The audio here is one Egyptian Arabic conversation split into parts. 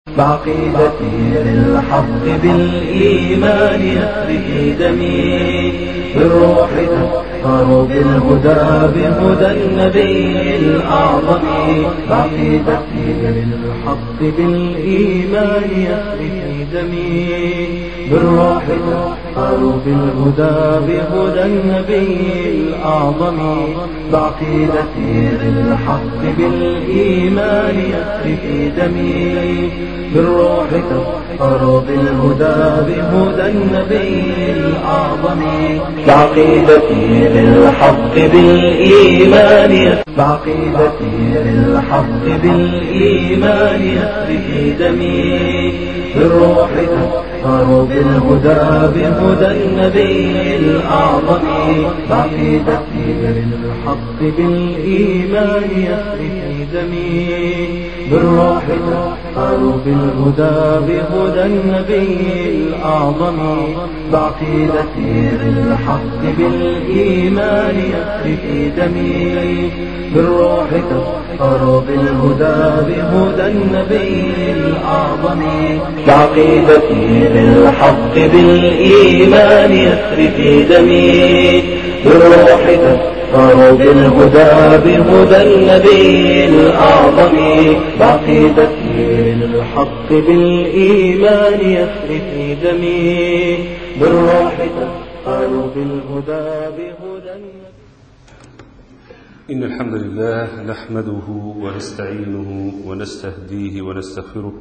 بعقيدتي للحق بالإيمان يسري دمي بالروح تطهر بالهدى بهدى النبي الأعظم بعقيدتي للحق بالإيمان يسري دمي بالروح تطهر بالهدى بهدى النبي الأعظم بعقيدتي للحق بالإيمان يسري دمي بالروح تطهر بالهدى بهدى النبي الأعظم بعقيدتي للحق بالإيمان بعقيدتي للحق بالإيمان يسري دمي بالروح تطهر بالهدى بهدى النبي الأعظم بعقيدتي للحق بالإيمان يسري دمي بالروح تطهر بالهدى بهدى النبي الأعظم بعقيدتي للحق بالإيمان يسري دمي بالروح تطهر بالهدى بهدى النبي الأعظم بعقيدتي للحق بالإيمان يسري دمي بالروح تطهر بالهدى بهدى النبي الأعظم بعقيدتي للحق بالإيمان يسري دمي بالروح تطهر بالهدى بهدى النبي إن الحمد لله نحمده ونستعينه ونستهديه ونستغفره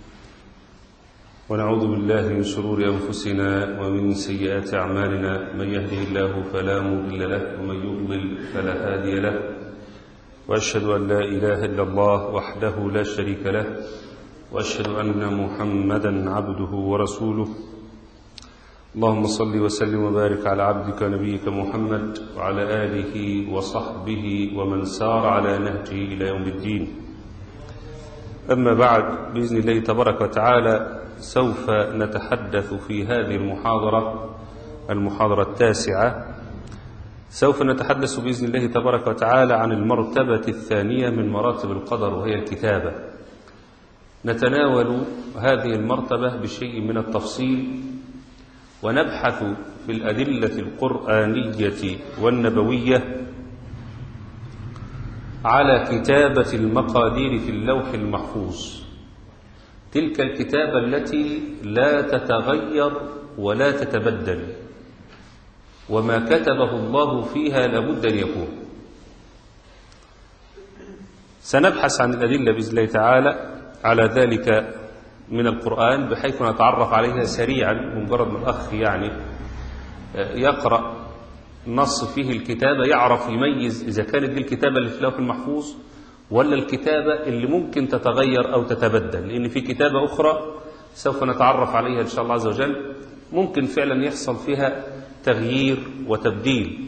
ونعوذ بالله من شرور أنفسنا ومن سيئات أعمالنا من يهده الله فلا مضل له ومن يضلل فلا هادي له وأشهد أن لا إله إلا الله وحده لا شريك له وأشهد أن محمدا عبده ورسوله اللهم صل وسلم وبارك على عبدك نبيك محمد وعلى آله وصحبه ومن سار على نهجه إلى يوم الدين أما بعد بإذن الله تبارك وتعالى سوف نتحدث في هذه المحاضرة المحاضرة التاسعة سوف نتحدث بإذن الله تبارك وتعالى عن المرتبة الثانية من مراتب القدر وهي الكتابة نتناول هذه المرتبة بشيء من التفصيل ونبحث في الأدلة القرآنية والنبوية على كتابة المقادير في اللوح المحفوظ تلك الكتابة التي لا تتغير ولا تتبدل وما كتبه الله فيها لابد أن يكون سنبحث عن الأدلة بإذن الله تعالى على ذلك من القرآن بحيث نتعرف عليها سريعا بمجرد ما الأخ يعني يقرأ نص فيه الكتابة يعرف يميز إذا كانت دي الكتابة اللي في اللوح المحفوظ ولا الكتابة اللي ممكن تتغير أو تتبدل لأن في كتابة أخرى سوف نتعرف عليها إن شاء الله عز وجل ممكن فعلا يحصل فيها تغيير وتبديل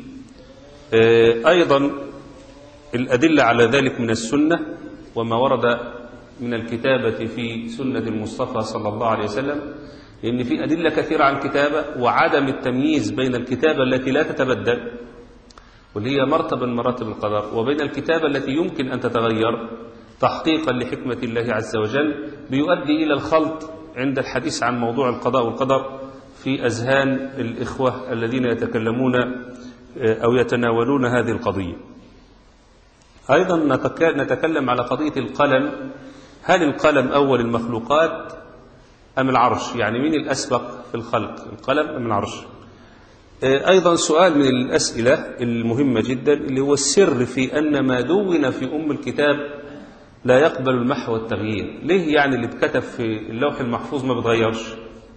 أيضا الأدلة على ذلك من السنة وما ورد من الكتابة في سنة المصطفى صلى الله عليه وسلم لأن في أدلة كثيرة عن الكتابة وعدم التمييز بين الكتابة التي لا تتبدل واللي هي مرتبة من مراتب القدر وبين الكتابة التي يمكن أن تتغير تحقيقا لحكمة الله عز وجل بيؤدي إلى الخلط عند الحديث عن موضوع القضاء والقدر في أذهان الإخوة الذين يتكلمون أو يتناولون هذه القضية أيضا نتكلم على قضية القلم هل القلم أول المخلوقات أم العرش يعني مين الأسبق في الخلق القلم أم العرش أيضا سؤال من الأسئلة المهمة جدا اللي هو السر في أن ما دون في أم الكتاب لا يقبل المحو والتغيير ليه يعني اللي اتكتب في اللوح المحفوظ ما بتغيرش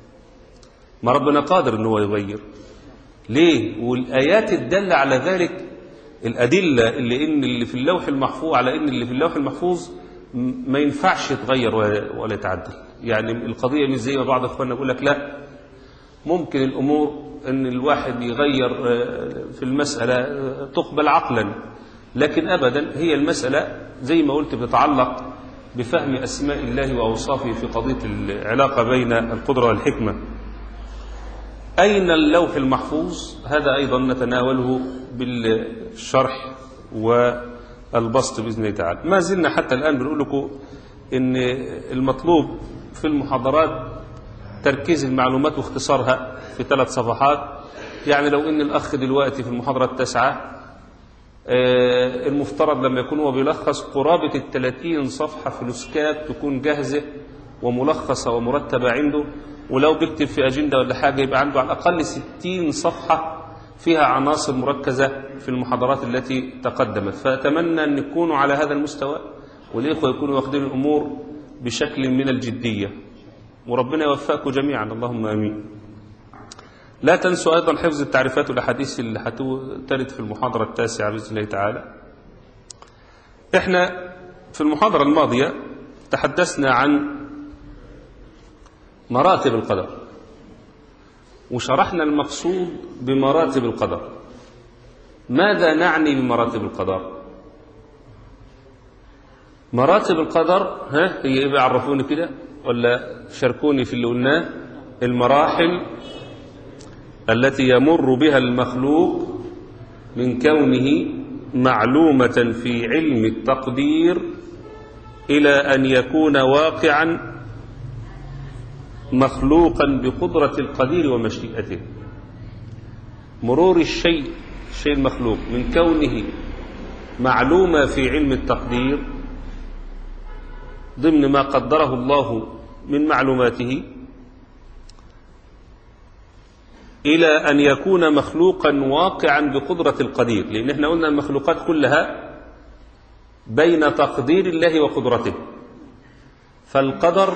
ما ربنا قادر ان هو يغير ليه والآيات الدالة على ذلك الأدلة اللي إن اللي في اللوح المحفوظ على إن اللي في اللوح المحفوظ ما ينفعش يتغير ولا يتعدل يعني القضية مش زي ما بعض اخواننا بيقول لك لا ممكن الأمور أن الواحد يغير في المسألة تقبل عقلا لكن أبدا هي المسألة زي ما قلت بتتعلق بفهم أسماء الله وأوصافه في قضية العلاقة بين القدرة والحكمة أين اللوح المحفوظ هذا أيضا نتناوله بالشرح والبسط بإذن الله تعالى ما زلنا حتى الآن بنقول لكم إن المطلوب في المحاضرات تركيز المعلومات واختصارها في ثلاث صفحات يعني لو ان الاخ دلوقتي في المحاضره التاسعه آه، المفترض لما يكون هو بيلخص قرابه ال 30 صفحه فلوسكات تكون جاهزه وملخصه ومرتبه عنده ولو بيكتب في اجنده ولا حاجه يبقى عنده على الاقل 60 صفحه فيها عناصر مركزه في المحاضرات التي تقدمت فاتمنى ان يكونوا على هذا المستوى والاخوه يكونوا واخدين الامور بشكل من الجديه وربنا يوفقكم جميعا اللهم امين لا تنسوا أيضا حفظ التعريفات والأحاديث اللي هترد في المحاضرة التاسعة بإذن الله تعالى إحنا في المحاضرة الماضية تحدثنا عن مراتب القدر وشرحنا المقصود بمراتب القدر ماذا نعني بمراتب القدر مراتب القدر ها هي ايه بقى عرفوني كده ولا شاركوني في اللي قلناه المراحل التي يمر بها المخلوق من كونه معلومة في علم التقدير إلى أن يكون واقعا مخلوقا بقدرة القدير ومشيئته مرور الشيء الشيء المخلوق من كونه معلومة في علم التقدير ضمن ما قدره الله من معلوماته إلى أن يكون مخلوقا واقعا بقدرة القدير لأن احنا قلنا المخلوقات كلها بين تقدير الله وقدرته فالقدر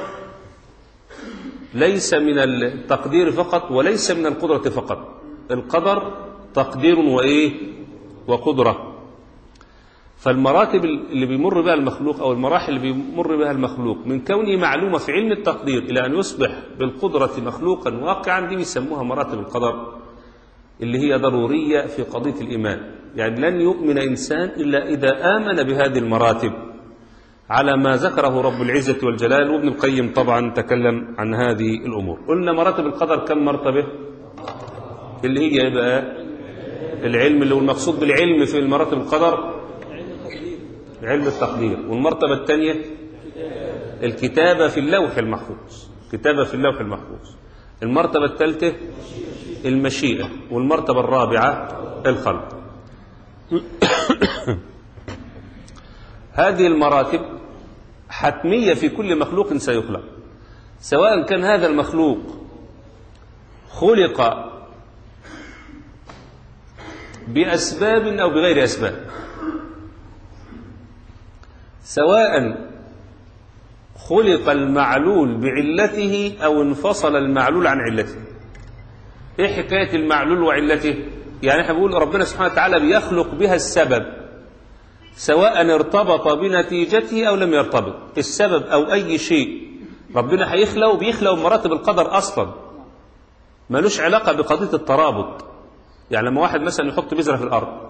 ليس من التقدير فقط وليس من القدرة فقط القدر تقدير وإيه وقدرة فالمراتب اللي بيمر بها المخلوق أو المراحل اللي بيمر بها المخلوق من كونه معلومة في علم التقدير إلى أن يصبح بالقدرة مخلوقا واقعا دي بيسموها مراتب القدر اللي هي ضرورية في قضية الإيمان يعني لن يؤمن إنسان إلا إذا آمن بهذه المراتب على ما ذكره رب العزة والجلال وابن القيم طبعا تكلم عن هذه الأمور قلنا مراتب القدر كم مرتبة اللي هي يبقى العلم اللي هو المقصود بالعلم في مراتب القدر علم التقدير والمرتبة الثانية الكتابة في اللوح المحفوظ كتابة في اللوح المحفوظ المرتبة الثالثة المشيئة والمرتبة الرابعة الخلق هذه المراتب حتمية في كل مخلوق سيخلق سواء كان هذا المخلوق خلق بأسباب أو بغير أسباب سواء خلق المعلول بعلته أو انفصل المعلول عن علته إيه حكاية المعلول وعلته يعني احنا بنقول ربنا سبحانه وتعالى بيخلق بها السبب سواء ارتبط بنتيجته أو لم يرتبط السبب أو أي شيء ربنا هيخلقه بيخلقه بمراتب القدر أصلا ملوش علاقة بقضية الترابط يعني لما واحد مثلا يحط بذرة في الأرض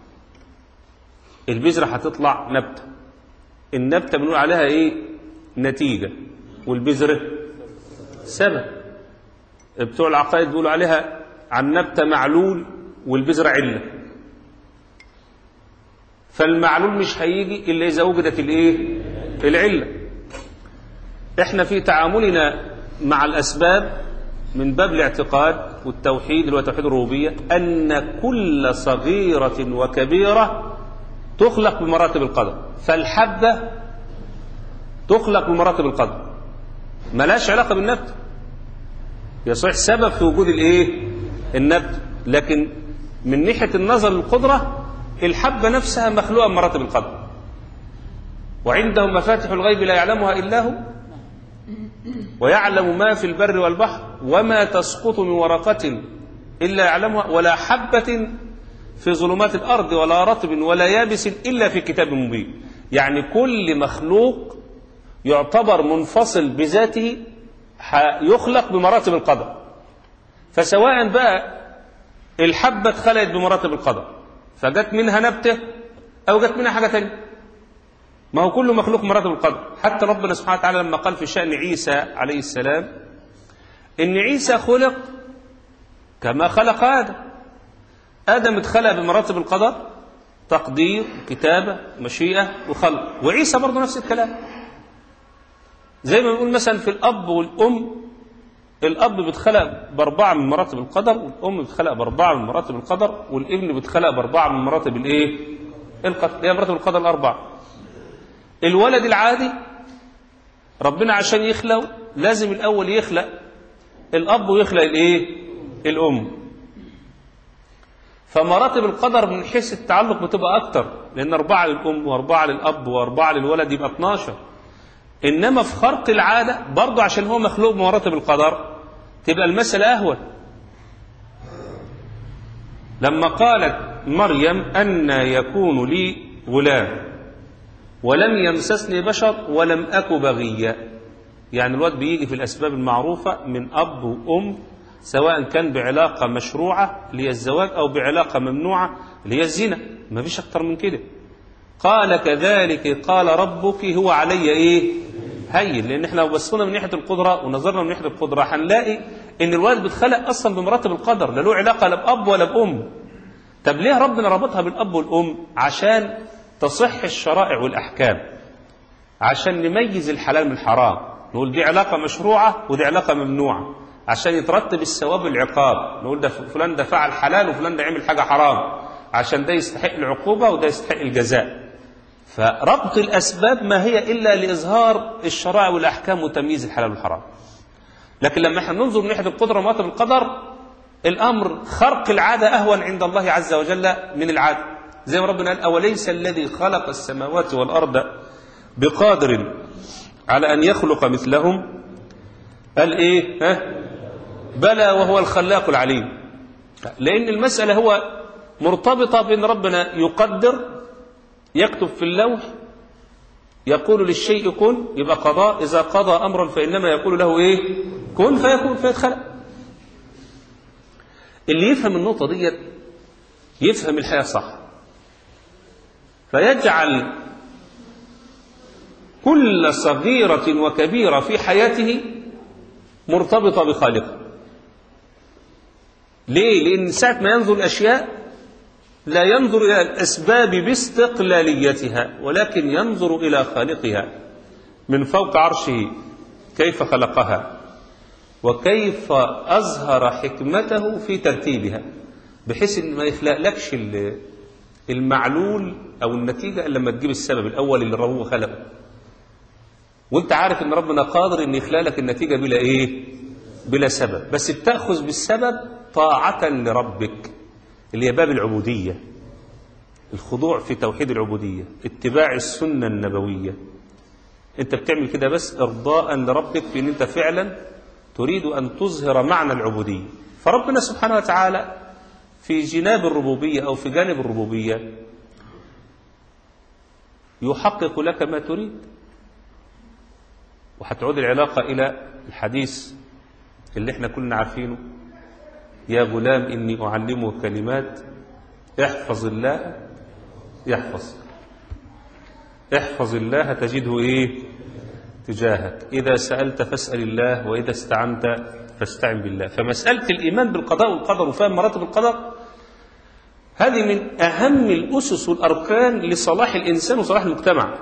البذرة هتطلع نبتة النبتة بنقول عليها ايه نتيجة والبذرة سبب بتوع العقائد بيقولوا عليها عن نبتة معلول والبذرة علة فالمعلول مش هيجي إلا إذا وجدت الايه العلة احنا في تعاملنا مع الأسباب من باب الاعتقاد والتوحيد اللي هو توحيد الربوبية أن كل صغيرة وكبيرة تخلق بمراتب القدر فالحبة تخلق بمراتب القدر ملاش علاقة بالنبت هي صحيح سبب في وجود الايه النبت لكن من ناحية النظر للقدرة الحبة نفسها مخلوقة بمراتب القدر وعنده مفاتح الغيب لا يعلمها إلا هو ويعلم ما في البر والبحر وما تسقط من ورقة إلا يعلمها ولا حبة في ظلمات الأرض ولا رطب ولا يابس إلا في كتاب مبين يعني كل مخلوق يعتبر منفصل بذاته يخلق بمراتب القدر فسواء بقى الحبة اتخلقت بمراتب القدر فجت منها نبتة أو جت منها حاجة تانية ما هو كل مخلوق مراتب القدر حتى ربنا سبحانه وتعالى لما قال في شأن عيسى عليه السلام إن عيسى خلق كما خلق آدم آدم اتخلق بمراتب القدر تقدير كتابة مشيئة وخلق وعيسى برضه نفس الكلام زي ما بنقول مثلا في الأب والأم الأب بيتخلق بأربعة من مراتب القدر والأم بتخلق بأربعة من مراتب القدر والابن بيتخلق بأربعة من مراتب الإيه؟ القدر هي مراتب القدر الأربعة الولد العادي ربنا عشان يخلق لازم الأول يخلق الأب ويخلق الإيه؟ الأم فمراتب القدر من حيث التعلق بتبقى أكتر لأن أربعة للأم وأربعة للأب وأربعة للولد يبقى 12 إنما في خرق العادة برضه عشان هو مخلوق بمراتب القدر تبقى المسألة أهون لما قالت مريم أن يكون لي غلام ولم يمسسني بشر ولم أك بغيا يعني الواد بيجي في الأسباب المعروفة من أب وأم سواء كان بعلاقة مشروعة اللي هي الزواج أو بعلاقة ممنوعة اللي هي الزنا ما فيش أكتر من كده قال كذلك قال ربك هو علي إيه هين لأن احنا لو بصينا من ناحية القدرة ونظرنا من ناحية القدرة هنلاقي إن الولد بيتخلق أصلا بمراتب القدر لا له علاقة لا بأب ولا بأم طب ليه ربنا ربطها بالأب والأم عشان تصح الشرائع والأحكام عشان نميز الحلال من الحرام نقول دي علاقة مشروعة ودي علاقة ممنوعة عشان يترتب الثواب والعقاب نقول ده فلان ده فعل حلال وفلان ده عمل حاجة حرام عشان ده يستحق العقوبة وده يستحق الجزاء فربط الأسباب ما هي إلا لإظهار الشرائع والأحكام وتمييز الحلال والحرام لكن لما احنا ننظر من ناحية القدرة ومراتب القدر الأمر خرق العادة أهون عند الله عز وجل من العادة زي ما ربنا قال أوليس الذي خلق السماوات والأرض بقادر على أن يخلق مثلهم قال إيه ها بلى وهو الخلاق العليم لأن المسألة هو مرتبطة بأن ربنا يقدر يكتب في اللوح يقول للشيء كن يبقى قضاء إذا قضى أمرا فإنما يقول له إيه كن فيكون فيتخلق اللي يفهم النقطة ديت يفهم الحياة صح فيجعل كل صغيرة وكبيرة في حياته مرتبطة بخالقه ليه؟ لأن ساعة ما ينظر الأشياء لا ينظر إلى الأسباب باستقلاليتها ولكن ينظر إلى خالقها من فوق عرشه كيف خلقها وكيف أظهر حكمته في ترتيبها بحيث إن ما يخلقلكش المعلول أو النتيجة إلا لما تجيب السبب الأول اللي هو خلقه وانت عارف ان ربنا قادر ان يخلق لك النتيجة بلا ايه بلا سبب بس بتأخذ بالسبب طاعة لربك اللي هي باب العبودية الخضوع في توحيد العبودية اتباع السنة النبوية انت بتعمل كده بس ارضاء لربك في ان انت فعلا تريد ان تظهر معنى العبودية فربنا سبحانه وتعالى في جناب الربوبية او في جانب الربوبية يحقق لك ما تريد وهتعود العلاقة إلى الحديث اللي احنا كلنا عارفينه يا غلام إني أعلمك كلمات احفظ الله يحفظ احفظ الله تجده إيه تجاهك إذا سألت فاسأل الله وإذا استعنت فاستعن بالله فمسألة الإيمان بالقضاء والقدر وفهم مراتب القدر هذه من أهم الأسس والأركان لصلاح الإنسان وصلاح المجتمع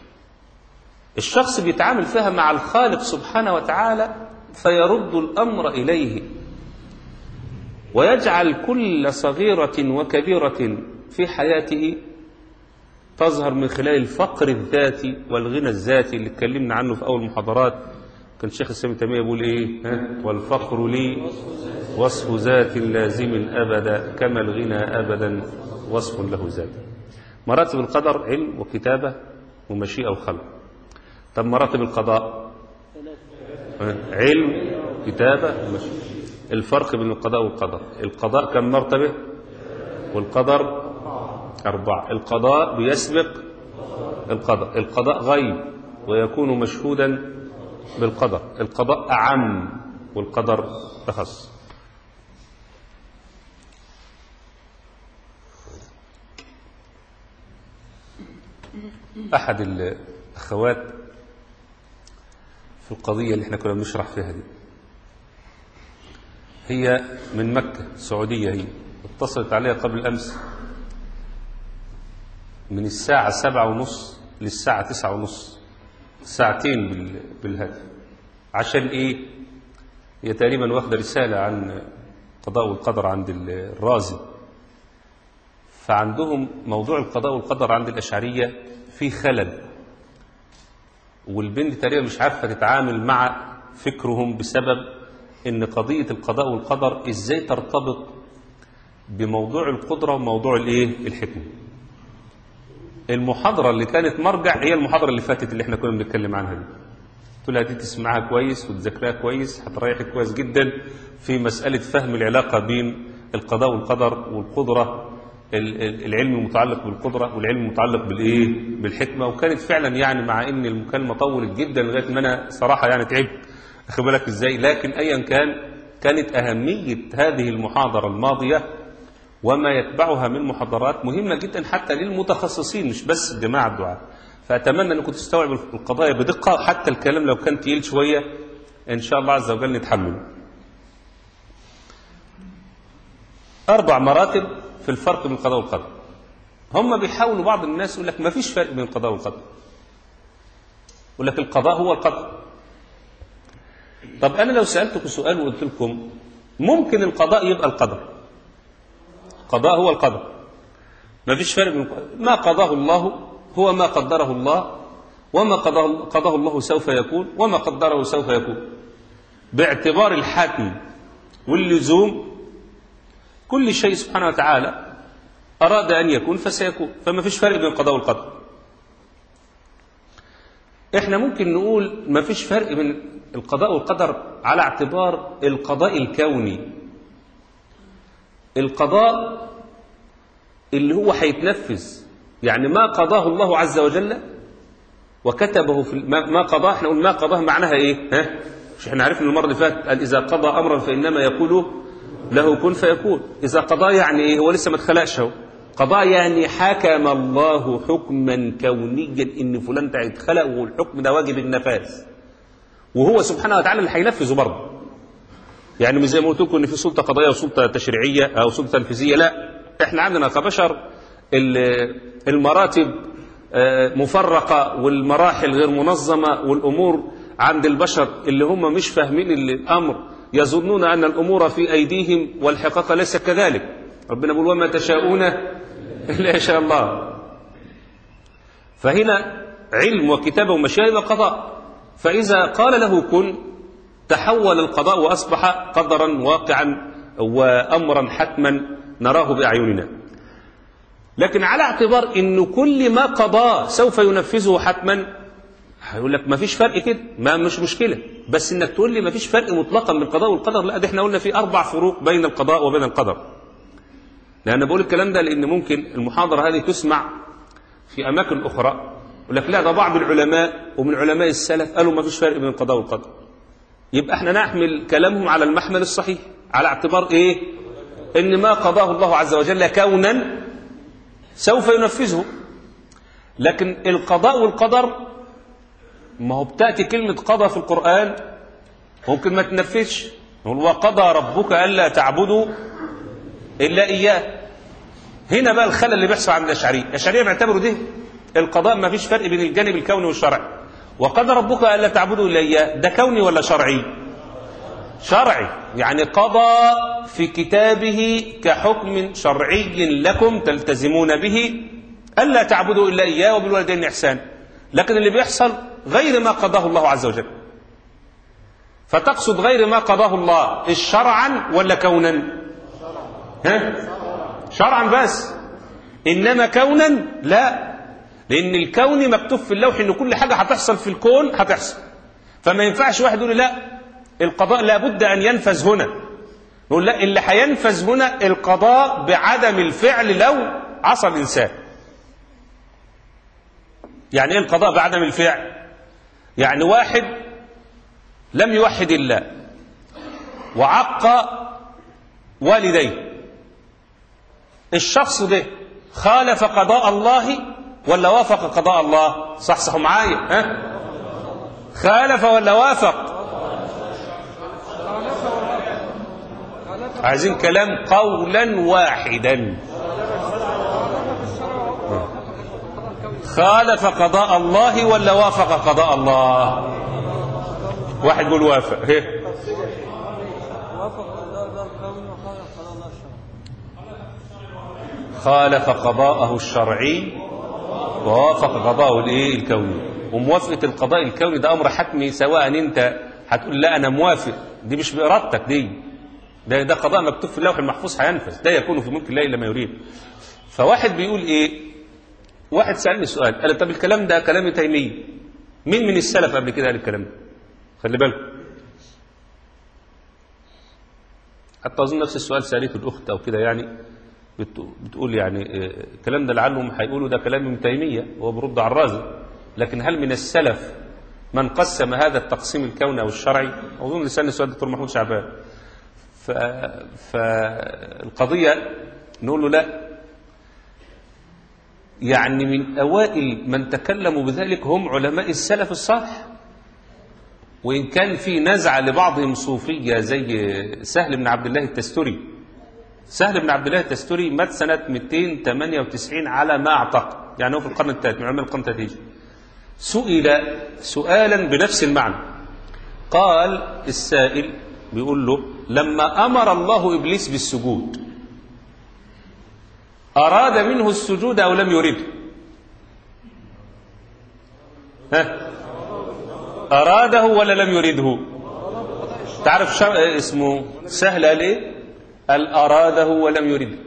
الشخص بيتعامل فيها مع الخالق سبحانه وتعالى فيرد الأمر إليه ويجعل كل صغيرة وكبيرة في حياته تظهر من خلال الفقر الذاتي والغنى الذاتي اللي اتكلمنا عنه في أول محاضرات كان الشيخ السامي تيمية يقول إيه ها؟ والفقر لي وصف ذات لازم أبدا كما الغنى أبدا وصف له ذات مراتب القدر علم وكتابة ومشيئة وخلق طب مراتب القضاء علم كتابة ومشيئة الفرق بين القضاء والقدر القضاء كم مرتبة والقدر أربعة القضاء بيسبق القدر القضاء غيب ويكون مشهودا بالقدر القضاء أعم والقدر أخص أحد الأخوات في القضية اللي احنا كنا بنشرح فيها دي هي من مكة السعودية هي اتصلت عليها قبل أمس من الساعة سبعة ونص للساعة تسعة ونص ساعتين بال- بالهدف عشان ايه هي تقريبا واخده رساله عن قضاء والقدر عند الرازي فعندهم موضوع القضاء والقدر عند الاشعريه فيه خلل والبنت تقريبا مش عارفه تتعامل مع فكرهم بسبب ان قضيه القضاء والقدر ازاي ترتبط بموضوع القدره وموضوع الايه الحكمه المحاضره اللي كانت مرجع هي المحاضره اللي فاتت اللي احنا كنا بنتكلم عنها دي قلت لها دي تسمعها كويس وتذاكرها كويس هتريحك كويس جدا في مساله فهم العلاقه بين القضاء والقدر والقدره ال- ال- العلم المتعلق بالقدره والعلم المتعلق بالايه بالحكمه وكانت فعلا يعني مع ان المكالمه طولت جدا لغايه ما انا صراحه يعني تعبت اخد بالك ازاي لكن ايا كان كانت اهميه هذه المحاضره الماضيه وما يتبعها من محاضرات مهمة جدا حتى للمتخصصين مش بس جماعة الدعاء فأتمنى أنكم تستوعبوا القضايا بدقة حتى الكلام لو كان تقيل شوية إن شاء الله عز وجل نتحمله أربع مراتب في الفرق بين القضاء والقدر هم بيحاولوا بعض الناس يقول لك ما فيش فرق بين القضاء والقدر يقول لك القضاء هو القدر طب أنا لو سألتكم سؤال وقلت لكم ممكن القضاء يبقى القدر القضاء هو القدر ما فيش فرق بين ما قضاه الله هو ما قدره الله وما قضاه, قضاه الله سوف يكون وما قدره سوف يكون باعتبار الحتم واللزوم كل شيء سبحانه وتعالى أراد أن يكون فسيكون فما فيش فرق بين القضاء والقدر احنا ممكن نقول ما فيش فرق بين القضاء والقدر على اعتبار القضاء الكوني القضاء اللي هو هيتنفذ يعني ما قضاه الله عز وجل وكتبه في ما ما قضاه احنا قلنا ما قضاه معناها ايه ها مش احنا عرفنا المره اللي فاتت قال اذا قضى امرا فانما يقول له كن فيكون اذا قضى يعني ايه هو لسه ما اتخلقش اهو قضاء يعني حكم الله حكما كونيا ان فلان ده هيتخلق والحكم ده واجب النفاذ وهو سبحانه وتعالى اللي هينفذه برضه يعني مش زي ما قلت لكم ان في سلطه قضائيه وسلطه تشريعيه او سلطه تنفيذيه لا احنا عندنا كبشر ال- المراتب آه، مفرقه والمراحل غير منظمه والامور عند البشر اللي هم مش فاهمين اللي الامر يظنون ان الامور في ايديهم والحقيقه ليس كذلك ربنا بيقول وما تشاءون الا ان شاء الله فهنا علم وكتابه ومشيئه يبقى قضاء فاذا قال له كن تحول القضاء واصبح قدرا واقعا وامرا حتما نراه باعيننا لكن على اعتبار انه كل ما قضاه سوف ينفذه حتما هيقول لك ما فيش فرق كده ما مش مشكله بس انك تقول لي ما فيش فرق مطلقا بين القضاء والقدر لا ده احنا قلنا في اربع فروق بين القضاء وبين القدر لان بقول الكلام ده لان ممكن المحاضره هذه تسمع في اماكن اخرى يقول لك لا ده بعض العلماء ومن علماء السلف قالوا ما فيش فرق بين القضاء والقدر يبقى احنا نحمل كلامهم على المحمل الصحيح على اعتبار ايه ان ما قضاه الله عز وجل كونا سوف ينفذه لكن القضاء والقدر ما هو بتاتي كلمه قضى في القران ممكن ما تنفذش يقول وقضى ربك الا تعبدوا الا اياه هنا بقى الخلل اللي بيحصل عند الاشعريه الاشعريه بيعتبروا ده القضاء ما فيش فرق بين الجانب الكوني والشرعي وقضى ربك الا تعبدوا الا اياه ده كوني ولا شرعي شرعي يعني قضى في كتابه كحكم شرعي لكم تلتزمون به الا تعبدوا الا اياه وبالوالدين احسان لكن اللي بيحصل غير ما قضاه الله عز وجل فتقصد غير ما قضاه الله شرعا ولا كونا ها شرعا بس انما كونا لا لان الكون مكتوب في اللوح ان كل حاجه هتحصل في الكون هتحصل فما ينفعش واحد يقول لي لا القضاء لابد ان ينفذ هنا نقول لا اللي هينفذ هنا القضاء بعدم الفعل لو عصى الانسان يعني ايه القضاء بعدم الفعل يعني واحد لم يوحد الله وعق والديه الشخص ده خالف قضاء الله ولا وافق قضاء الله صحصحوا معايا ها خالف ولا وافق عايزين كلام قولا واحدا خالف قضاء الله ولا وافق قضاء الله واحد يقول وافق هي. وافق قضاء الكون وخالف قضاء الله الشرعي خالف قضاءه الشرعي ووافق قضاءه الايه الكوني وموافقه القضاء الكوني ده امر حتمي سواء انت هتقول لا انا موافق دي مش بارادتك دي ده ده قضاء مكتوب في اللوح المحفوظ هينفذ ده يكون في ملك الله الا ما يريد فواحد بيقول ايه واحد سالني سؤال قال طب الكلام ده كلام تيميه مين من السلف قبل كده قال الكلام ده خلي بالكم حتى اظن نفس السؤال سالته الاخت او كده يعني بت- بتقول يعني آه، الكلام ده لعلهم هيقولوا ده كلام ابن تيميه وهو برد على الرازي لكن هل من السلف من قسم هذا التقسيم الكوني او الشرعي؟ اظن لسان السؤال دكتور محمود شعبان ف... فالقضيه نقول له لا يعني من اوائل من تكلموا بذلك هم علماء السلف الصالح وان كان في نزعه لبعضهم صوفيه زي سهل بن عبد الله التستري سهل بن عبد الله التستري مات سنة 298 على ما أعتقد يعني هو في القرن الثالث من علماء القرن الثالث هجري سئل سؤالا بنفس المعنى قال السائل بيقول له لما أمر الله إبليس بالسجود أراد منه السجود أو لم يرده ها أراده ولا لم يرده تعرف شر... اسمه سهل قال ايه قال أراده ولم يرده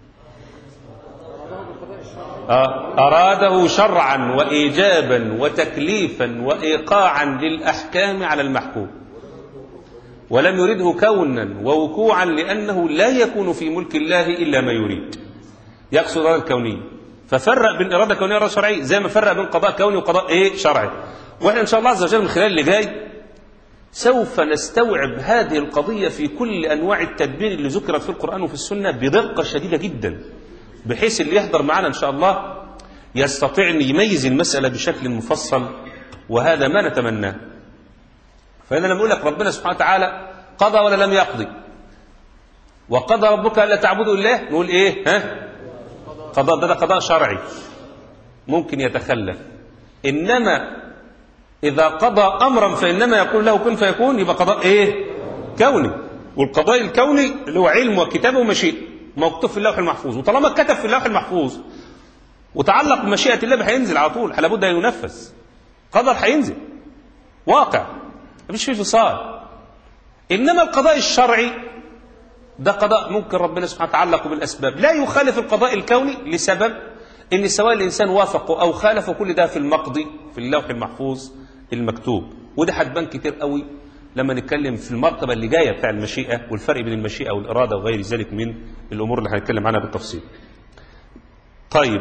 آه، أراده شرعا وإيجابا وتكليفا وإيقاعا للأحكام على المحكوم ولم يرده كونا ووقوعا لأنه لا يكون في ملك الله إلا ما يريد يقصد الإرادة الكونية ففرق بين إرادة كونية وإرادة شرعية زي ما فرق بين قضاء كوني وقضاء إيه شرعي وإحنا إن شاء الله عز وجل من خلال اللي جاي سوف نستوعب هذه القضية في كل أنواع التدبير اللي ذكرت في القرآن وفي السنة بدقة شديدة جدا بحيث اللي يحضر معنا إن شاء الله يستطيع أن يميز المسألة بشكل مفصل وهذا ما نتمناه فأنا لما أقول لك ربنا سبحانه وتعالى قضى ولا لم يقضي وقضى ربك ألا تعبدوا الله نقول إيه ها قضاء ده, ده قضاء شرعي ممكن يتخلف إنما إذا قضى أمرا فإنما يقول له كن فيكون يبقى قضاء إيه كوني والقضاء الكوني اللي هو علم وكتابه ومشيئة مكتوب في اللوح المحفوظ وطالما كتب في اللوح المحفوظ وتعلق بمشيئة الله هينزل على طول لابد أن ينفذ قدر هينزل واقع مفيش فيه فصال إنما القضاء الشرعي ده قضاء ممكن ربنا سبحانه تعلق بالأسباب لا يخالف القضاء الكوني لسبب إن سواء الإنسان وافقه أو خالفه كل ده في المقضي في اللوح المحفوظ المكتوب وده هتبان كتير قوي لما نتكلم في المرتبة اللي جاية بتاع المشيئة والفرق بين المشيئة والإرادة وغير ذلك من الأمور اللي هنتكلم عنها بالتفصيل طيب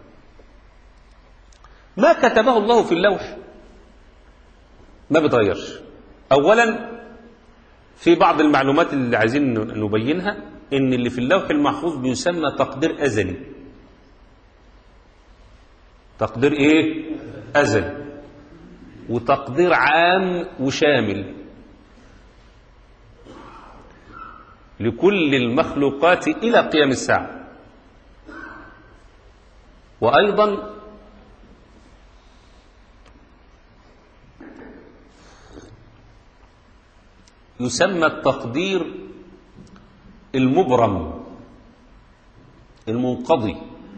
ما كتبه الله في اللوح ما بيتغيرش أولا في بعض المعلومات اللي عايزين نبينها ان اللي في اللوح المحفوظ بيسمى تقدير ازلي تقدير ايه ازلي وتقدير عام وشامل لكل المخلوقات الى قيام الساعه وايضا يسمى التقدير المبرم المنقضي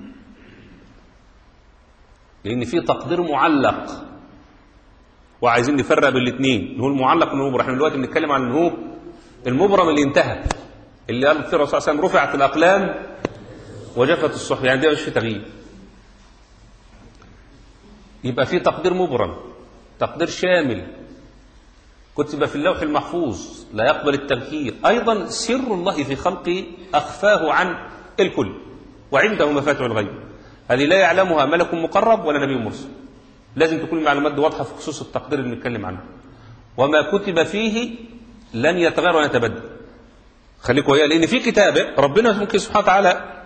لان في تقدير معلق وعايزين نفرق بين الاثنين هو المعلق والمبرم احنا دلوقتي بنتكلم عن هو المبرم اللي انتهى اللي قال فيه الرسول صلى الله عليه وسلم رفعت الاقلام وجفت الصحف يعني ده مش في تغيير يبقى في تقدير مبرم تقدير شامل كتب في اللوح المحفوظ لا يقبل التغيير أيضا سر الله في خلقه أخفاه عن الكل وعنده مفاتح الغيب هذه لا يعلمها ملك مقرب ولا نبي مرسل لازم تكون المعلومات دي واضحة في خصوص التقدير اللي بنتكلم عنه وما كتب فيه لن يتغير ولا يتبدل خليكم وياه لأن في كتابة ربنا ممكن سبحانه وتعالى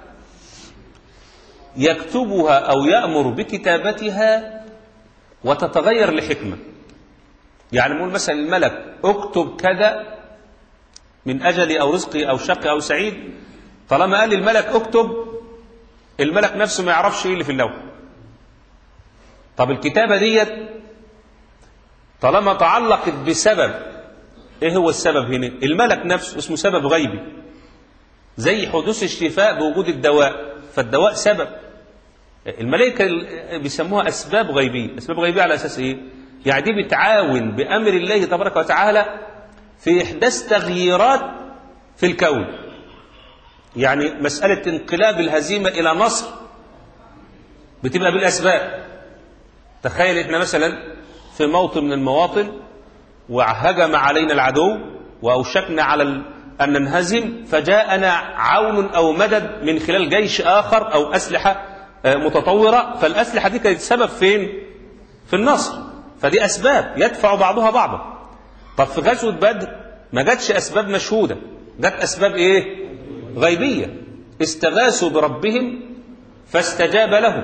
يكتبها أو يأمر بكتابتها وتتغير لحكمة يعني نقول مثلا الملك اكتب كذا من أجلي أو رزقي أو شقي أو سعيد طالما قال الملك اكتب الملك نفسه ما يعرفش ايه اللي في اللوح طب الكتابة ديت طالما تعلقت بسبب ايه هو السبب هنا الملك نفسه اسمه سبب غيبي زي حدوث الشفاء بوجود الدواء فالدواء سبب الملائكة ال- بيسموها أسباب غيبية أسباب غيبية على أساس إيه يعني دي بتعاون بأمر الله تبارك وتعالى في إحداث تغييرات في الكون يعني مسألة انقلاب الهزيمة إلى نصر بتبقى بالأسباب تخيل إحنا مثلا في موطن من المواطن وهجم علينا العدو وأوشكنا على ال... أن ننهزم فجاءنا عون أو مدد من خلال جيش آخر أو أسلحة آه، متطورة فالأسلحة دي كانت سبب فين؟ في النصر فدي أسباب يدفع بعضها بعضا طب في غزوة بدر ما جاتش أسباب مشهودة جت أسباب إيه؟ غيبية استغاثوا بربهم فاستجاب لهم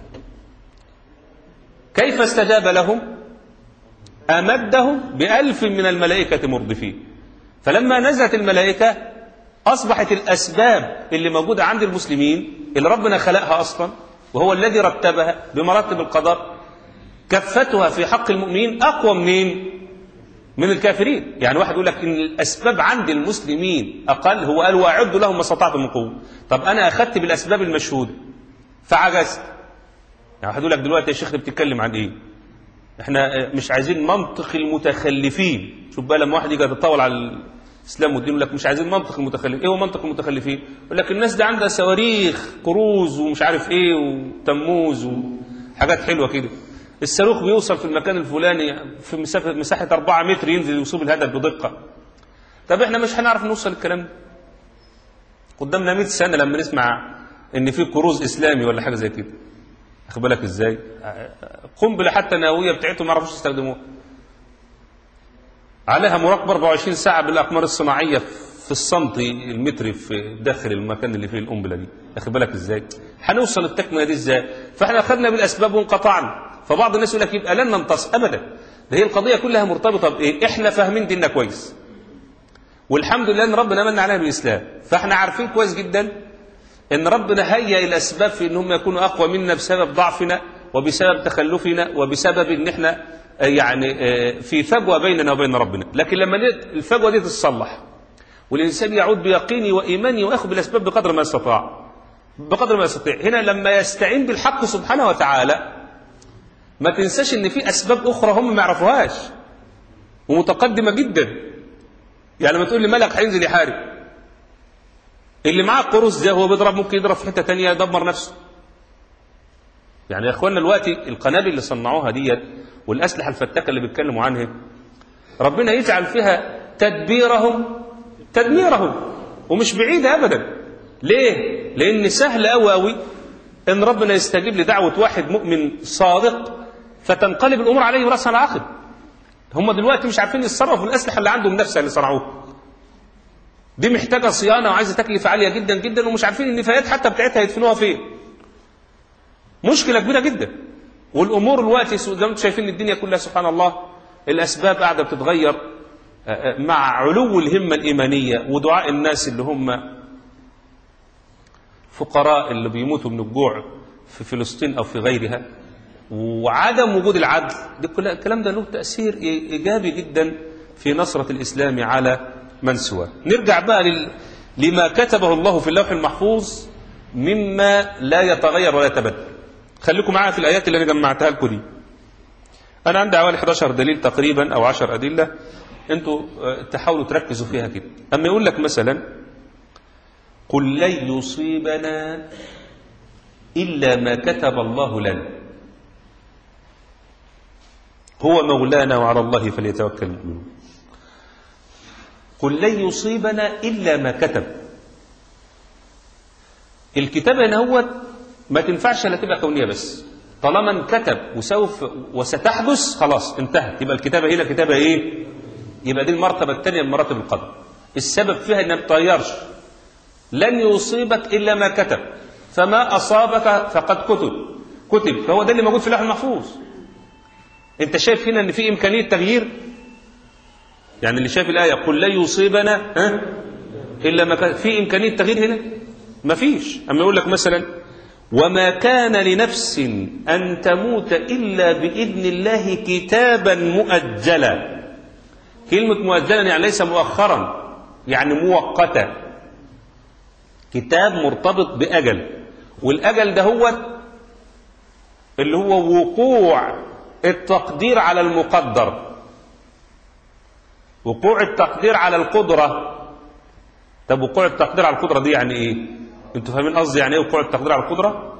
كيف استجاب لهم أمدهم بألف من الملائكة مردفين فلما نزلت الملائكة أصبحت الأسباب اللي موجودة عند المسلمين اللي ربنا خلقها أصلا وهو الذي رتبها بمراتب القدر كفتها في حق المؤمنين أقوى منين من الكافرين يعني واحد يقول لك إن الأسباب عند المسلمين أقل هو قال وأعدوا لهم ما استطعتم من قوة طب أنا أخذت بالأسباب المشهودة فعجزت يعني واحد يقول لك دلوقتي يا شيخ بتتكلم عن إيه احنا مش عايزين منطق المتخلفين شوف بقى لما واحد يجي يتطاول على الاسلام والدين يقول لك مش عايزين منطق المتخلفين ايه هو منطق المتخلفين يقول لك الناس دي عندها صواريخ كروز ومش عارف ايه وتموز وحاجات حلوه كده الصاروخ بيوصل في المكان الفلاني في مسافه مساحه 4 متر ينزل يصيب الهدف بدقه طب احنا مش هنعرف نوصل الكلام ده قدامنا 100 سنه لما نسمع ان في كروز اسلامي ولا حاجه زي كده واخد بالك ازاي قنبله حتى نوويه بتاعتهم ما يعرفوش يستخدموها عليها مراقبه 24 ساعه بالاقمار الصناعيه في السنتي المتري في داخل المكان اللي فيه القنبله دي واخد بالك ازاي هنوصل التكمله دي ازاي فاحنا اخذنا بالاسباب وانقطعنا فبعض الناس يقول لك يبقى لن ننتصر ابدا ده هي القضيه كلها مرتبطه بايه احنا فاهمين ديننا كويس والحمد لله ان ربنا من علينا بالاسلام فاحنا عارفين كويس جدا ان ربنا هيئ الاسباب في ان هم يكونوا اقوى منا بسبب ضعفنا وبسبب تخلفنا وبسبب ان احنا آه، يعني آه، في فجوه بيننا وبين ربنا لكن لما ن- الفجوه دي تتصلح والانسان يعود بيقينه وايمانه وياخذ بالاسباب بقدر ما استطاع بقدر ما يستطيع هنا لما يستعين بالحق سبحانه وتعالى ما تنساش ان في اسباب اخرى هم ما يعرفوهاش ومتقدمه جدا يعني لما تقول لي ملك هينزل يحارب اللي معاه قروس ده هو بيضرب ممكن يضرب في حته تانية يدمر نفسه يعني يا اخوانا دلوقتي القنابل اللي صنعوها ديت والاسلحه الفتاكه اللي بيتكلموا عنها ربنا يجعل فيها تدبيرهم تدميرهم ومش بعيده ابدا ليه لان سهل قوي قوي ان ربنا يستجيب لدعوه واحد مؤمن صادق فتنقلب الامور عليه راسا على عقب هم دلوقتي مش عارفين يتصرفوا الاسلحه اللي عندهم نفسها اللي صنعوها دي محتاجه صيانه وعايزه تكلفه عاليه جدا جدا ومش عارفين النفايات حتى بتاعتها يدفنوها فين مشكله كبيره جدا والامور الوقت زي ما انتم شايفين الدنيا كلها سبحان الله الاسباب قاعده بتتغير آه، آه، مع علو الهمه الايمانيه ودعاء الناس اللي هم فقراء اللي بيموتوا من الجوع في فلسطين او في غيرها وعدم وجود العدل ده كل الكلام ده له تاثير ايجابي جدا في نصره الاسلام على من سواه نرجع بقى لل... لما كتبه الله في اللوح المحفوظ مما لا يتغير ولا يتبدل خليكم معايا في الايات اللي انا جمعتها لكم دي انا عندي حوالي 11 دليل تقريبا او 10 ادله انتوا آه، تحاولوا تركزوا فيها كده اما يقول لك مثلا قل لن يصيبنا الا ما كتب الله لنا هو مولانا وعلى الله فليتوكل المؤمنون قل لن يصيبنا الا ما كتب الكتابه هنا هو ما تنفعش الا تبقى كونيه بس طالما انكتب وسوف وستحدث خلاص انتهت يبقى الكتابه هنا كتابه ايه يبقى دي المرتبه الثانيه من مراتب القدر السبب فيها انها ما بتغيرش لن يصيبك الا ما كتب فما اصابك فقد كتب كتب فهو ده اللي موجود في اللوح المحفوظ انت شايف هنا ان في امكانيه تغيير يعني اللي شايف الايه قل لن يصيبنا ها الا ما كتب في امكانيه تغيير هنا ما فيش اما يقول لك مثلا وما كان لنفس أن تموت إلا بإذن الله كتابا مؤجلا كلمة مؤجلا يعني ليس مؤخرا يعني مؤقتا كتاب مرتبط بأجل والأجل ده هو اللي هو وقوع التقدير على المقدر وقوع التقدير على القدرة طب وقوع التقدير على القدرة دي يعني ايه انتوا فاهمين قصدي يعني ايه وقوع التقدير على القدرة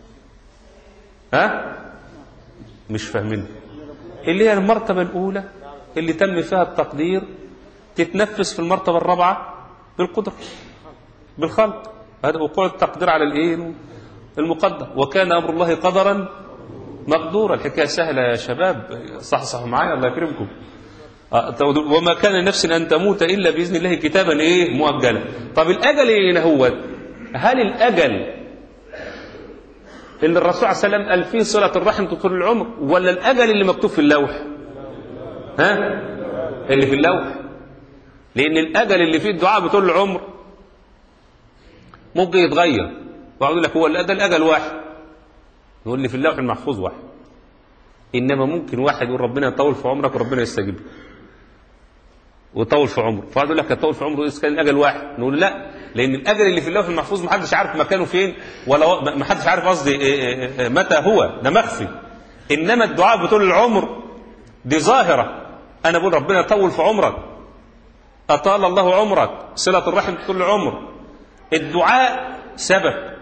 ها مش فاهمين اللي هي المرتبة الأولى اللي تم فيها التقدير تتنفذ في المرتبة الرابعة بالقدرة بالخلق هذا وقوع التقدير على الايه المقدر وكان امر الله قدرا مقدورا الحكايه سهله يا شباب صحصحوا معايا الله يكرمكم آه، وما كان لنفس ان تموت الا باذن الله كتابا ايه مؤجلا طب الاجل ايه هو هل الاجل اللي الرسول عليه السلام قال فيه صله الرحم تطول العمر ولا الاجل اللي مكتوب في اللوح ها اللي في اللوح لان الاجل اللي فيه الدعاء بطول العمر ممكن يتغير ويقول لك هو ده الاجل واحد يقول لي في اللوح المحفوظ واحد انما ممكن واحد يقول ربنا يطول في عمرك وربنا يستجيب ويطول في عمره فقعد يقول لك يطول في عمره اذا كان الاجل واحد نقول لا لان الاجل اللي في اللوح المحفوظ ما حدش عارف مكانه فين ولا ما حدش عارف قصدي إيه إيه متى هو ده مخفي انما الدعاء بطول العمر دي ظاهره انا بقول ربنا يطول في عمرك اطال الله عمرك صله الرحم طول العمر الدعاء سبب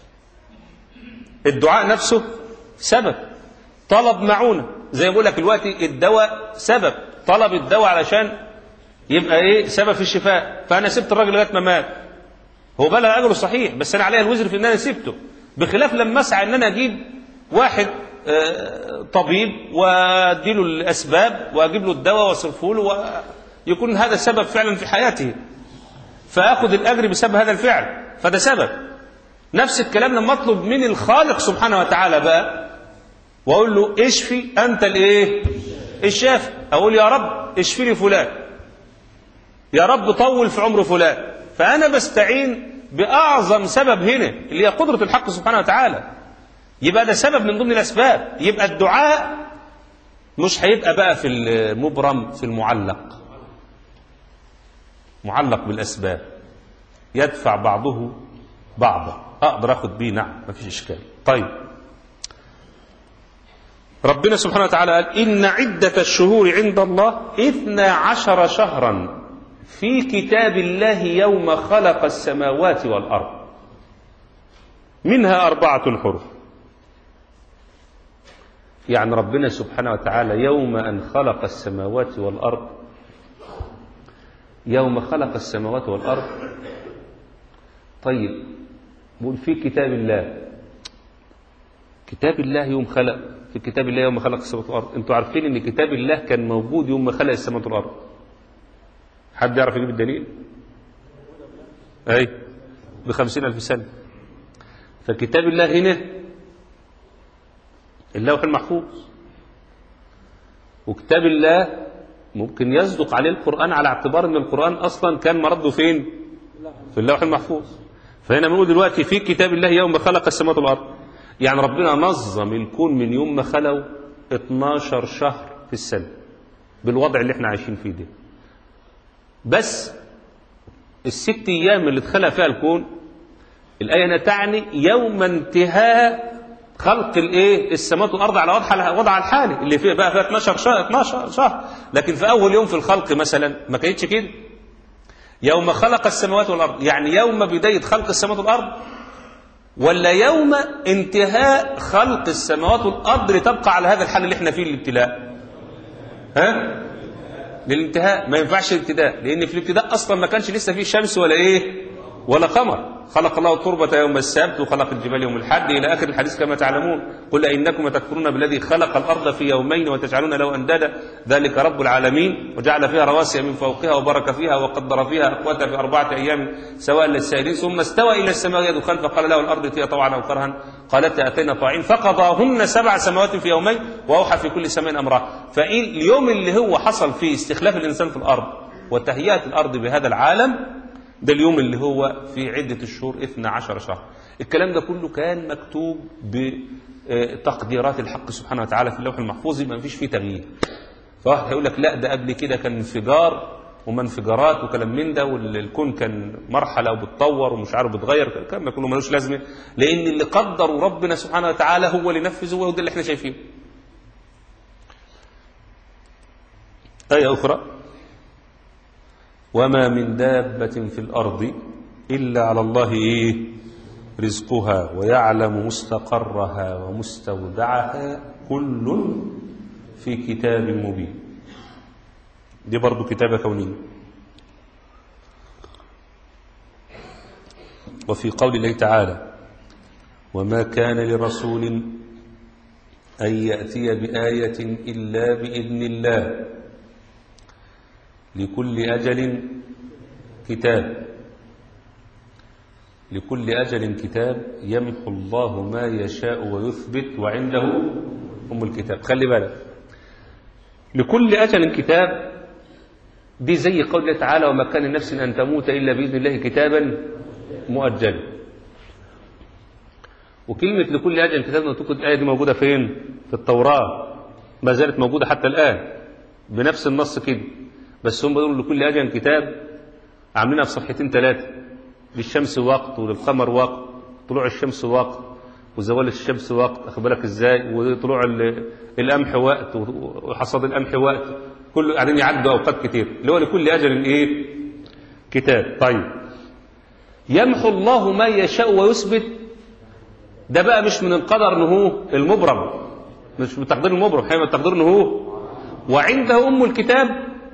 الدعاء نفسه سبب طلب معونة زي ما بقول لك دلوقتي الدواء سبب طلب الدواء علشان يبقى ايه سبب في الشفاء فانا سبت الراجل لغايه ما مات هو بلغ اجله صحيح بس انا عليا الوزر في ان انا سبته بخلاف لما اسعى ان انا اجيب واحد آه، طبيب واديله الاسباب واجيب له الدواء واصرفه له ويكون هذا سبب فعلا في حياته فاخذ الاجر بسبب هذا الفعل فده سبب نفس الكلام لما اطلب من الخالق سبحانه وتعالى بقى واقول له اشفي انت الايه الشافي اقول يا رب اشفي لي فلان يا رب طول في عمر فلان فانا بستعين باعظم سبب هنا اللي هي قدره الحق سبحانه وتعالى يبقى ده سبب من ضمن الاسباب يبقى الدعاء مش هيبقى بقى في المبرم في المعلق معلق بالاسباب يدفع بعضه بعضا اقدر اخد بيه نعم مفيش اشكال طيب ربنا سبحانه وتعالى قال إن عدة الشهور عند الله إثنى عشر شهرا في كتاب الله يوم خلق السماوات والأرض منها أربعة حرم يعني ربنا سبحانه وتعالى يوم أن خلق السماوات والأرض يوم خلق السماوات والأرض طيب بقول في كتاب الله كتاب الله يوم خلق في كتاب الله يوم خلق السماوات والارض انتوا عارفين ان كتاب الله كان موجود يوم ما خلق السماوات والارض حد يعرف يجيب الدليل اي بخمسين الف سنه فكتاب الله هنا اللوح المحفوظ وكتاب الله ممكن يصدق عليه القرآن على اعتبار ان القرآن اصلا كان مرده فين في اللوح المحفوظ فهنا بنقول دلوقتي في كتاب الله يوم خلق السماوات والارض يعني ربنا نظم الكون من يوم ما خلقه 12 شهر في السنة بالوضع اللي احنا عايشين فيه ده بس الست ايام اللي اتخلق فيها الكون الآية هنا تعني يوم انتهاء خلق الايه السماوات والارض على وضع وضع الحالي اللي فيه بقى فيها 12 شهر 12 شهر لكن في اول يوم في الخلق مثلا ما كانتش كده يوم خلق السماوات والارض يعني يوم بدايه خلق السماوات والارض ولا يوم انتهاء خلق السماوات والارض لتبقى على هذا الحال اللي احنا فيه الابتلاء ها للانتهاء ما ينفعش الابتداء لان في الابتداء اصلا ما كانش لسه فيه شمس ولا ايه ولا قمر خلق الله التربة يوم السبت وخلق الجبال يوم الحد إلى آخر الحديث كما تعلمون قل إنكم تكفرون بالذي خلق الأرض في يومين وتجعلون له أندادا ذلك رب العالمين وجعل فيها رواسي من فوقها وبارك فيها وقدر فيها أقواتها في أربعة أيام سواء للسائلين ثم استوى إلى السماء يد خلف فقال له الأرض ائتيا طوعا أو كرها قالت أتينا طاعين فقضاهن سبع سماوات في يومين وأوحى في كل سماء أمرها فإن اليوم اللي هو حصل فيه استخلاف الإنسان في الأرض وتهيئة الأرض بهذا العالم ده اليوم اللي هو في عدة الشهور 12 شهر الكلام ده كله كان مكتوب بتقديرات الحق سبحانه وتعالى في اللوح المحفوظ يبقى مفيش فيه تغيير فواحد هيقول لك لا ده قبل كده كان انفجار وما انفجارات وكلام من ده والكون كان مرحله وبتطور ومش عارف بتغير الكلام ده كله ملوش لازمه لان اللي قدره ربنا سبحانه وتعالى هو اللي نفذه وهو ده اللي احنا شايفينه. آية أخرى وما من دابة في الأرض إلا على الله إيه رزقها ويعلم مستقرها ومستودعها كل في كتاب مبين دي برضو كتابة كونية وفي قول الله تعالى وما كان لرسول أن يأتي بآية إلا بإذن الله لكل أجل كتاب لكل أجل كتاب يمحو الله ما يشاء ويثبت وعنده أم الكتاب خلي بالك لكل أجل كتاب دي زي قول الله تعالى وما كان لنفس أن تموت إلا بإذن الله كتابا مؤجلا وكلمة لكل أجل كتاب نطقت الآية دي موجودة فين؟ في التوراة ما زالت موجودة حتى الآن بنفس النص كده بس هم بيقولوا لكل أجل كتاب عاملينها في صفحتين ثلاثة للشمس وقت وللقمر وقت طلوع الشمس وقت وزوال الشمس وقت أخد بالك إزاي وطلوع القمح وقت وحصاد القمح وقت كله قاعدين يعدوا أوقات كتير اللي هو لكل أجل إيه كتاب طيب يمحو الله ما يشاء ويثبت ده بقى مش من القدر ان هو المبرم مش من تقدير المبرم حين التقدير ان هو وعنده ام الكتاب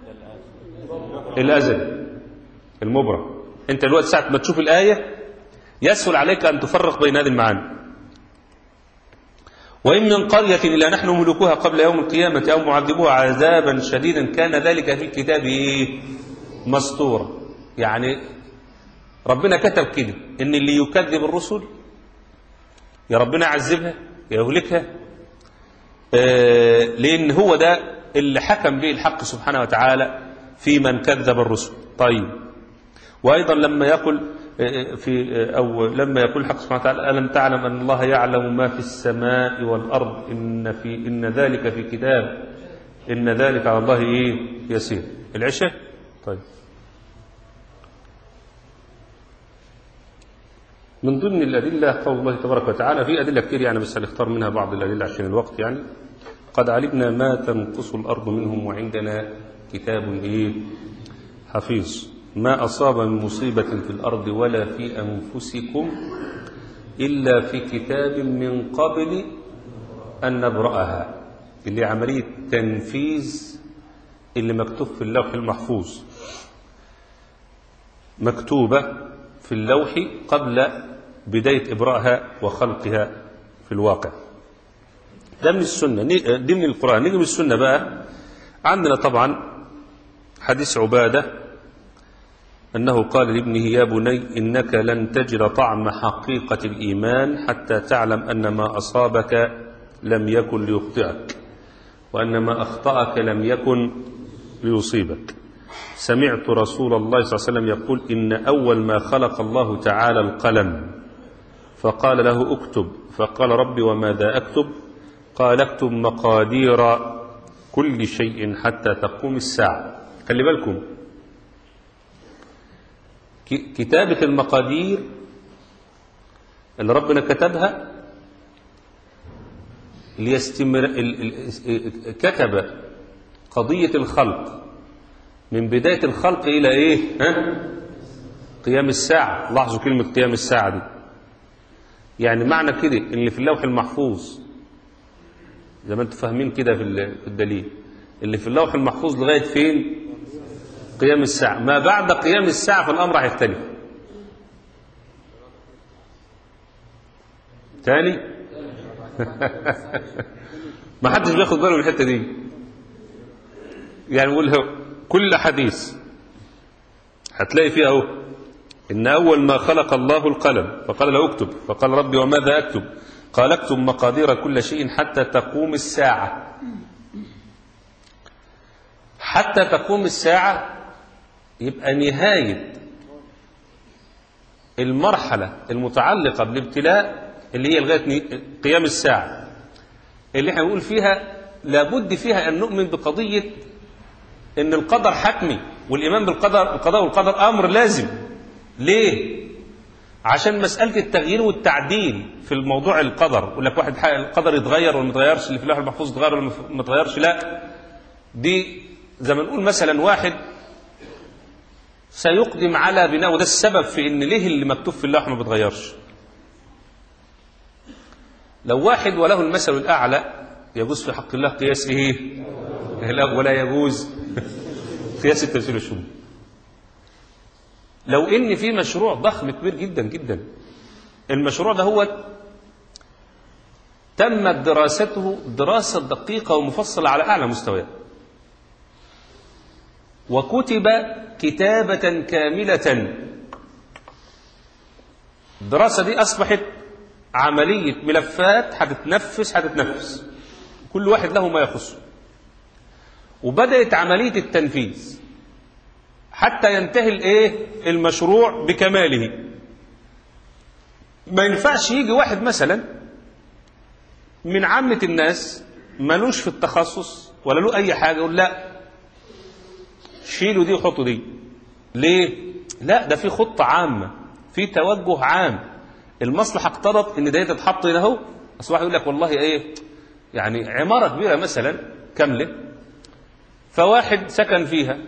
الازل المبرم انت دلوقتي ساعه ما تشوف الايه يسهل عليك ان تفرق بين هذه المعاني وإن من قرية إلا نحن ملكوها قبل يوم القيامة أو معذبوها عذابا شديدا كان ذلك في الكتاب إيه؟ مسطورا يعني ربنا كتب كده إن اللي يكذب الرسل يا ربنا يعذبها يا يهلكها آه لأن هو ده اللي حكم به الحق سبحانه وتعالى في من كذب الرسل طيب وأيضا لما يقول في أو لما يقول الحق سبحانه وتعالى ألم تعلم أن الله يعلم ما في السماء والأرض إن في إن ذلك في كتاب إن ذلك على الله إيه يسير العشاء طيب من ضمن الأدلة قول الله تبارك وتعالى في أدلة كثير يعني بس هنختار منها بعض الأدلة عشان الوقت يعني قد علمنا ما تنقص الأرض منهم وعندنا كتاب إيه حفيظ ما أصاب من مصيبة في الأرض ولا في أنفسكم إلا في كتاب من قبل أن نبرأها اللي عملية تنفيذ اللي مكتوب في اللوح المحفوظ مكتوبة في اللوح قبل بداية إبراءها وخلقها في الواقع ده من السنة دي من القرآن نيجي من السنة بقى عندنا طبعا حديث عبادة أنه قال لابنه يا بني إنك لن تجد طعم حقيقة الإيمان حتى تعلم أن ما أصابك لم يكن ليخطئك وأن ما أخطأك لم يكن ليصيبك سمعت رسول الله صلى الله عليه وسلم يقول إن أول ما خلق الله تعالى القلم فقال له اكتب فقال ربي وماذا أكتب قال اكتب مقادير كل شيء حتى تقوم الساعة خلي بالكم كتابة المقادير اللي ربنا كتبها ليستمر كتب قضية الخلق من بداية الخلق إلى إيه ها؟ قيام الساعة لاحظوا كلمة قيام الساعة دي يعني معنى كده اللي في اللوح المحفوظ زي ما انتم فاهمين كده في الدليل اللي في اللوح المحفوظ لغاية فين قيام الساعة ما بعد قيام الساعة فالأمر هيختلف تاني ما حدش بياخد باله من الحتة دي يعني بقول كل حديث هتلاقي فيه اهو ان اول ما خلق الله القلم فقال له اكتب فقال ربي وماذا اكتب قال اكتب مقادير كل شيء حتى تقوم الساعه حتى تقوم الساعه يبقى نهايه المرحلة المتعلقة بالابتلاء اللي هي لغاية ني- قيام الساعة اللي احنا بنقول فيها لابد فيها أن نؤمن بقضية أن القدر حتمي والإيمان بالقدر القضاء والقدر أمر لازم ليه؟ عشان مسألة التغيير والتعديل في الموضوع القدر يقول لك واحد حق- القدر يتغير ولا ما يتغيرش اللي في اللوح المحفوظ يتغير ولا ما يتغيرش لا دي زي ما نقول مثلا واحد سيقدم على بناء وده السبب في ان ليه اللي مكتوب في اللوح ما بيتغيرش لو واحد وله المثل الاعلى يجوز في حق الله قياس ايه لا ولا يجوز قياس التمثيل والشبه لو ان في مشروع ضخم كبير جدا جدا المشروع ده هو تمت دراسته دراسة دقيقة ومفصلة على أعلى مستويات وكتب كتابة كاملة الدراسة دي أصبحت عملية ملفات هتتنفس هتتنفس كل واحد له ما يخصه وبدأت عملية التنفيذ حتى ينتهي الايه المشروع بكماله ما ينفعش يجي واحد مثلا من عامة الناس ملوش في التخصص ولا له أي حاجة يقول لا شيلوا دي وحطوا دي ليه؟ لا ده في خطة عامة في توجه عام المصلحة اقتضت ان ده تتحط هنا اهو اصل واحد يقول لك والله ايه يعني عمارة كبيرة مثلا كاملة فواحد سكن فيها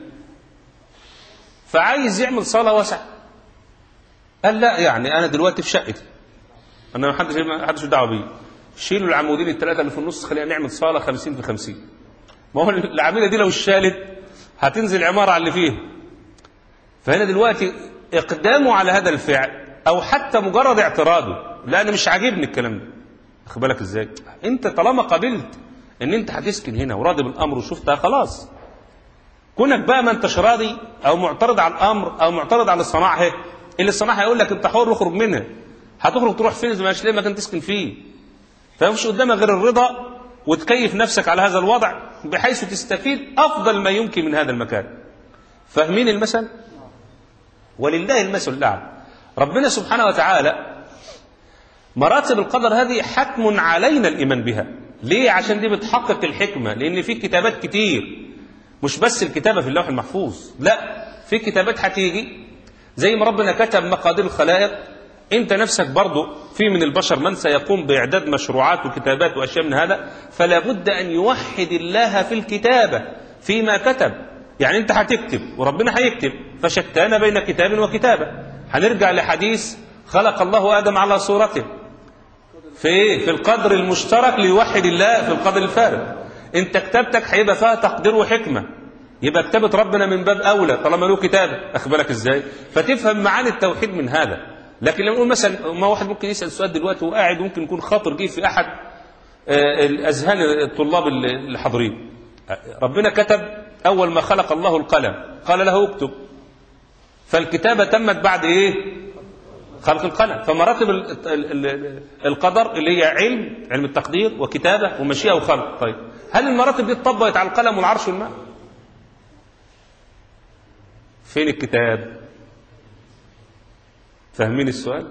فعايز يعمل صالة واسعة قال لا يعني انا دلوقتي في شقتي انا ما حدش ما حدش دعوه بيه شيلوا العمودين الثلاثه اللي في النص خلينا نعمل صاله 50 في 50 ما هو العميله دي لو اشالت هتنزل عماره على اللي فيها فهنا دلوقتي اقدامه على هذا الفعل او حتى مجرد اعتراضه لا انا مش عاجبني الكلام ده واخد بالك ازاي انت طالما قبلت ان انت هتسكن هنا وراضي بالامر وشفتها خلاص كونك بقى ما انتش راضي او معترض على الامر او معترض على الصناعه اهي اللي الصناعه هيقول لك انت حر اخرج منها هتخرج تروح فين زي ما مش لاقي مكان تسكن فيه فمش قدامك غير الرضا وتكيف نفسك على هذا الوضع بحيث تستفيد افضل ما يمكن من هذا المكان فاهمين المثل ولله المثل الاعلى ربنا سبحانه وتعالى مراتب القدر هذه حتم علينا الايمان بها ليه عشان دي بتحقق الحكمه لان في كتابات كتير مش بس الكتابه في اللوح المحفوظ لا في كتابات هتيجي زي ما ربنا كتب مقادير الخلائق انت نفسك برضو في من البشر من سيقوم باعداد مشروعات وكتابات واشياء من هذا فلا بد ان يوحد الله في الكتابه فيما كتب يعني انت هتكتب وربنا هيكتب فشتان بين كتاب وكتابه هنرجع لحديث خلق الله ادم على صورته في ايه في القدر المشترك ليوحد الله في القدر الفارق انت كتابتك هيبقى فيها تقدير وحكمه يبقى كتابة ربنا من باب أولى طالما له كتابة أخبرك إزاي فتفهم معاني التوحيد من هذا لكن لما نقول مثلا ما واحد ممكن يسأل سؤال دلوقتي وهو قاعد ممكن يكون خاطر جه في أحد آه، الأذهان الطلاب اللي حاضرين ربنا كتب أول ما خلق الله القلم قال له اكتب فالكتابة تمت بعد إيه خلق القلم فمراتب ال- ال- ال- القدر اللي هي علم علم التقدير وكتابة ومشيئة وخلق طيب هل المراتب دي اتطبقت على القلم والعرش والماء فين الكتاب فاهمين السؤال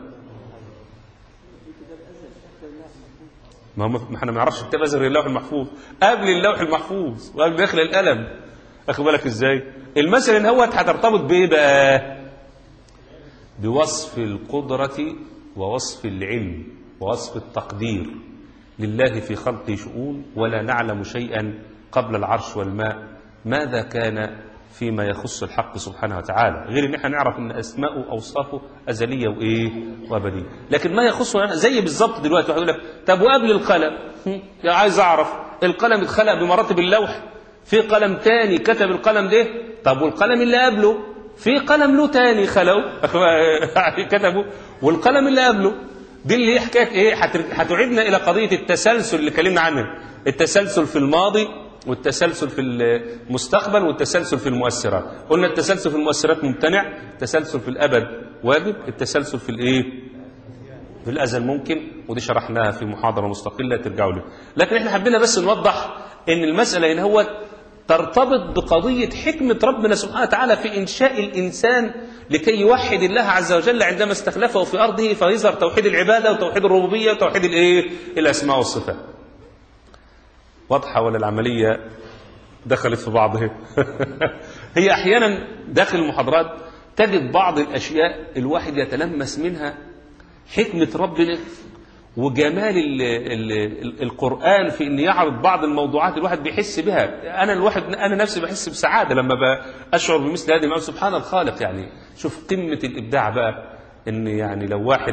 ما هو ما احنا ما نعرفش الكتاب ازهر اللوح المحفوظ قبل اللوح المحفوظ وقبل ما يخلق القلم اخد بالك ازاي المثل ان هو هترتبط بايه بقى بوصف القدرة ووصف العلم ووصف التقدير لله في خلقه شؤون ولا نعلم شيئا قبل العرش والماء ماذا كان فيما يخص الحق سبحانه وتعالى غير ان احنا نعرف ان اسماءه واوصافه ازليه وايه وابديه لكن ما يخصه زي بالظبط دلوقتي واحد يقول لك طب وقبل القلم هم، يا عايز اعرف القلم اتخلق بمراتب اللوح في قلم تاني كتب القلم ده طب والقلم اللي قبله في قلم له تاني خلقه كتبه والقلم اللي قبله دي اللي هي حكايه ايه هتر- هتعيدنا الى قضيه التسلسل اللي اتكلمنا عنها التسلسل في الماضي والتسلسل في المستقبل والتسلسل في المؤثرات قلنا التسلسل في المؤثرات ممتنع التسلسل في الابد واجب التسلسل في الايه في الازل ممكن ودي شرحناها في محاضره مستقله ترجعوا له لكن احنا حبينا بس نوضح ان المساله ان هو ترتبط بقضية حكمة ربنا سبحانه وتعالى في إنشاء الإنسان لكي يوحد الله عز وجل عندما استخلفه في أرضه فيظهر توحيد العبادة وتوحيد الربوبية وتوحيد الإيه؟ الأسماء والصفات واضحة ولا العملية دخلت في بعضها هي أحيانا داخل المحاضرات تجد بعض الأشياء الواحد يتلمس منها حكمة ربنا وجمال ال ال ال القرآن في أن يعرض بعض الموضوعات الواحد بيحس بها أنا الواحد أنا نفسي بحس بسعادة لما أشعر بمثل هذه المعلومة سبحان الخالق يعني شوف قمة الإبداع بقى أن يعني لو واحد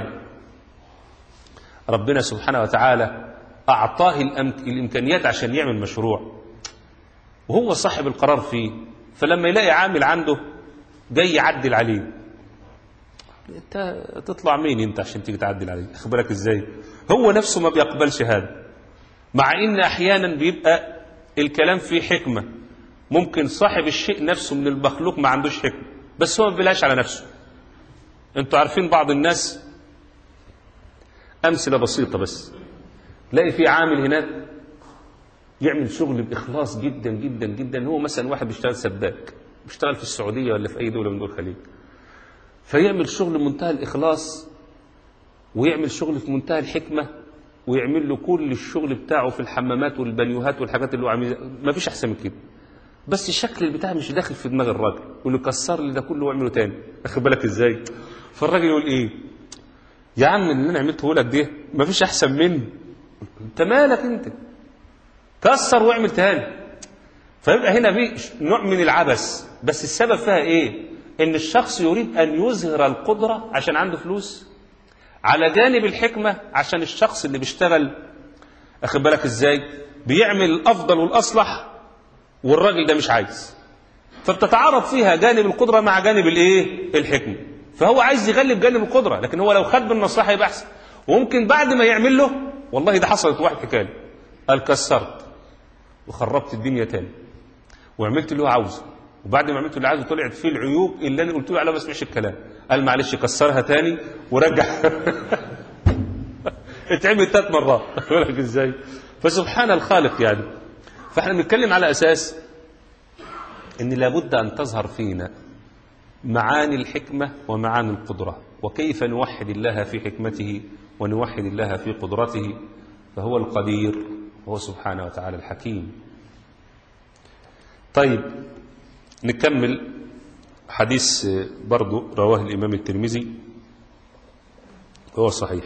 ربنا سبحانه وتعالى أعطاه الأمك- الإمكانيات عشان يعمل مشروع وهو صاحب القرار فيه فلما يلاقي عامل عنده جاي يعدل عليه انت تطلع مين انت عشان تيجي تعدل عليه اخبرك ازاي هو نفسه ما بيقبلش هذا مع ان احيانا بيبقى الكلام فيه حكمه ممكن صاحب الشيء نفسه من المخلوق ما عندوش حكمه بس هو ما بيلاش على نفسه انتوا عارفين بعض الناس امثله بسيطه بس تلاقي في عامل هناك يعمل شغل باخلاص جدا جدا جدا هو مثلا واحد بيشتغل سباك بيشتغل في السعوديه ولا في اي دوله من دول الخليج فيعمل شغل منتهى الإخلاص ويعمل شغل في منتهى الحكمة ويعمل له كل الشغل بتاعه في الحمامات والبنيوهات والحاجات اللي هو عاملها ما فيش أحسن من كده بس شكل البتاع مش داخل في دماغ الراجل يقول له كسر لي ده كله واعمله تاني واخد بالك ازاي فالراجل يقول ايه يا عم اللي انا عملته لك ده ما فيش احسن مني انت مالك انت كسر واعمل تاني فيبقى هنا في نوع من العبث بس السبب فيها ايه ان الشخص يريد ان يظهر القدرة عشان عنده فلوس على جانب الحكمة عشان الشخص اللي بيشتغل اخد بالك ازاي بيعمل الافضل والاصلح والراجل ده مش عايز فبتتعارض فيها جانب القدرة مع جانب الايه الحكمة فهو عايز يغلب جانب القدرة لكن هو لو خد بالنصيحة يبقى احسن وممكن بعد ما يعمل له والله ده حصلت واحد حكايه قال كسرت وخربت الدنيا تاني وعملت اللي هو عاوزه وبعد ما عملت اللي عاوزه طلعت فيه العيوب اللي انا قلت له عليها ما سمعش الكلام قال معلش كسرها تاني ورجع اتعمل ثلاث مرات لك ازاي فسبحان الخالق يعني فاحنا بنتكلم على اساس ان لابد ان تظهر فينا معاني الحكمه ومعاني القدره وكيف نوحد الله في حكمته ونوحد الله في قدرته فهو القدير هو سبحانه وتعالى الحكيم طيب نكمل حديث برضو رواه الإمام الترمذي هو صحيح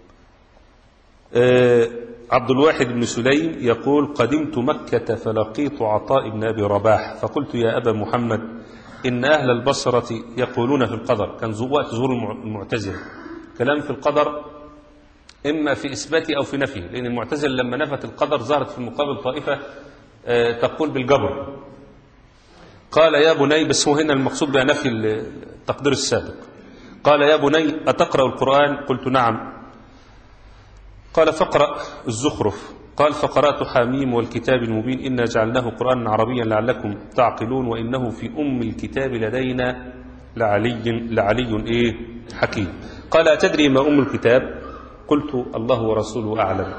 آه عبد الواحد بن سليم يقول قدمت مكة فلقيت عطاء بن أبي رباح فقلت يا أبا محمد إن أهل البصرة يقولون في القدر كان وقت ظهور المعتزلة كلام في القدر إما في إثباته أو في نفيه لأن المعتزلة لما نفت القدر ظهرت في المقابل طائفة آه تقول بالجبر قال يا بني بس هو هنا المقصود بها نفي التقدير السابق قال يا بني أتقرأ القرآن قلت نعم قال فاقرأ الزخرف قال فقرأت حاميم والكتاب المبين إنا جعلناه قرآنا عربيا لعلكم تعقلون وإنه في أم الكتاب لدينا لعلي لعلي إيه حكيم قال أتدري ما أم الكتاب قلت الله ورسوله أعلم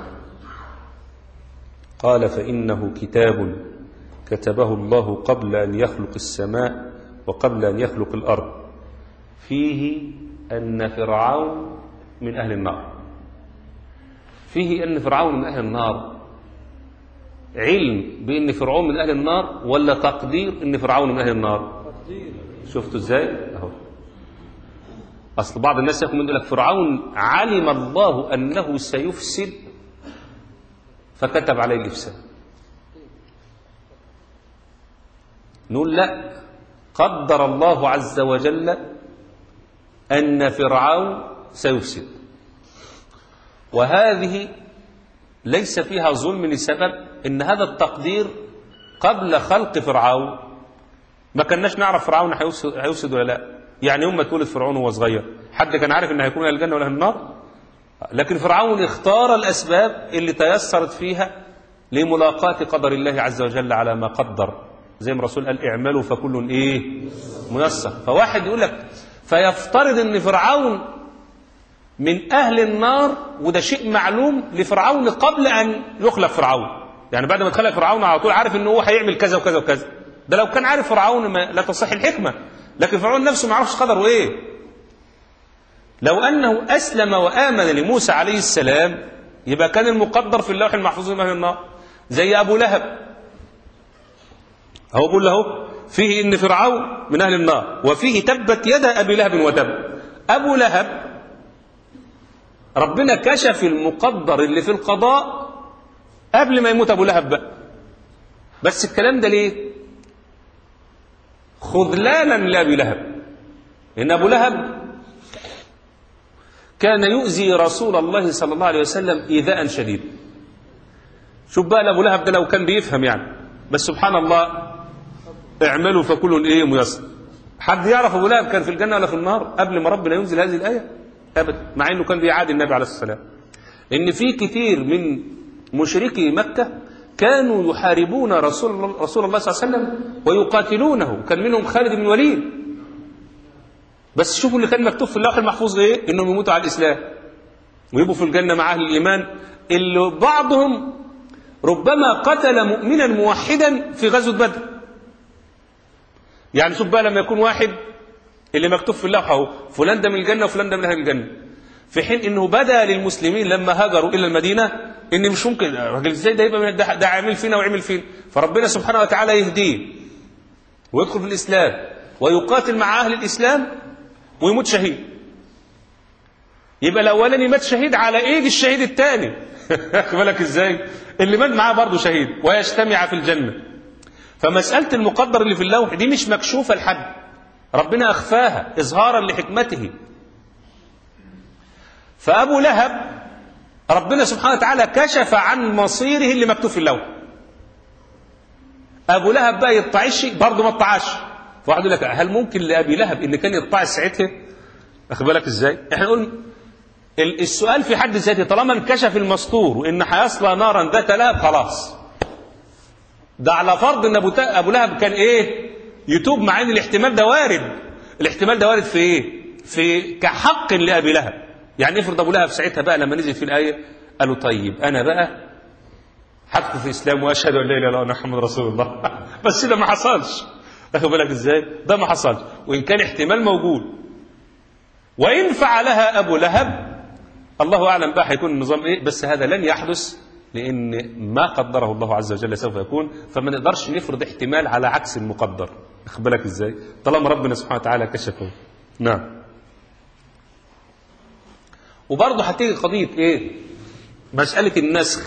قال فإنه كتاب كتبه الله قبل أن يخلق السماء وقبل أن يخلق الأرض فيه أن فرعون من أهل النار فيه أن فرعون من أهل النار علم بأن فرعون من أهل النار ولا تقدير أن فرعون من أهل النار شفتوا إزاي أهو أصل بعض الناس يقول يقول لك فرعون علم الله أنه سيفسد فكتب عليه الإفساد نقول لا قدر الله عز وجل أن فرعون سيفسد وهذه ليس فيها ظلم لسبب ان هذا التقدير قبل خلق فرعون ما كناش نعرف فرعون هيفسد ولا لا يعني يوم ما تولد فرعون وهو صغير حد كان عارف ان هيكون اهل الجنه ولا اهل النار لكن فرعون اختار الاسباب اللي تيسرت فيها لملاقاة قدر الله عز وجل على ما قدر زي ما الرسول قال اعملوا فكل ايه ميسر فواحد يقول لك فيفترض ان فرعون من أهل النار وده شيء معلوم لفرعون قبل أن يخلق فرعون يعني بعد ما اتخلق فرعون على طول عارف ان هو هيعمل كذا وكذا وكذا ده لو كان عارف فرعون ما لا تصح الحكمه لكن فرعون نفسه ما يعرفش قدره ايه لو انه اسلم وامن لموسى عليه السلام يبقى كان المقدر في اللوح المحفوظ من اهل النار زي ابو لهب هو بيقول له فيه ان فرعون من اهل النار وفيه تبت يد ابي لهب وتب ابو لهب ربنا كشف المقدر اللي في القضاء قبل ما يموت ابو لهب بقى بس الكلام ده ليه خذلانا لابي لهب ان ابو لهب كان يؤذي رسول الله صلى الله عليه وسلم ايذاء شديدا شوف بقى ابو لهب ده لو كان بيفهم يعني بس سبحان الله اعملوا فكل ايه ميسر حد يعرف ابو لهب كان في الجنه ولا في النار قبل ما ربنا ينزل هذه الايه ابدا مع انه كان بيعادي النبي عليه الصلاه والسلام ان في كثير من مشركي مكه كانوا يحاربون رسول الله, رسول الله صلى الله عليه وسلم ويقاتلونه كان منهم خالد بن الوليد بس شوفوا اللي كان مكتوب في اللوح المحفوظ ايه انهم يموتوا على الاسلام ويبقوا في الجنه مع اهل الايمان اللي بعضهم ربما قتل مؤمنا موحدا في غزوه بدر يعني شوف بقى لما يكون واحد اللي مكتوب في اللوحه اهو فلان ده من الجنه وفلان ده من اهل الجنه في حين انه بدا للمسلمين لما هاجروا الى المدينه ان مش ممكن الراجل ازاي ده يبقى من ده, ده عامل فينا وعمل فينا فربنا سبحانه وتعالى يهديه ويدخل في الاسلام ويقاتل مع اهل الاسلام ويموت شهيد يبقى الاولاني مات شهيد على ايد الشهيد الثاني واخد بالك ازاي اللي مات معاه برضه شهيد ويجتمع في الجنه فمساله المقدر اللي في اللوح دي مش مكشوفه لحد ربنا اخفاها اظهارا لحكمته فابو لهب ربنا سبحانه وتعالى كشف عن مصيره اللي مكتوب في اللوح ابو لهب بقى يطعش برضه ما اطعش فواحد يقول لك هل ممكن لابي لهب ان كان يطعش ساعتها واخد بالك ازاي احنا نقول السؤال في حد ذاته طالما انكشف المستور وان هيصلى نارا ذات لهب خلاص ده على فرض ان ابو ابو لهب كان ايه يتوب مع ان الاحتمال ده وارد الاحتمال ده وارد في ايه في كحق لابي لهب يعني افرض ابو لهب ساعتها بقى لما نزل في الايه قالوا طيب انا بقى هدخل في الاسلام واشهد ان لا اله الا الله محمد رسول الله بس ده ما حصلش واخد بالك ازاي ده ما حصلش وان كان احتمال موجود وان فعلها ابو لهب الله اعلم بقى هيكون النظام ايه بس هذا لن يحدث لان ما قدره الله عز وجل سوف يكون فما نقدرش نفرض احتمال على عكس المقدر واخد بالك ازاي طالما ربنا سبحانه وتعالى كشفه نعم وبرضه هتيجي قضيه ايه مساله النسخ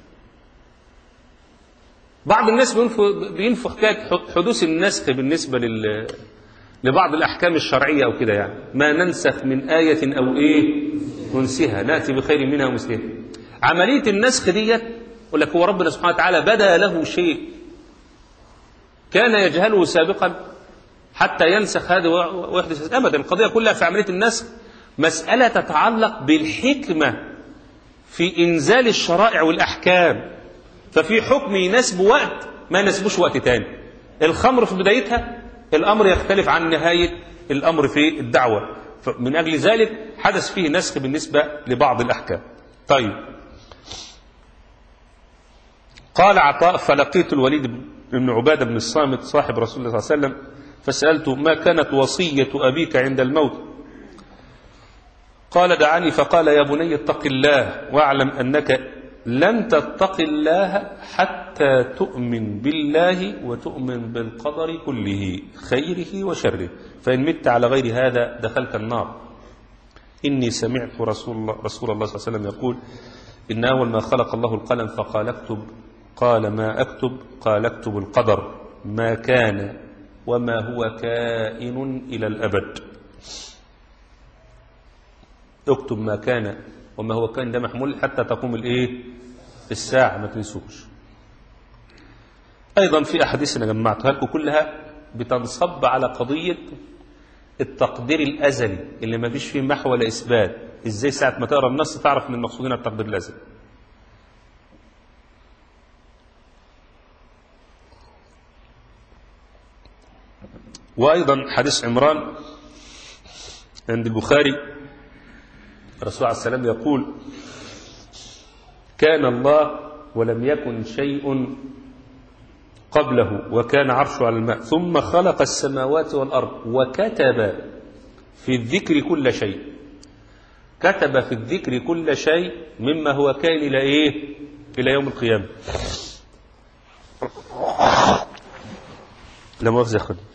بعض الناس بينفوا بينفوا حكايه حدوث النسخ بالنسبه لل لبعض الاحكام الشرعيه او كده يعني ما ننسخ من ايه او ايه ننسها ناتي بخير منها ومثلها عمليه النسخ ديت يقول لك هو ربنا سبحانه وتعالى بدا له شيء كان يجهله سابقا حتى ينسخ هذا ويحدث ابدا القضيه كلها في عمليه النسخ مساله تتعلق بالحكمه في انزال الشرائع والاحكام ففي حكم يناسب وقت ما يناسبوش وقت تاني الخمر في بدايتها الامر يختلف عن نهايه الامر في الدعوه من اجل ذلك حدث فيه نسخ بالنسبه لبعض الاحكام طيب قال عطاء فلقيت الوليد بن عباده بن الصامت صاحب رسول الله صلى الله عليه وسلم فسالته ما كانت وصيه ابيك عند الموت قال دعاني فقال يا بني اتق الله واعلم انك لن تتق الله حتى تؤمن بالله وتؤمن بالقدر كله خيره وشره فإن مت على غير هذا دخلت النار إني سمعت رسول الله, رسول الله صلى الله عليه وسلم يقول إن أول ما خلق الله القلم فقال اكتب قال ما أكتب قال اكتب القدر ما كان وما هو كائن إلى الأبد اكتب ما كان وما هو كان ده محمول حتى تقوم الايه الساعة ما تنسوش أيضا في أحاديث أنا جمعتها لكم كلها بتنصب على قضية التقدير الأزلي اللي ما فيش فيه محو ولا إثبات إزاي ساعة ما تقرأ النص تعرف إن المقصودين التقدير الأزلي وأيضا حديث عمران عند البخاري الرسول عليه السلام يقول كان الله ولم يكن شيء قبله وكان عرشه على الماء ثم خلق السماوات والأرض وكتب في الذكر كل شيء كتب في الذكر كل شيء مما هو كائن إلى إيه إلى يوم القيامة لا مؤاخذة يا أخوان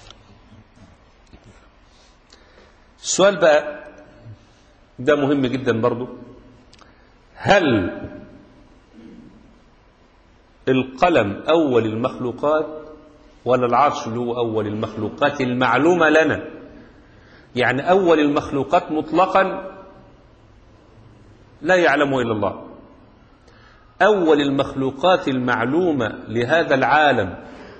السؤال بقى ده مهم جدا برضو هل القلم أول المخلوقات ولا العرش اللي هو أول المخلوقات المعلومة لنا يعني أول المخلوقات مطلقا لا يعلمه إلا الله أول المخلوقات المعلومة لهذا العالم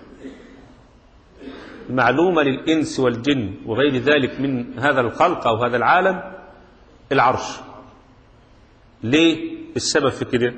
معلومة للإنس والجن وغير ذلك من هذا الخلق أو هذا العالم العرش ليه السبب في كده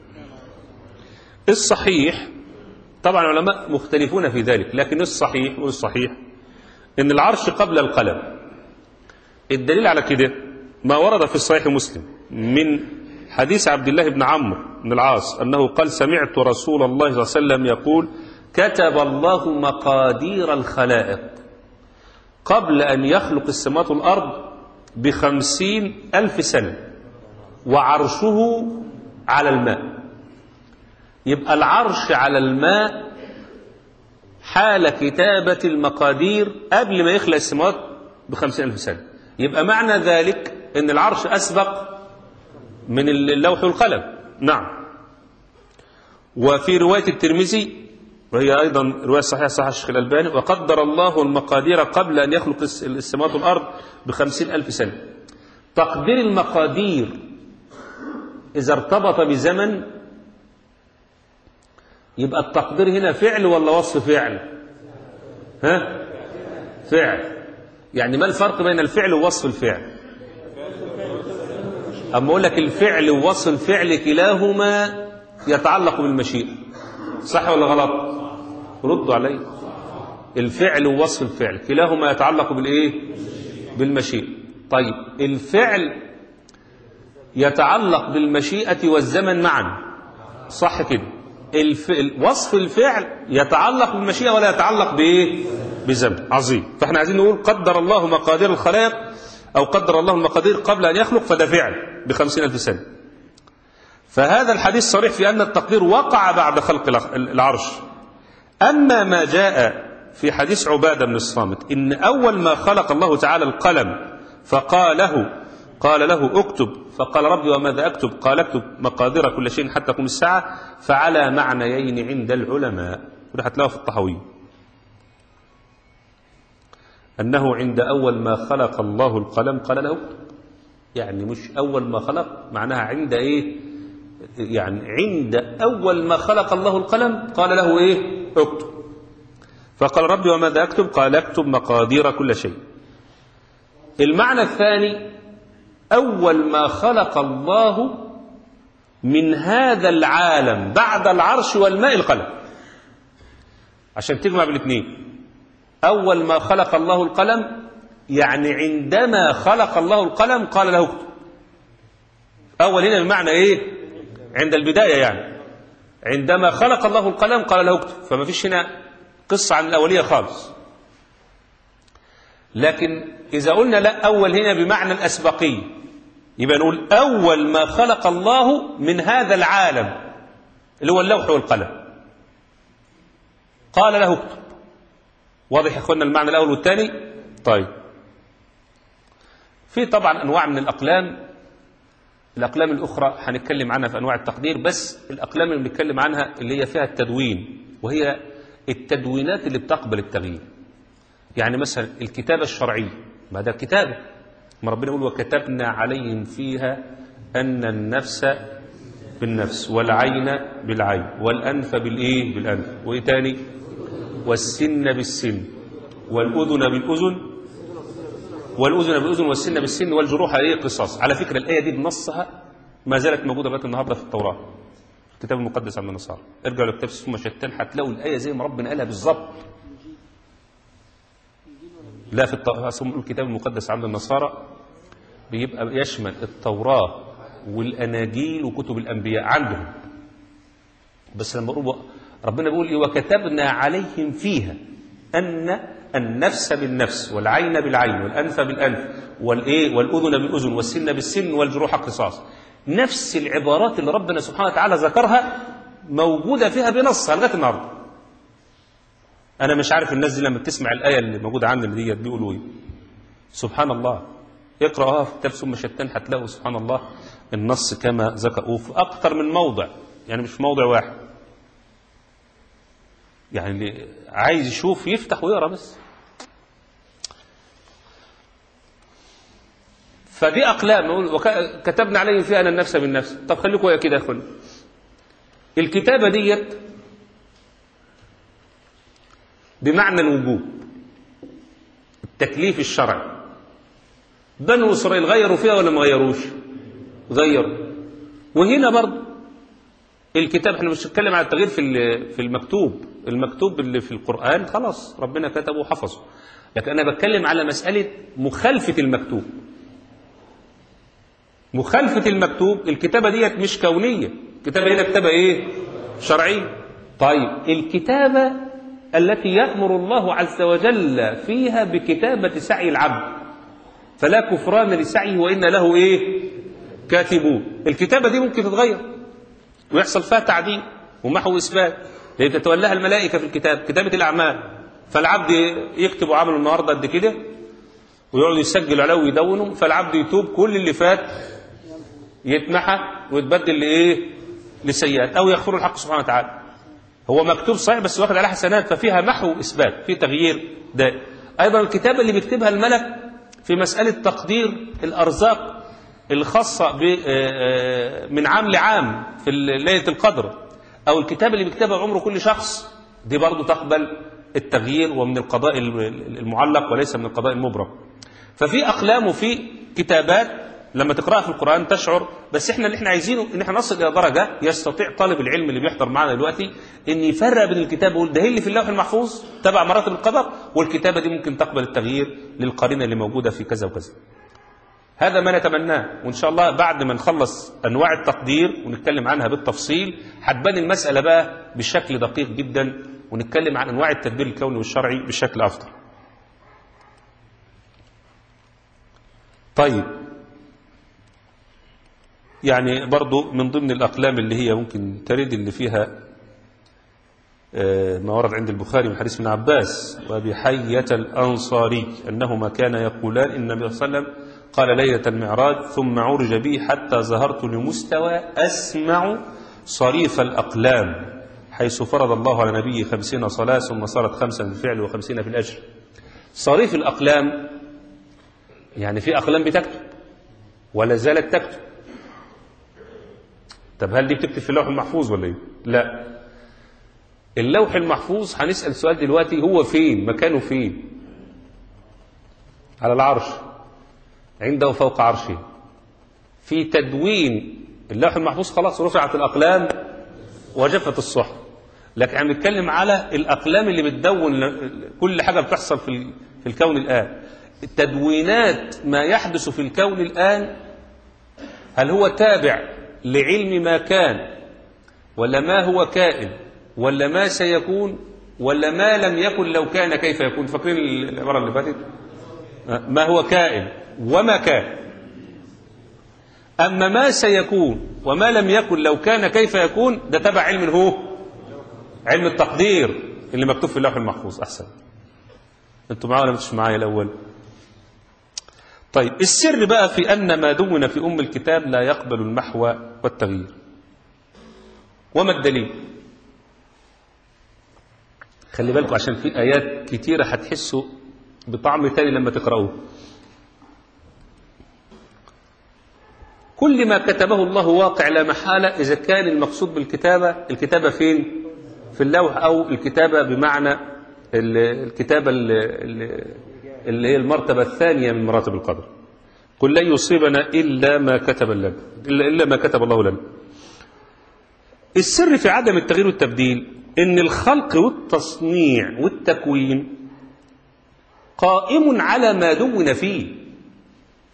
الصحيح طبعا العلماء مختلفون في ذلك لكن الصحيح والصحيح ان العرش قبل القلم الدليل على كده ما ورد في صحيح مسلم من حديث عبد الله بن عمرو بن العاص انه قال سمعت رسول الله صلى الله عليه وسلم يقول كتب الله مقادير الخلائق قبل ان يخلق السماوات والارض بخمسين الف سنه وعرشه على الماء يبقى العرش على الماء حال كتابة المقادير قبل ما يخلق السماوات بخمسين ألف سنة يبقى معنى ذلك أن العرش أسبق من اللوح والقلم نعم وفي رواية الترمذي وهي أيضا رواية صحيحة صحيح الشيخ الألباني وقدر الله المقادير قبل أن يخلق السماوات والأرض بخمسين ألف سنة تقدير المقادير إذا ارتبط بزمن يبقى التقدير هنا فعل ولا وصف فعل ها فعل يعني ما الفرق بين الفعل ووصف الفعل أما أقول لك الفعل ووصف الفعل كلاهما يتعلق بالمشيئة صح ولا غلط ردوا علي الفعل ووصف الفعل كلاهما يتعلق بالإيه بالمشيئة طيب الفعل يتعلق بالمشيئة والزمن معا صح كده الف... وصف الفعل يتعلق بالمشيئة ولا يتعلق بإيه بزمن عظيم فاحنا عايزين نقول قدر الله مقادير الخلائق أو قدر الله المقادير قبل أن يخلق فده فعل بخمسين ألف سنة فهذا الحديث صريح في أن التقدير وقع بعد خلق العرش أما ما جاء في حديث عبادة بن الصامت إن أول ما خلق الله تعالى القلم فقال له قال له اكتب فقال ربي وماذا اكتب قال اكتب مقادير كل شيء حتى تقوم الساعة فعلى معنيين عند العلماء وده هتلاقوه في الطحوي أنه عند أول ما خلق الله القلم قال له اكتب يعني مش أول ما خلق معناها عند إيه يعني عند أول ما خلق الله القلم قال له إيه اكتب فقال ربي وماذا اكتب قال اكتب مقادير كل شيء المعنى الثاني أول ما خلق الله من هذا العالم بعد العرش والماء القلم عشان تجمع بالاثنين أول ما خلق الله القلم يعني عندما خلق الله القلم قال له اكتب أول هنا بمعنى إيه عند البداية يعني عندما خلق الله القلم قال له اكتب فما فيش هنا قصة عن الأولية خالص لكن إذا قلنا لا أول هنا بمعنى الأسبقية يبقى نقول أول ما خلق الله من هذا العالم اللي هو اللوح والقلم قال له اكتب واضح يا اخوانا المعنى الأول والثاني طيب في طبعا أنواع من الأقلام الأقلام الأخرى هنتكلم عنها في أنواع التقدير بس الأقلام اللي بنتكلم عنها اللي هي فيها التدوين وهي التدوينات اللي بتقبل التغيير يعني مثلا الكتابة الشرعية ما ده كتابة ما ربنا يقول وكتبنا عليهم فيها أن النفس بالنفس والعين بالعين والأنف بالإيه بالأنف وإيه تاني والسن بالسن والأذن بالأذن والأذن بالأذن والسن بالسن والجروح إيه قصاص على فكرة الآية دي بنصها ما زالت موجودة لغاية النهاردة في التوراة الكتاب المقدس عند النصارى ارجعوا لكتاب ثم شتان هتلاقوا الآية زي ما ربنا قالها بالظبط لا في الط- الكتاب المقدس عند النصارى بيبقى يشمل التوراة والأناجيل وكتب الأنبياء عندهم بس لما أقول ربنا بيقول إيه وكتبنا عليهم فيها أن النفس بالنفس والعين بالعين والأنف بالأنف والإيه والأذن بالأذن والسن بالسن والجروح قصاص نفس العبارات اللي ربنا سبحانه وتعالى ذكرها موجودة فيها بنصها لغاية النهارده أنا مش عارف الناس دي لما بتسمع الآية اللي موجودة عندنا ديت بيقولوا إيه سبحان الله اقرأها في كتاب ثم شتان هتلاقوا سبحان الله النص كما ذكروا في أكثر من موضع يعني مش في موضع واحد يعني اللي عايز يشوف يفتح ويقرا بس فدي اقلام نقول وك- كتبنا عليهم فيها ان النفس بالنفس طب خليكم يا كده يا اخوان الكتابه ديت بمعنى الوجوب التكليف الشرعي بنو اسرائيل غيروا فيها ولا ما غيروش غيروا وهنا برضه الكتاب احنا مش بنتكلم على التغيير في ال- في المكتوب المكتوب اللي في القرآن خلاص ربنا كتبه وحفظه لكن انا بتكلم على مسألة مخالفة المكتوب مخالفة المكتوب الكتابة ديت مش كونية الكتابة هنا كتابة ايه شرعية طيب الكتابة التي يأمر الله عز وجل فيها بكتابة سعي العبد فلا كفران لسعيه وإن له ايه كاتبون الكتابة دي ممكن تتغير ويحصل فيها تعديل ومحو إثبات لأن تتولاها الملائكة في الكتاب كتابة الأعمال فالعبد يكتب عمله النهاردة قد كده ويقعد يسجل عليه ويدونه فالعبد يتوب كل اللي فات يتمحى ويتبدل لإيه لسيئات أو يغفر الحق سبحانه وتعالى هو مكتوب صحيح بس واخد عليه حسنات ففيها محو إثبات في تغيير دائم أيضا الكتابة اللي بيكتبها الملك في مسألة تقدير الأرزاق الخاصة ب- آه، من عام لعام في ليلة القدر أو الكتاب اللي بيكتبها عمره كل شخص دي برضه تقبل التغيير ومن القضاء المعلق وليس من القضاء المبرم ففي أقلام وفي كتابات لما تقرأها في القرآن تشعر بس احنا اللي احنا عايزينه ان احنا نصل الى درجة يستطيع طالب العلم اللي بيحضر معنا دلوقتي ان يفرق بين الكتاب ويقول ده هي اللي في اللوح المحفوظ تبع مراتب القدر والكتابة دي ممكن تقبل التغيير للقرينة اللي موجودة في كذا وكذا هذا ما نتمناه وإن شاء الله بعد ما نخلص أنواع التقدير ونتكلم عنها بالتفصيل هتبان المسألة بقى بشكل دقيق جدا ونتكلم عن أنواع التدبير الكوني والشرعي بشكل أفضل طيب يعني برضو من ضمن الأقلام اللي هي ممكن ترد اللي فيها آه، ما ورد عند البخاري من حديث ابن عباس وابي حية الأنصاري أنهما كان يقولان إن النبي صلى الله عليه وسلم قال ليلة المعراج ثم عرج بي حتى ظهرت لمستوى أسمع صريف الأقلام حيث فرض الله على نبيه خمسين صلاة ثم صارت خمسا في الفعل وخمسين في الأجر صريف الأقلام يعني في أقلام بتكتب ولا زالت تكتب طب هل دي بتكتب في اللوح المحفوظ ولا ايه؟ لا اللوح المحفوظ هنسأل سؤال دلوقتي هو فين مكانه فين على العرش عنده فوق عرشه في تدوين اللوح المحفوظ خلاص رفعت الأقلام وجفت الصحف لكن احنا بنتكلم على الأقلام اللي بتدون كل حاجة بتحصل في ال- في الكون الآن تدوينات ما يحدث في الكون الآن هل هو تابع لعلم ما كان ولا ما هو كائن ولا ما سيكون ولا ما لم يكن لو كان كيف يكون فاكرين العبارة اللي فاتت ما هو كائن وما كان أما ما سيكون وما لم يكن لو كان كيف يكون ده تبع علم هو علم التقدير اللي مكتوب في اللوح المحفوظ أحسن أنتوا معايا ولا مش معايا الأول طيب السر بقى في أن ما دون في أم الكتاب لا يقبل المحو والتغيير وما الدليل خلي بالكم عشان في آيات كتيرة هتحسوا بطعم تاني لما تقرأوه كل ما كتبه الله واقع لا محالة إذا كان المقصود بالكتابة الكتابة فين في اللوح أو الكتابة بمعنى ال- الكتابة ال- ال- اللي هي المرتبة الثانية من مراتب القدر قل لن يصيبنا إلا ما كتب لنا إلا, إلا ما كتب الله لنا السر في عدم التغيير والتبديل إن الخلق والتصنيع والتكوين قائم على ما دون فيه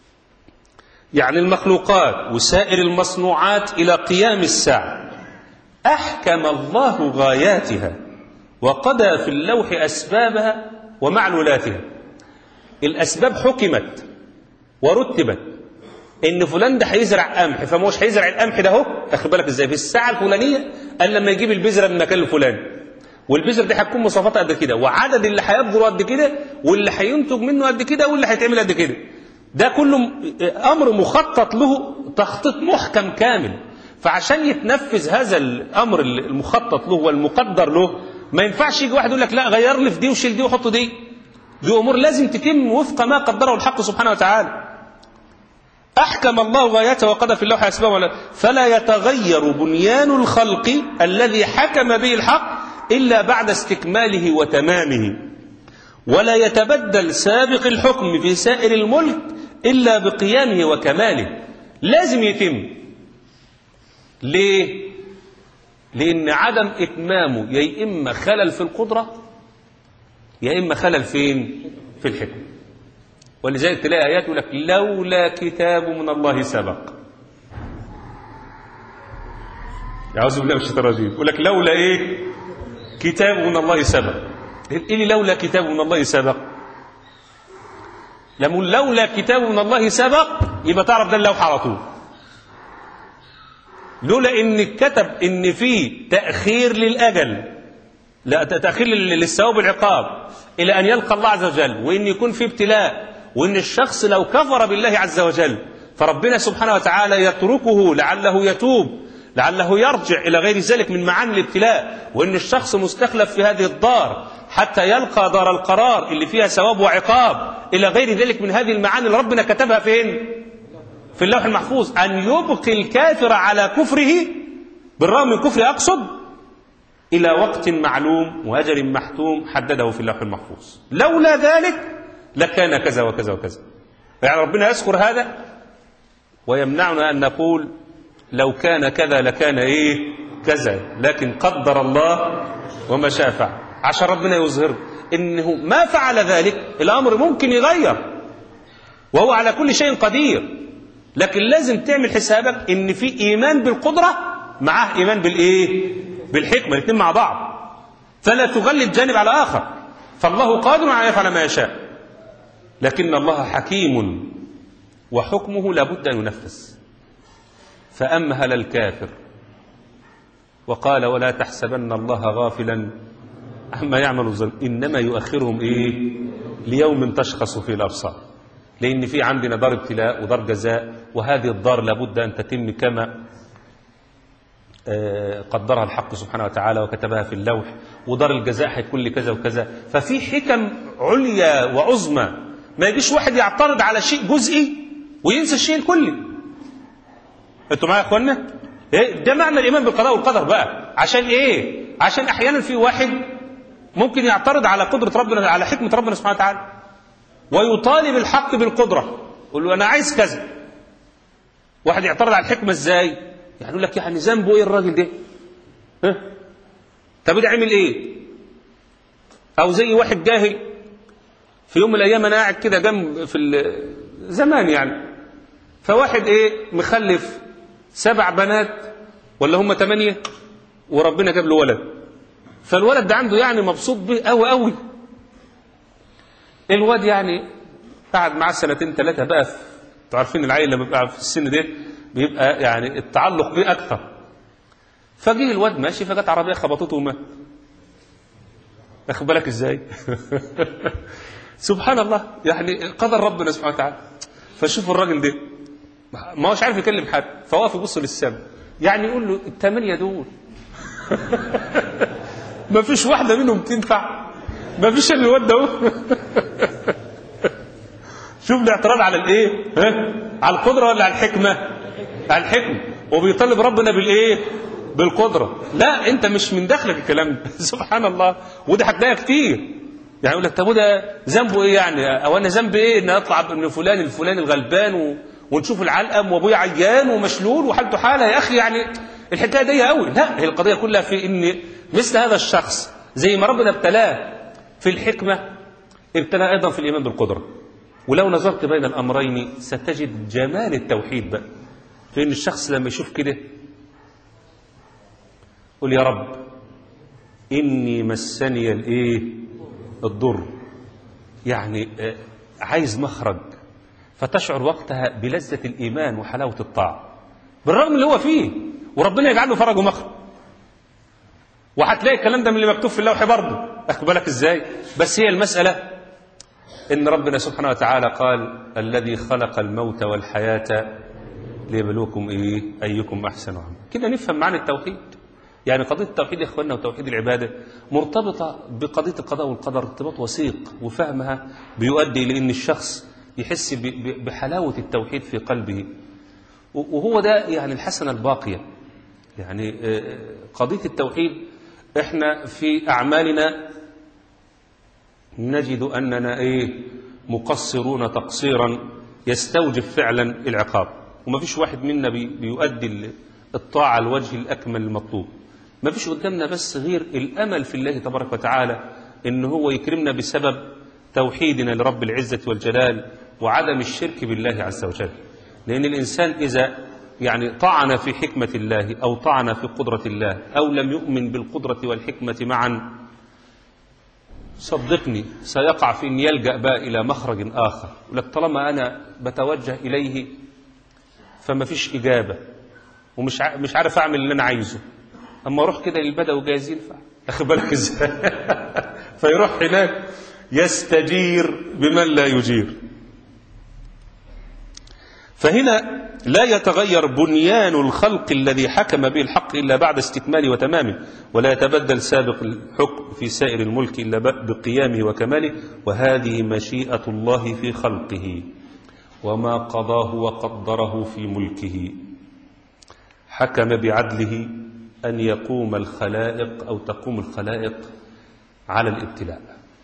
يعني المخلوقات وسائر المصنوعات إلى قيام الساعة أحكم الله غاياتها وقضى في اللوح أسبابها ومعلولاتها الأسباب حكمت ورتبت إن فلان ده هيزرع قمح فما هوش هيزرع القمح ده أهو أخد بالك إزاي في الساعة الفلانية قال لما يجيب البذرة من المكان الفلاني والبذرة دي هتكون مواصفاتها قد كده وعدد اللي هيبذر قد كده واللي هينتج منه قد كده واللي هيتعمل قد كده ده كله أمر مخطط له تخطيط محكم كامل فعشان يتنفذ هذا الأمر المخطط له والمقدر له ما ينفعش يجي واحد يقول لك لا غير لي في دي وشيل دي وحط دي دي أمور لازم تتم وفق ما قدره الحق سبحانه وتعالى أحكم الله غايته وقضى في اللوح أسبابه فلا يتغير بنيان الخلق الذي حكم به الحق إلا بعد استكماله وتمامه ولا يتبدل سابق الحكم في سائر الملك إلا بقيامه وكماله لازم يتم ليه؟ لأن عدم إتمامه يا إما خلل في القدرة يا إما خلل فين؟ في الحكمة ولذلك تلاقي آيات يقول لك لولا كتاب من الله سبق أعوذ بالله من الشيطان الرجيم يقول لك لولا إيه؟ كتاب من الله سبق إيه اللي لولا كتاب من الله سبق؟ لما لولا كتاب من الله سبق يبقى تعرف ده اللوح على طول لولا ان كتب ان في تاخير للاجل لا تاخير للثواب والعقاب الى ان يلقى الله عز وجل وان يكون في ابتلاء وان الشخص لو كفر بالله عز وجل فربنا سبحانه وتعالى يتركه لعله يتوب لعله يرجع الى غير ذلك من معاني الابتلاء وان الشخص مستخلف في هذه الدار حتى يلقى دار القرار اللي فيها ثواب وعقاب الى غير ذلك من هذه المعاني اللي ربنا كتبها فين؟ في اللوح المحفوظ أن يبقي الكافر على كفره بالرغم من كفره أقصد إلى وقت معلوم وأجل محتوم حدده في اللوح المحفوظ لولا ذلك لكان كذا وكذا وكذا يعني ربنا يذكر هذا ويمنعنا أن نقول لو كان كذا لكان إيه كذا لكن قدر الله وما شاء فعل عشان ربنا يظهر إنه ما فعل ذلك الأمر ممكن يغير وهو على كل شيء قدير لكن لازم تعمل حسابك ان في ايمان بالقدره معاه ايمان بالايه بالحكمه الاثنين مع بعض فلا تغلب جانب على اخر فالله قادر على يفعل ما يشاء لكن الله حكيم وحكمه لابد ان ينفذ فامهل الكافر وقال ولا تحسبن الله غافلا عما يعمل الظالم انما يؤخرهم ايه ليوم تشخص فيه الابصار لأن في عندنا دار ابتلاء ودار جزاء وهذه الدار لابد أن تتم كما قدرها الحق سبحانه وتعالى وكتبها في اللوح ودار الجزاء هيكون لكذا وكذا ففي حكم عليا وعظمى ما يجيش واحد يعترض على شيء جزئي وينسى الشيء الكلي انتوا معايا يا اخوانا ده معنى الايمان بالقضاء والقدر بقى عشان ايه عشان احيانا في واحد ممكن يعترض على قدره ربنا على حكمه ربنا سبحانه وتعالى ويطالب الحق بالقدرة يقول له أنا عايز كذا واحد يعترض على الحكمة إزاي يعني يقول لك يعني ذنبه إيه الراجل ده ها طب ده عمل إيه أو زي واحد جاهل في يوم من الأيام أنا قاعد كده جنب في زمان يعني فواحد إيه مخلف سبع بنات ولا هم ثمانية وربنا جاب له ولد فالولد ده عنده يعني مبسوط بيه قوي قوي الواد يعني قعد معاه سنتين ثلاثة بقى في انتوا عارفين العيل لما بيبقى في السن ده بيبقى يعني التعلق بيه أكثر فجه الواد ماشي فجت عربية خبطته ومات واخد بالك ازاي؟ سبحان الله يعني قدر ربنا سبحانه وتعالى فشوف الراجل ده ما هوش عارف يكلم حد فواقف يبص للسماء يعني يقول له الثمانية دول ما فيش واحدة منهم تنفع ما فيش الا الواد ده شوف الاعتراض على الايه ها على القدره ولا على الحكمه على الحكمه وبيطالب ربنا بالايه بالقدره لا انت مش من داخلك الكلام ده سبحان الله وده هتلاقيها كتير يعني يقول لك طب وده ذنبه ايه يعني او انا ذنبي ايه ان اطلع ابن فلان الفلاني الغلبان و... ونشوف العلقم وابويا عيان ومشلول وحالته حاله يا اخي يعني الحكايه دي قوي لا هي القضيه كلها في ان مثل هذا الشخص زي ما ربنا ابتلاه في الحكمة ابتلى أيضا في الإيمان بالقدرة ولو نظرت بين الأمرين ستجد جمال التوحيد بقى لأن الشخص لما يشوف كده قل يا رب إني مسني الإيه الضر يعني آه، عايز مخرج فتشعر وقتها بلذة الإيمان وحلاوة الطاعة بالرغم اللي هو فيه وربنا يجعل له فرج ومخرج وهتلاقي الكلام ده من اللي مكتوب في اللوح برضه أخد بالك ازاي بس هي المسألة إن ربنا سبحانه وتعالى قال الذي خلق الموت والحياة ليبلوكم إيه أيكم أحسن عملا كده نفهم معنى التوحيد يعني قضية التوحيد يا إخواننا وتوحيد العبادة مرتبطة بقضية القضاء والقدر ارتباط وثيق وفهمها بيؤدي إلى أن الشخص يحس ب- ب- بحلاوة التوحيد في قلبه وهو ده يعني الحسنة الباقية يعني آه، قضية التوحيد احنا في أعمالنا نجد أننا إيه مقصرون تقصيرا يستوجب فعلا العقاب وما فيش واحد منا بي- بيؤدي ال- الطاعة الوجه الأكمل المطلوب ما فيش قدامنا بس غير الأمل في الله تبارك وتعالى إن هو يكرمنا بسبب توحيدنا لرب العزة والجلال وعدم الشرك بالله عز وجل لأن الإنسان إذا يعني طعن في حكمة الله أو طعن في قدرة الله أو لم يؤمن بالقدرة والحكمة معا صدقني سيقع في أن يلجأ بقى إلى مخرج آخر يقول لك طالما أنا بتوجه إليه فما فيش إجابة ومش ع- مش عارف أعمل اللي أنا عايزه أما أروح كده للبدوي جايز ينفع أخد بالك إزاي فيروح هناك يستجير بمن لا يجير فهنا لا يتغير بنيان الخلق الذي حكم به الحق إلا بعد استكماله وتمامه ولا يتبدل سابق الحكم في سائر الملك إلا بقيامه وكماله وهذه مشيئة الله في خلقه وما قضاه وقدره في ملكه حكم بعدله أن يقوم الخلائق أو تقوم الخلائق على الابتلاء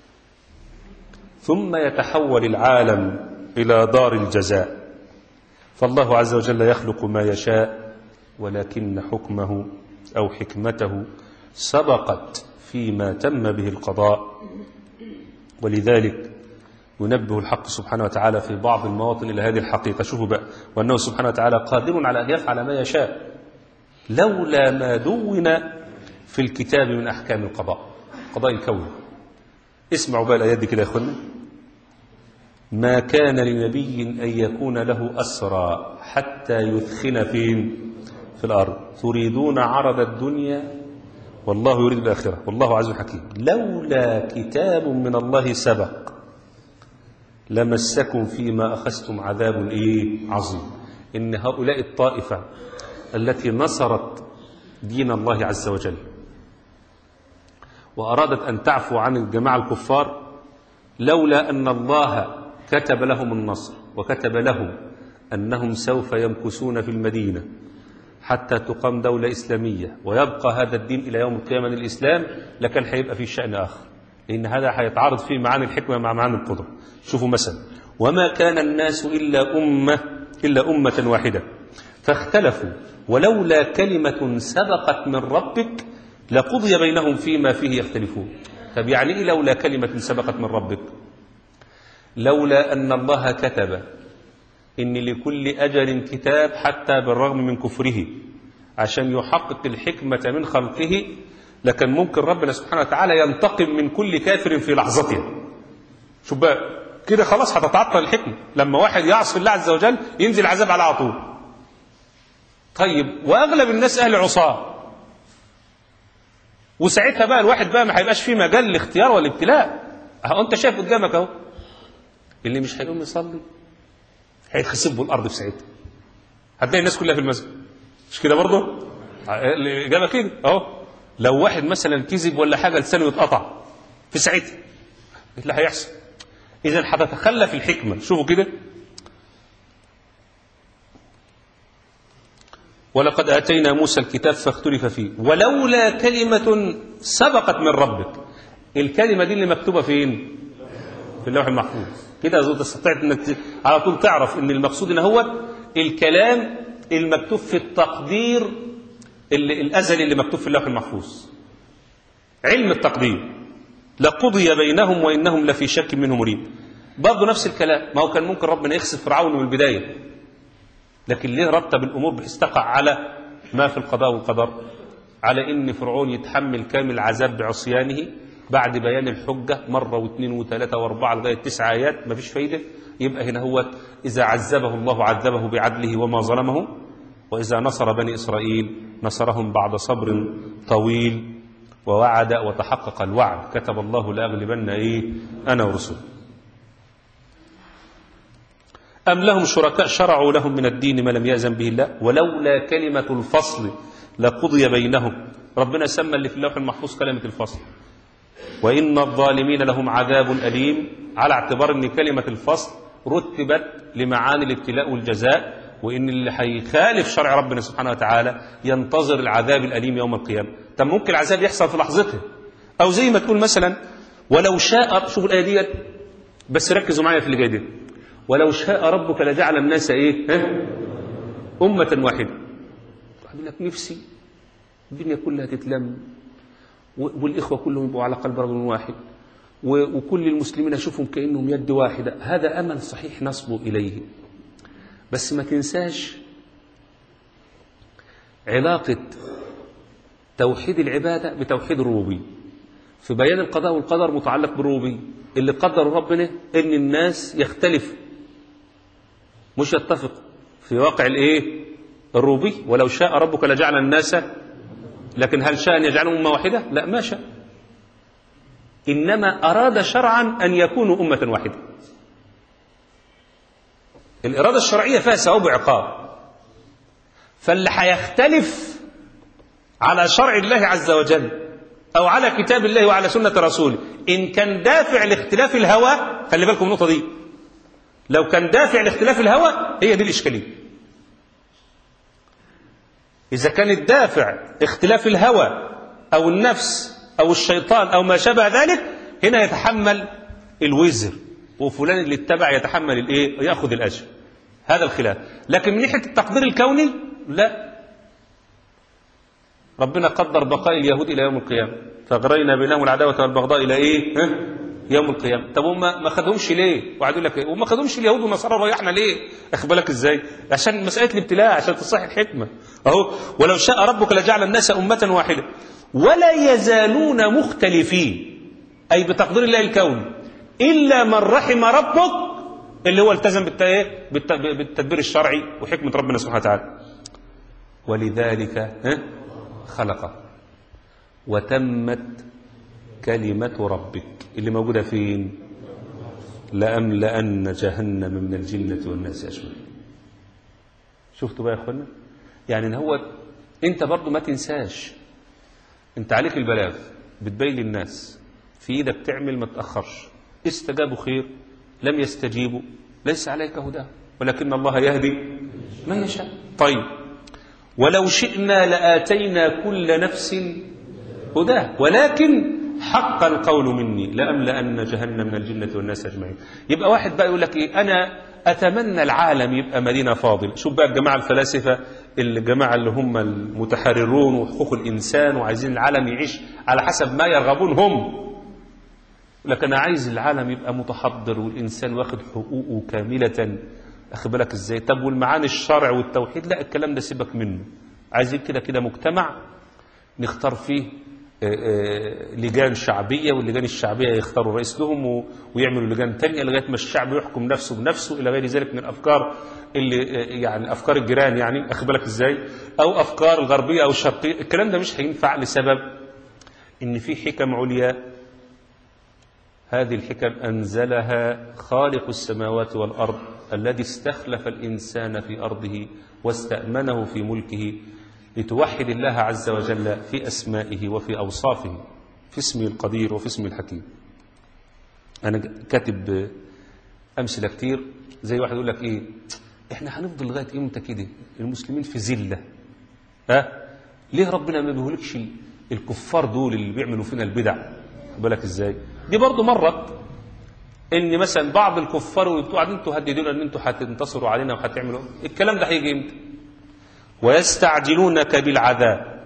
ثم يتحول العالم إلى دار الجزاء فالله عز وجل يخلق ما يشاء ولكن حكمه أو حكمته سبقت فيما تم به القضاء ولذلك ينبه الحق سبحانه وتعالى في بعض المواطن إلى هذه الحقيقة شوفوا بقى وأنه سبحانه وتعالى قادر على أن يفعل ما يشاء لولا ما دون في الكتاب من أحكام القضاء قضاء الكون اسمعوا بقى الآيات دي كده يا أخوانا ما كان لنبي أن يكون له أسرى حتى يثخن فين في الأرض تريدون عرض الدنيا والله يريد الآخرة والله عز حكيم لولا كتاب من الله سبق لمسكم فيما أخذتم عذاب إيه عظيم إن هؤلاء الطائفة التي نصرت دين الله عز وجل وأرادت أن تعفو عن الجماعة الكفار لولا أن الله كتب لهم النصر وكتب لهم أنهم سوف يمكثون في المدينة حتى تقام دولة إسلامية ويبقى هذا الدين إلى يوم القيامة الإسلام لكن هيبقى فيه شأن آخر لأن هذا هيتعارض فيه معاني الحكمة مع معاني القدرة شوفوا مثلا وما كان الناس إلا أمة إلا أمة واحدة فاختلفوا ولولا كلمة سبقت من ربك لقضي بينهم فيما فيه يختلفون طب يعني إيه لولا كلمة سبقت من ربك لولا أن الله كتب إن لكل أجل كتاب حتى بالرغم من كفره عشان يحقق الحكمة من خلقه لكن ممكن ربنا سبحانه وتعالى ينتقم من كل كافر في لحظته شوف بقى كده خلاص هتتعطل الحكمة لما واحد يعصي الله عز وجل ينزل عذاب على على طول طيب وأغلب الناس أهل عصاه وساعتها بقى الواحد بقى ما هيبقاش فيه مجال للاختيار والابتلاء اهو انت شايف قدامك اهو اللي مش هيقوم يصلي هيتخسف به الارض في ساعتها هتلاقي الناس كلها في المسجد مش كده برضه الاجابه كده اهو لو واحد مثلا كذب ولا حاجه لسانه يتقطع في ساعتها ايه اللي هيحصل اذا هتتخلف الحكمه شوفوا كده ولقد آتينا موسى الكتاب فاختلف فيه ولولا كلمة سبقت من ربك الكلمة دي اللي مكتوبة فين في اللوح المحفوظ كده تستطيع انك على طول تعرف ان المقصود هنا هو الكلام المكتوب في التقدير اللي الازلي اللي مكتوب في اللوح المحفوظ علم التقدير لقضي بينهم وانهم لفي شك منه مريب برضه نفس الكلام ما هو كان ممكن ربنا يخسف فرعون من البدايه لكن ليه رتب الامور بحيث تقع على ما في القضاء والقدر على ان فرعون يتحمل كامل العذاب بعصيانه بعد بيان الحجة مرة واثنين وثلاثة واربعة لغاية تسع آيات مفيش فايدة يبقى هنا هو إذا عذبه الله عذبه بعدله وما ظلمه وإذا نصر بني إسرائيل نصرهم بعد صبر طويل ووعد وتحقق الوعد كتب الله لأغلبن إيه أنا ورسل أم لهم شركاء شرعوا لهم من الدين ما لم يأذن به الله ولولا كلمة الفصل لقضي بينهم ربنا سمى اللي في اللوح المحفوظ كلمة الفصل وإن الظالمين لهم عذاب أليم على اعتبار أن كلمة الفصل رتبت لمعاني الابتلاء والجزاء وإن اللي هيخالف شرع ربنا سبحانه وتعالى ينتظر العذاب الأليم يوم القيامة طب ممكن العذاب يحصل في لحظته أو زي ما تقول مثلا ولو شاء شوفوا الآية ديت بس ركزوا معايا في اللي جاي دي ولو شاء ربك لجعل الناس إيه ها؟ أمة واحدة يقول لك نفسي الدنيا كلها تتلم والإخوة كلهم يبقوا على قلب رجل واحد وكل المسلمين أشوفهم كأنهم يد واحدة هذا أمل صحيح نصبو إليه بس ما تنساش علاقة توحيد العبادة بتوحيد الربوبية في بيان القضاء والقدر متعلق بالربوبية اللي قدر ربنا ان الناس يختلفوا مش يتفقوا في واقع الايه الربوبية ولو شاء ربك لجعل الناس لكن هل شاء ان يجعلهم امه واحده لا ما شاء انما اراد شرعا ان يكونوا امه واحده الاراده الشرعيه فيها ثواب وعقاب فاللي هيختلف على شرع الله عز وجل او على كتاب الله وعلى سنه رسوله ان كان دافع لاختلاف الهوى خلي بالكم النقطه دي لو كان دافع لاختلاف الهوى هي دي الاشكاليه إذا كان الدافع اختلاف الهوى أو النفس أو الشيطان أو ما شابه ذلك هنا يتحمل الوزر وفلان اللي اتبع يتحمل الايه ياخذ الاجر هذا الخلاف لكن من ناحيه التقدير الكوني لا ربنا قدر بقاء اليهود الى يوم القيامه فاغرينا بينهم العداوه والبغضاء الى ايه ها؟ يوم القيامه طب هم ما خدهمش ليه وقعدوا لك ايه وما خدهمش اليهود والنصارى ريحنا ليه اخد بالك ازاي عشان مساله الابتلاء عشان تصح الحكمه اهو ولو شاء ربك لجعل الناس امه واحده ولا يزالون مختلفين اي بتقدير الله الكوني الا من رحم ربك اللي هو التزم بالتدبير الشرعي وحكمه ربنا سبحانه وتعالى ولذلك ها خلقه وتمت كلمة ربك اللي موجودة فين لأملأن جهنم من الجنة والناس أجمعين شفتوا بقى يا أخوانا يعني إن هو أنت برضو ما تنساش أنت عليك البلاغ بتبين للناس في إيدك تعمل ما تأخرش استجابوا خير لم يستجيبوا ليس عليك هداه ولكن الله يهدي من يشاء طيب ولو شئنا لآتينا كل نفس هداه ولكن حق القول مني لأملأن جهنم من الجنة والناس أجمعين يبقى واحد بقى يقول لك إيه أنا أتمنى العالم يبقى مدينة فاضل شوف بقى الجماعة الفلاسفة الجماعة اللي هم المتحررون وحقوق الإنسان وعايزين العالم يعيش على حسب ما يرغبون هم لكن أنا عايز العالم يبقى متحضر والإنسان واخد حقوقه كاملة أخد بالك إزاي طب والمعاني الشرع والتوحيد لا الكلام ده سيبك منه عايزين كده كده مجتمع نختار فيه لجان شعبية واللجان الشعبية يختاروا رئيس لهم ويعملوا لجان تانية لغاية ما الشعب يحكم نفسه بنفسه إلى غير ذلك من الأفكار اللي يعني أفكار الجيران يعني أخد بالك إزاي أو أفكار الغربية أو الشرقية الكلام ده مش هينفع لسبب إن في حكم عليا هذه الحكم أنزلها خالق السماوات والأرض الذي استخلف الإنسان في أرضه واستأمنه في ملكه لتوحد الله عز وجل في أسمائه وفي أوصافه في اسمه القدير وفي اسمه الحكيم أنا كاتب أمثلة كتير زي واحد يقول لك إيه إحنا هنفضل لغاية إمتى كده المسلمين في ذلة ها ليه ربنا ما بيهلكش الكفار دول اللي بيعملوا فينا البدع بالك إزاي دي برضو مرت ان مثلا بعض الكفار وانتوا قاعدين تهددونا ان انتوا هتنتصروا علينا وهتعملوا الكلام ده هيجي امتى ويستعجلونك بالعذاب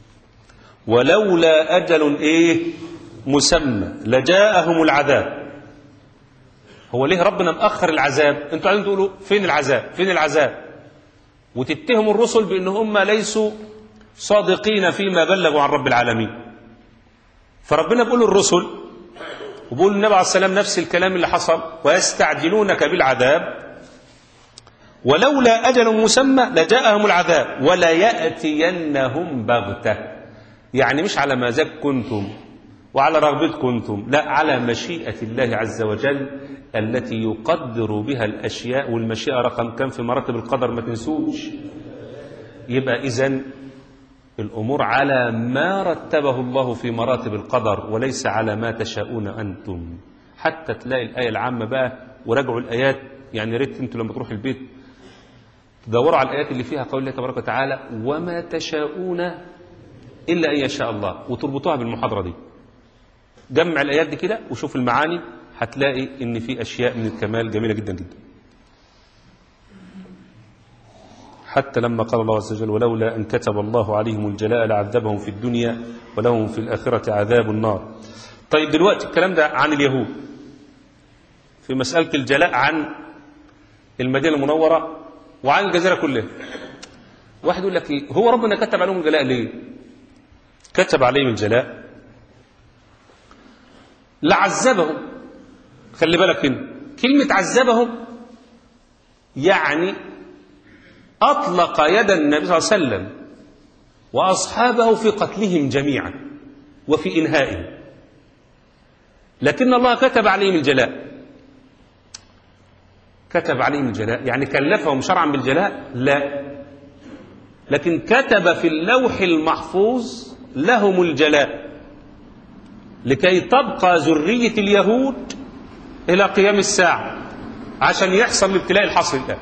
ولولا أجل إيه مسمى لجاءهم العذاب هو ليه ربنا مأخر العذاب انتوا قاعدين تقولوا فين العذاب فين العذاب وتتهموا الرسل بأن هم ليسوا صادقين فيما بلغوا عن رب العالمين فربنا بيقول للرسل وبيقول النبي عليه السلام نفس الكلام اللي حصل ويستعجلونك بالعذاب ولولا أجل مسمى لجاءهم العذاب ولا يأتينهم بغتة يعني مش على مزاج كنتم وعلى رغبتكم كنتم لا على مشيئة الله عز وجل التي يقدر بها الأشياء والمشيئة رقم كم في مراتب القدر ما تنسوش يبقى إذن الأمور على ما رتبه الله في مراتب القدر وليس على ما تشاءون أنتم حتى تلاقي الآية العامة بقى وراجعوا الآيات يعني ريت انتوا لما تروحوا البيت تدوروا على الآيات اللي فيها قول الله تبارك وتعالى وما تشاءون إلا أن يشاء الله وتربطوها بالمحاضرة دي جمع الآيات دي كده وشوف المعاني هتلاقي إن في أشياء من الكمال جميلة جدا جدا حتى لما قال الله عز وجل ولولا أن كتب الله عليهم الجلاء لعذبهم في الدنيا ولهم في الآخرة عذاب النار طيب دلوقتي الكلام ده عن اليهود في مسألة الجلاء عن المدينة المنورة وعن الجزيرة كلها واحد يقول لك إيه هو ربنا كتب عليهم الجلاء ليه كتب عليهم الجلاء لعذبهم خلي بالك هنا كلمة عذبهم يعني أطلق يد النبي صلى الله عليه وسلم وأصحابه في قتلهم جميعا وفي إنهائهم لكن الله كتب عليهم الجلاء كتب عليهم الجلاء يعني كلفهم شرعا بالجلاء لا لكن كتب في اللوح المحفوظ لهم الجلاء لكي تبقى ذرية اليهود إلى قيام الساعة عشان يحصل الابتلاء الحصري الآن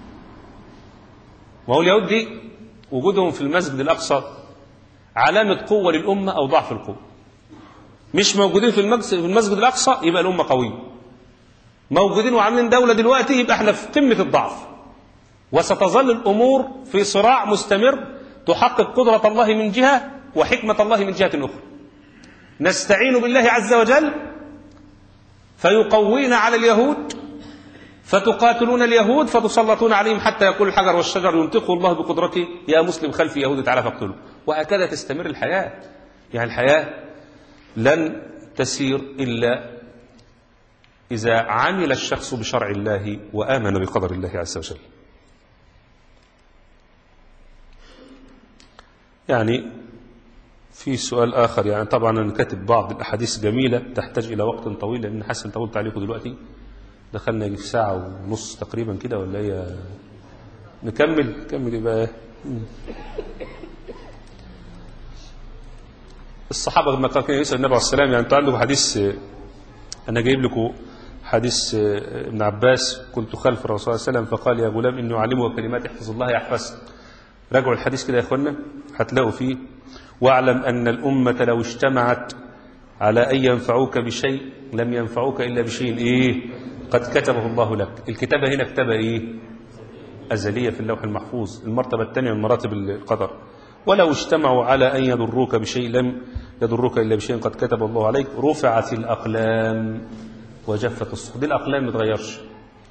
وهو اليهود دي وجودهم في المسجد الأقصى علامة قوة للأمة أو ضعف القوة مش موجودين في المسجد, في المسجد الأقصى يبقى الأمة قوية موجودين وعاملين دولة دلوقتي يبقى احنا في قمة الضعف وستظل الأمور في صراع مستمر تحقق قدرة الله من جهة وحكمة الله من جهة أخرى نستعين بالله عز وجل فيقوينا على اليهود فتقاتلون اليهود فتسلطون عليهم حتى يقول الحجر والشجر ينطقه الله بقدرته يا مسلم خلف يهود تعالى فاقتلوا وهكذا تستمر الحياة يعني الحياة لن تسير إلا إذا عمل الشخص بشرع الله وآمن بقدر الله عز وجل يعني في سؤال آخر يعني طبعا أنا كاتب بعض الأحاديث جميلة تحتاج إلى وقت طويل لأن حسن طولت عليكم دلوقتي دخلنا يجي في ساعة ونص تقريبا كده ولا هي نكمل نكمل يبقى الصحابة لما كان يسأل النبي عليه السلام يعني انتوا عندكم حديث أنا جايب لكم حديث ابن عباس كنت خلف الرسول صلى الله عليه وسلم فقال يا غلام إني أعلمك كلمات احفظ الله يحفظك راجعوا الحديث كده يا إخوانا هتلاقوا فيه واعلم أن الأمة لو اجتمعت على أن ينفعوك بشيء لم ينفعوك إلا بشيء إيه قد كتبه الله لك الكتابة هنا كتابة إيه أزلية في اللوح المحفوظ المرتبة الثانية من مراتب القدر ولو اجتمعوا على أن يضروك بشيء لم يضروك إلا بشيء قد كتب الله عليك رفعت الأقلام وجفت الصحف دي الأقلام ما تغيرش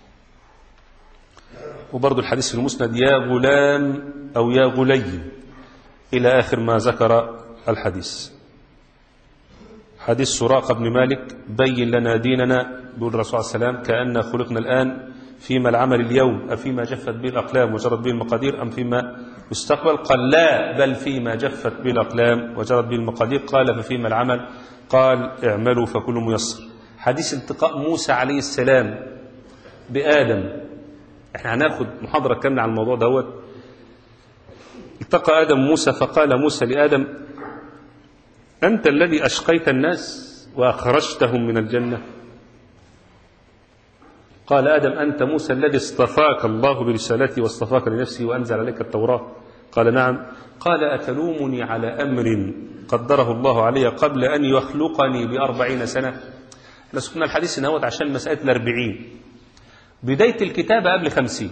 وبرضو الحديث في المسند يا غلام أو يا غلي إلى آخر ما ذكر الحديث حديث سراقة بن مالك بين لنا ديننا بيقول الرسول صلى الله عليه وسلم كأن خلقنا الآن فيما العمل اليوم أفيما جفت به الأقلام وجرت به المقادير أم فيما يستقبل قال لا بل فيما جفت به الأقلام وجرت به المقادير قال ففيما العمل قال اعملوا فكل ميسر حديث التقاء موسى عليه السلام بآدم احنا هناخد محاضرة كاملة عن الموضوع دوت التقى آدم موسى فقال موسى لآدم أنت الذي أشقيت الناس وأخرجتهم من الجنة قال آدم أنت موسى الذي اصطفاك الله برسالتي واصطفاك لنفسي وأنزل عليك التوراة قال نعم قال أتلومني على أمر قدره الله علي قبل أن يخلقني بأربعين سنة احنا سكنا الحديث نهوت عشان مسألة الأربعين بداية الكتابة قبل خمسين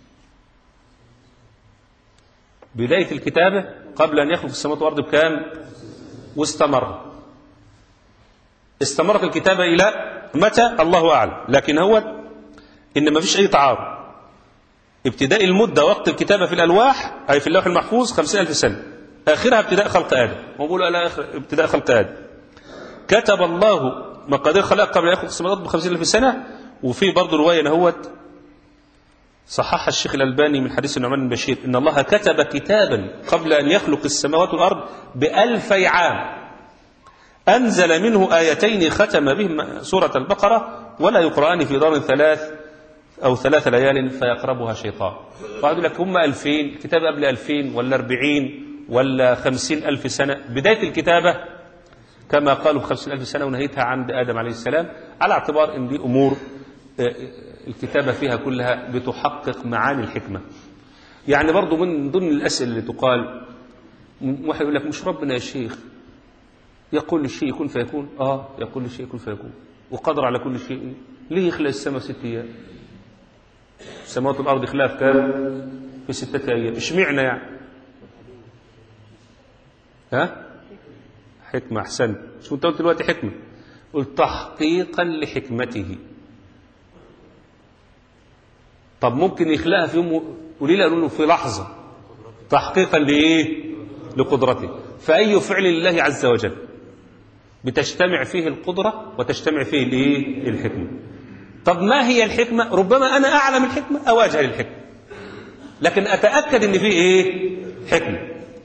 بداية الكتابة قبل أن يخلق السماوات والأرض بكام واستمر استمرت الكتابة إلى متى الله أعلم لكن هو إن ما فيش أي تعارض ابتداء المدة وقت الكتابة في الألواح أي في اللوح المحفوظ خمسين ألف سنة آخرها ابتداء خلق آدم هو بيقول على آخر ابتداء خلق آدم كتب الله مقادير خلق قبل أن يخلق السماوات بخمسين ألف سنة وفي برضه رواية نهوت صحح الشيخ الألباني من حديث النعمان بن بشير إن الله كتب كتابا قبل أن يخلق السماوات والأرض بألفي عام أنزل منه آيتين ختم بهما سورة البقرة ولا يقرآن في دار ثلاث أو ثلاث ليال فيقربها شيطان فقعدوا لك هم ألفين كتاب قبل ألفين ولا أربعين ولا خمسين ألف سنة بداية الكتابة كما قالوا بخمسين ألف سنة ونهيتها عند آدم عليه السلام على اعتبار أن دي أمور آه، الكتابة فيها كلها بتحقق معاني الحكمة يعني برضو من ضمن الأسئلة اللي تقال م- واحد يقول لك مش ربنا يا شيخ يقول للشيء يكون فيكون اه يقول للشيء يكون فيكون وقدر على كل شيء ليه يخلق السماء ست ايام السماوات والارض خلاف كام في ستة ايام اشمعنى يعني ها حكمة احسن شو انت قلت دلوقتي حكمة قلت تحقيقا لحكمته طب ممكن يخلقها في يوم وليه قالوا له في لحظة تحقيقا لايه لقدرته فأي فعل لله عز وجل بتجتمع فيه القدرة وتجتمع فيه الايه الحكمة طب ما هي الحكمة ربما أنا أعلم الحكمة أو أجهل الحكمة لكن أتأكد إن فيه إيه حكمة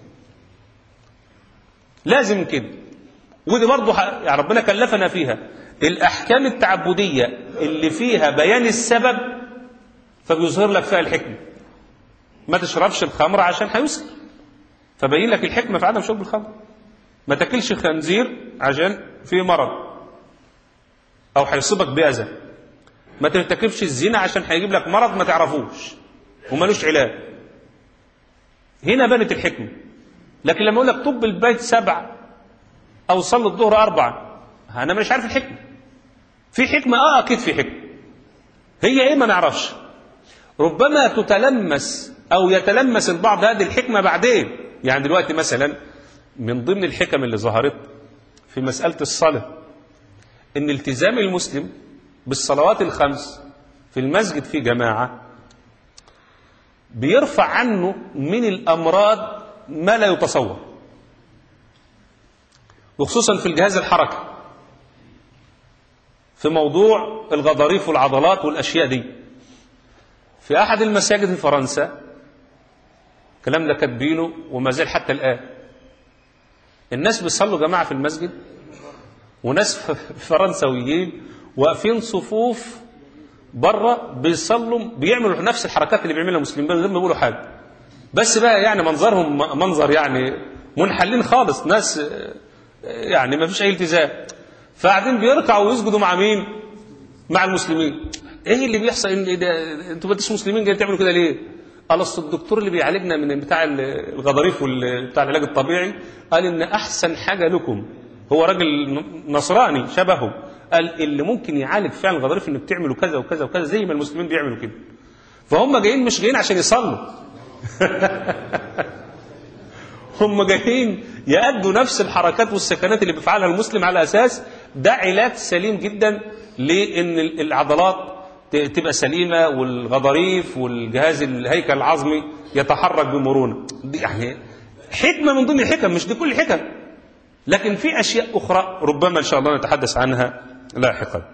لازم كده ودي برضه ح- يعني ربنا كلفنا فيها الأحكام التعبدية اللي فيها بيان السبب فبيظهر لك فيها الحكمة ما تشربش الخمر عشان هيسكر فبين لك الحكمة في عدم شرب الخمر ما تاكلش خنزير عشان فيه مرض أو هيصيبك بأذى ما ترتكبش الزنا عشان هيجيب لك مرض ما تعرفوش ومالوش علاج هنا بنت الحكمة لكن لما أقول لك طب البيت سبع أو صلي الظهر أربعة أنا مش عارف الحكمة في حكمة آه أكيد في حكمة هي إيه ما نعرفش ربما تتلمس أو يتلمس البعض هذه الحكمة بعدين يعني دلوقتي مثلا من ضمن الحكم اللي ظهرت في مسألة الصلاة إن التزام المسلم بالصلوات الخمس في المسجد في جماعة بيرفع عنه من الأمراض ما لا يتصور وخصوصا في الجهاز الحركي في موضوع الغضاريف والعضلات والأشياء دي في أحد المساجد في فرنسا الكلام ده كاتبينه وما زال حتى الآن الناس بيصلوا جماعة في المسجد وناس فرنسويين واقفين صفوف بره بيصلوا بيعملوا نفس الحركات اللي بيعملها المسلمين من غير ما يقولوا حاجه بس بقى يعني منظرهم منظر يعني منحلين خالص ناس آه، يعني ما فيش اي التزام فقاعدين بيركعوا ويسجدوا مع مين مع المسلمين ايه اللي بيحصل إن ده انتوا ما انتوش مسلمين جايين تعملوا كده ليه قال اصل الدكتور اللي بيعالجنا من بتاع الغضاريف وبتاع العلاج الطبيعي قال ان احسن حاجه لكم هو راجل نصراني شبهه قال اللي ممكن يعالج فعلا الغضاريف انك تعملوا كذا وكذا وكذا زي ما المسلمين بيعملوا كده فهم جايين مش جايين عشان يصلوا هم جايين يأدوا نفس الحركات والسكنات اللي بيفعلها المسلم على أساس ده علاج سليم جدا لأن العضلات ت- تبقى سليمة والغضاريف والجهاز الهيكل العظمي يتحرك بمرونة دي يعني حكمة من ضمن الحكم مش دي كل الحكم لكن في أشياء أخرى ربما إن شاء الله نتحدث عنها لاحقا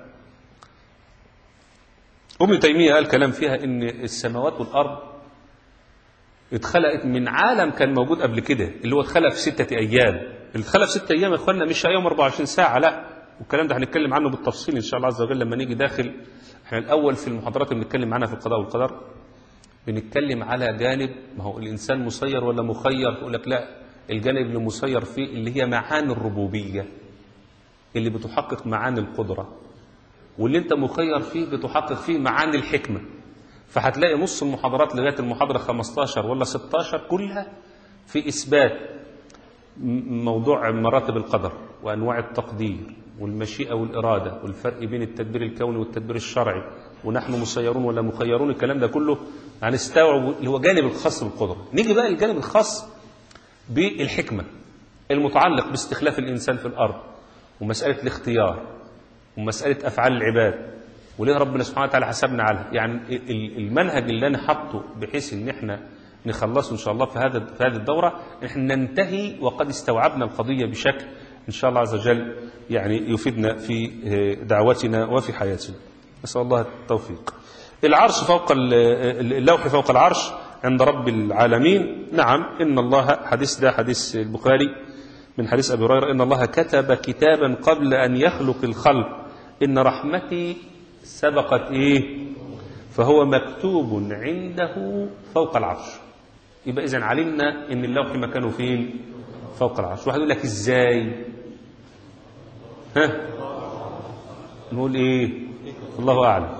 ابن تيمية قال كلام فيها إن السماوات والأرض اتخلقت من عالم كان موجود قبل كده اللي هو اتخلق في ستة أيام اللي اتخلق في ستة أيام يا إخوانا مش يوم 24 ساعة لا والكلام ده هنتكلم عنه بالتفصيل إن شاء الله عز وجل لما نيجي داخل احنا الأول في المحاضرات اللي بنتكلم عنها في القضاء والقدر بنتكلم على جانب ما هو الإنسان مسير ولا مخير يقول لك لا الجانب اللي مسير فيه اللي هي معاني الربوبية اللي بتحقق معاني القدرة واللي انت مخير فيه بتحقق فيه معاني الحكمة فهتلاقي نص المحاضرات لغاية المحاضرة 15 ولا 16 كلها في إثبات م- موضوع مراتب القدر وأنواع التقدير والمشيئة والإرادة والفرق بين التدبير الكوني والتدبير الشرعي ونحن مسيرون ولا مخيرون الكلام ده كله هنستوعب اللي هو جانب الخاص بالقدرة نيجي بقى الجانب الخاص بالحكمة المتعلق باستخلاف الإنسان في الأرض ومسألة الاختيار ومسألة أفعال العباد وليه ربنا سبحانه وتعالى حسبنا عليها يعني ال- المنهج اللي أنا حاطه بحيث إن إحنا نخلصه إن شاء الله في هذا في هذه الدورة احنا ننتهي وقد استوعبنا القضية بشكل إن شاء الله عز وجل يعني يفيدنا في دعوتنا وفي حياتنا نسأل الله التوفيق العرش فوق اللوح فوق العرش عند رب العالمين نعم إن الله حديث ده حديث البخاري من حديث أبي هريرة إن الله كتب كتابا قبل أن يخلق الخلق إن رحمتي سبقت إيه فهو مكتوب عنده فوق العرش يبقى إذن علمنا إن اللوح مكانه فين فوق العرش واحد يقول لك إزاي ها نقول إيه الله أعلم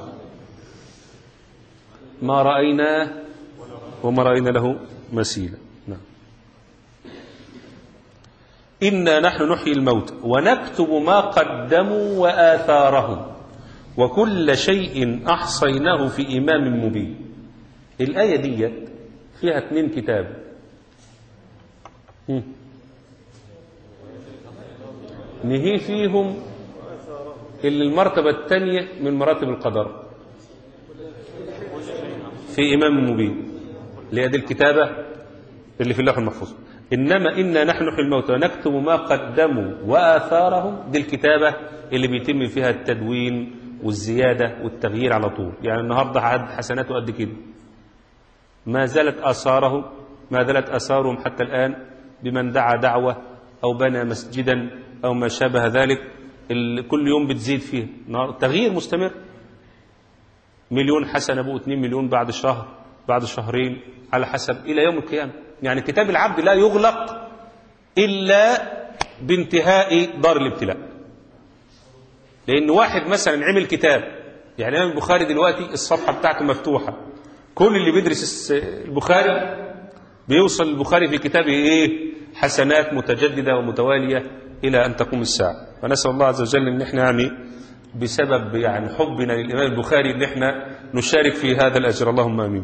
ما رأيناه وما رأينا له مثيلا نعم إنا نحن نحيي الموت ونكتب ما قدموا وآثارهم وكل شيء أحصيناه في إمام مبين الآية دي فيها اثنين كتاب هم. نهي فيهم اللي المرتبة الثانية من مراتب القدر في إمام مبين اللي هي دي الكتابة اللي في اللوح المحفوظ إنما إنا نحن نحيي الموتى ونكتب ما قدموا وآثارهم دي الكتابة اللي بيتم فيها التدوين والزيادة والتغيير على طول يعني النهاردة عد حسناته قد كده ما زالت آثارهم ما زالت آثارهم حتى الآن بمن دعا دعوة أو بنى مسجدا أو ما شابه ذلك كل يوم بتزيد فيه تغيير مستمر مليون حسنة بقوا 2 مليون بعد شهر بعد شهرين على حسب إلى يوم القيامة يعني كتاب العبد لا يغلق إلا بانتهاء دار الابتلاء لأن واحد مثلا عمل كتاب يعني الإمام البخاري دلوقتي الصفحة بتاعته مفتوحة كل اللي بيدرس البخاري بيوصل البخاري في كتابه إيه حسنات متجددة ومتوالية إلى أن تقوم الساعة فنسأل الله عز وجل أن احنا يعني بسبب يعني حبنا للإمام البخاري أن احنا نشارك في هذا الأجر اللهم آمين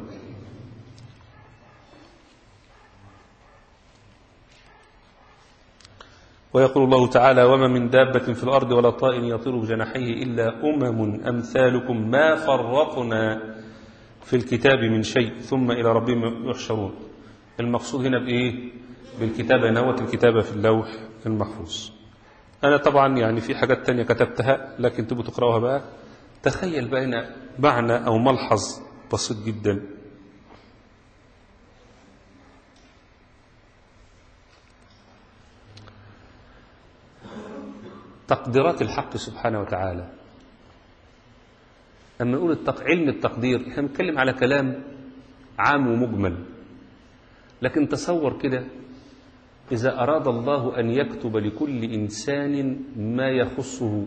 ويقول الله تعالى وما من دابة في الأرض ولا طائر يطير بجناحيه إلا أمم أمثالكم ما فرقنا في الكتاب من شيء ثم إلى ربهم يحشرون المقصود هنا بإيه بالكتابة نوة الكتابة في اللوح المحفوظ أنا طبعا يعني في حاجات تانية كتبتها لكن تبقوا تقرأوها بقى تخيل بقى معنى أو ملحظ بسيط جدا تقديرات الحق سبحانه وتعالى أما نقول التق... علم التقدير احنا بنتكلم على كلام عام ومجمل لكن تصور كده إذا أراد الله أن يكتب لكل إنسان ما يخصه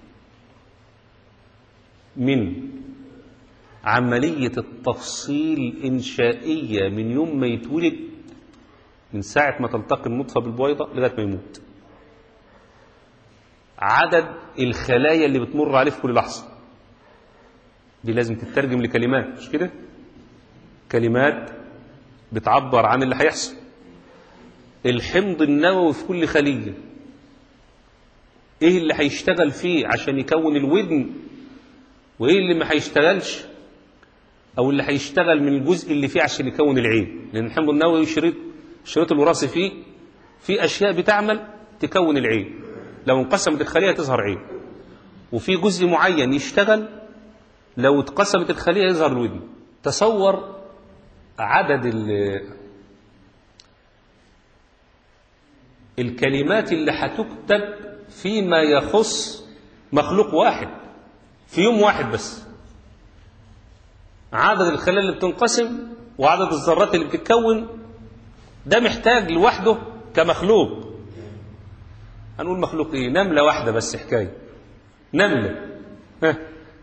من عملية التفصيل الإنشائية من يوم ما يتولد من ساعة ما تلتقي النطفة بالبويضة لغاية ما يموت عدد الخلايا اللي بتمر عليه في كل لحظة دي لازم تترجم لكلمات مش كده كلمات بتعبر عن اللي هيحصل الحمض النووي في كل خلية ايه اللي هيشتغل فيه عشان يكون الودن وايه اللي ما هيشتغلش او اللي هيشتغل من الجزء اللي فيه عشان يكون العين لان الحمض النووي شريط الشريط الوراثي فيه في اشياء بتعمل تكون العين لو انقسمت الخليه تظهر عين وفي جزء معين يشتغل لو اتقسمت الخليه يظهر الودن تصور عدد الكلمات اللي هتكتب فيما يخص مخلوق واحد في يوم واحد بس عدد الخلايا اللي بتنقسم وعدد الذرات اللي بتتكون ده محتاج لوحده كمخلوق هنقول مخلوق ايه نملة واحدة بس حكاية نملة ها.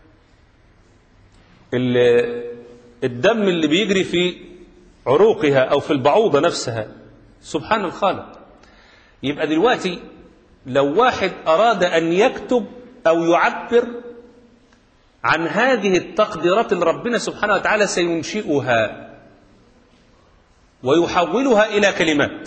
الدم اللي بيجري في عروقها او في البعوضة نفسها سبحان الخالق يبقى دلوقتي لو واحد أراد أن يكتب أو يعبر عن هذه التقديرات اللي ربنا سبحانه وتعالى سينشئها ويحولها إلى كلمات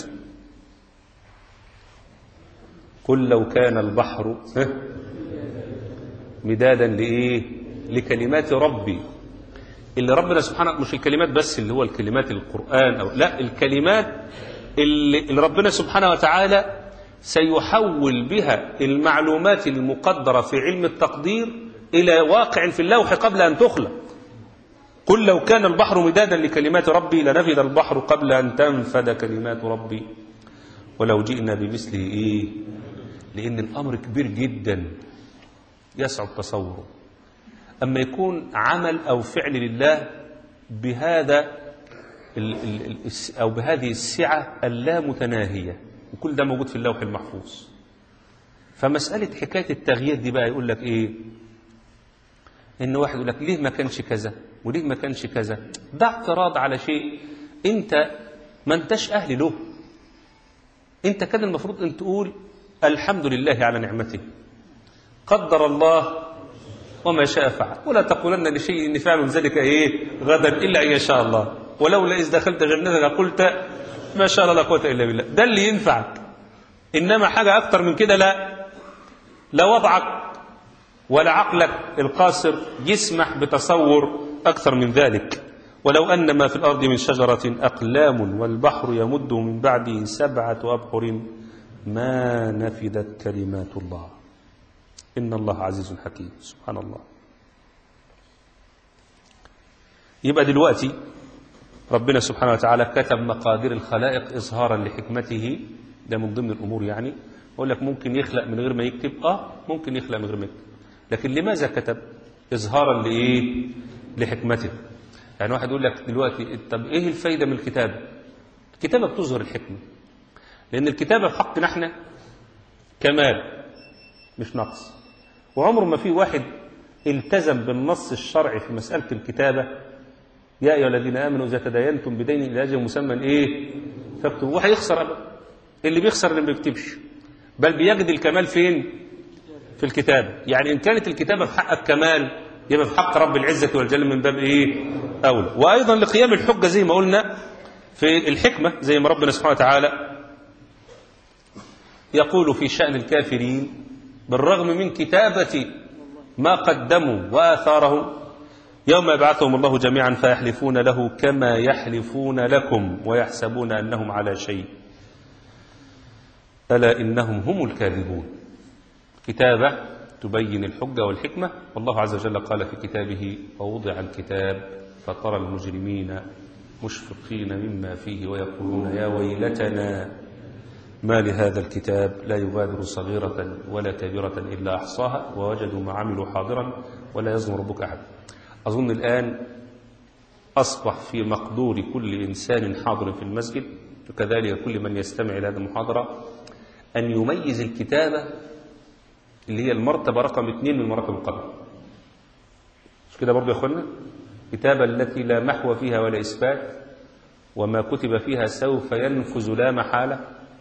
قل لو كان البحر مدادا لإيه لكلمات ربي اللي ربنا سبحانه مش الكلمات بس اللي هو الكلمات القرآن أو لا الكلمات اللي, اللي ربنا سبحانه وتعالى سيحول بها المعلومات المقدرة في علم التقدير إلى واقع في اللوح قبل أن تخلق قل لو كان البحر مدادا لكلمات ربي لنفد البحر قبل أن تنفد كلمات ربي ولو جئنا بمثله إيه لأن الأمر كبير جدا يصعب تصوره أما يكون عمل أو فعل لله بهذا ال ال ال أو بهذه السعة اللامتناهية وكل ده موجود في اللوح المحفوظ فمسألة حكاية التغيير دي بقى يقول لك إيه إن واحد يقول لك ليه ما كانش كذا وليه ما كانش كذا ده اعتراض على شيء أنت ما انتش أهل له أنت كان المفروض أن تقول الحمد لله على نعمته قدر الله وما شاء فعل ولا تقولن لشيء إني فاعل ذلك إيه غدا إلا أن يشاء الله ولولا إذ دخلت جنتك قلت ما شاء الله لا قوة إلا بالله ده اللي ينفعك إنما حاجة أكتر من كده لا لا وضعك ولا عقلك القاصر يسمح بتصور أكثر من ذلك ولو أن ما في الأرض من شجرة أقلام والبحر يمده من بعده سبعة أبحر ما نفدت كلمات الله إن الله عزيز حكيم سبحان الله يبقى دلوقتي ربنا سبحانه وتعالى كتب مقادير الخلائق إظهارا لحكمته ده من ضمن الأمور يعني أقول لك ممكن يخلق من غير ما يكتب آه ممكن يخلق من غير ما يكتب لكن لماذا كتب إظهارا لإيه لحكمته يعني واحد يقول لك دلوقتي طب إيه الفايدة من الكتابة الكتابة بتظهر الحكمة لأن الكتابة في حقنا احنا كمال مش نقص وعمر ما في واحد التزم بالنص الشرعي في مسألة الكتابة يا أيها الذين آمنوا إذا تداينتم بدين إلى أجل مسمى إيه فاكتبوا واحد يخسر أبدا اللي بيخسر اللي ما بيكتبش بل بيجد الكمال فين في الكتابة يعني إن كانت الكتابة في حقك كمال يبقى في حق رب العزة والجل من باب إيه أولى وأيضا لقيام الحجة زي ما قلنا في الحكمة زي ما ربنا سبحانه وتعالى يقول في شأن الكافرين بالرغم من كتابة ما قدموا وآثارهم يوم يبعثهم الله جميعا فيحلفون له كما يحلفون لكم ويحسبون أنهم على شيء ألا إنهم هم الكاذبون كتابة تبين الحجة والحكمة والله عز وجل قال في كتابه ووضع الكتاب فترى المجرمين مشفقين مما فيه ويقولون يا ويلتنا ما لهذا الكتاب لا يغادر صغيرة ولا كبيرة إلا أحصاها ووجدوا ما عملوا حاضرا ولا يظلم ربك أحد أظن الآن أصبح في مقدور كل إنسان حاضر في المسجد وكذلك كل من يستمع إلى هذه المحاضرة أن يميز الكتابة اللي هي المرتبة رقم اثنين من مراتب القدر مش كده برضو يا أخوانا كتابة التي لا محو فيها ولا إثبات وما كتب فيها سوف ينفذ لا محالة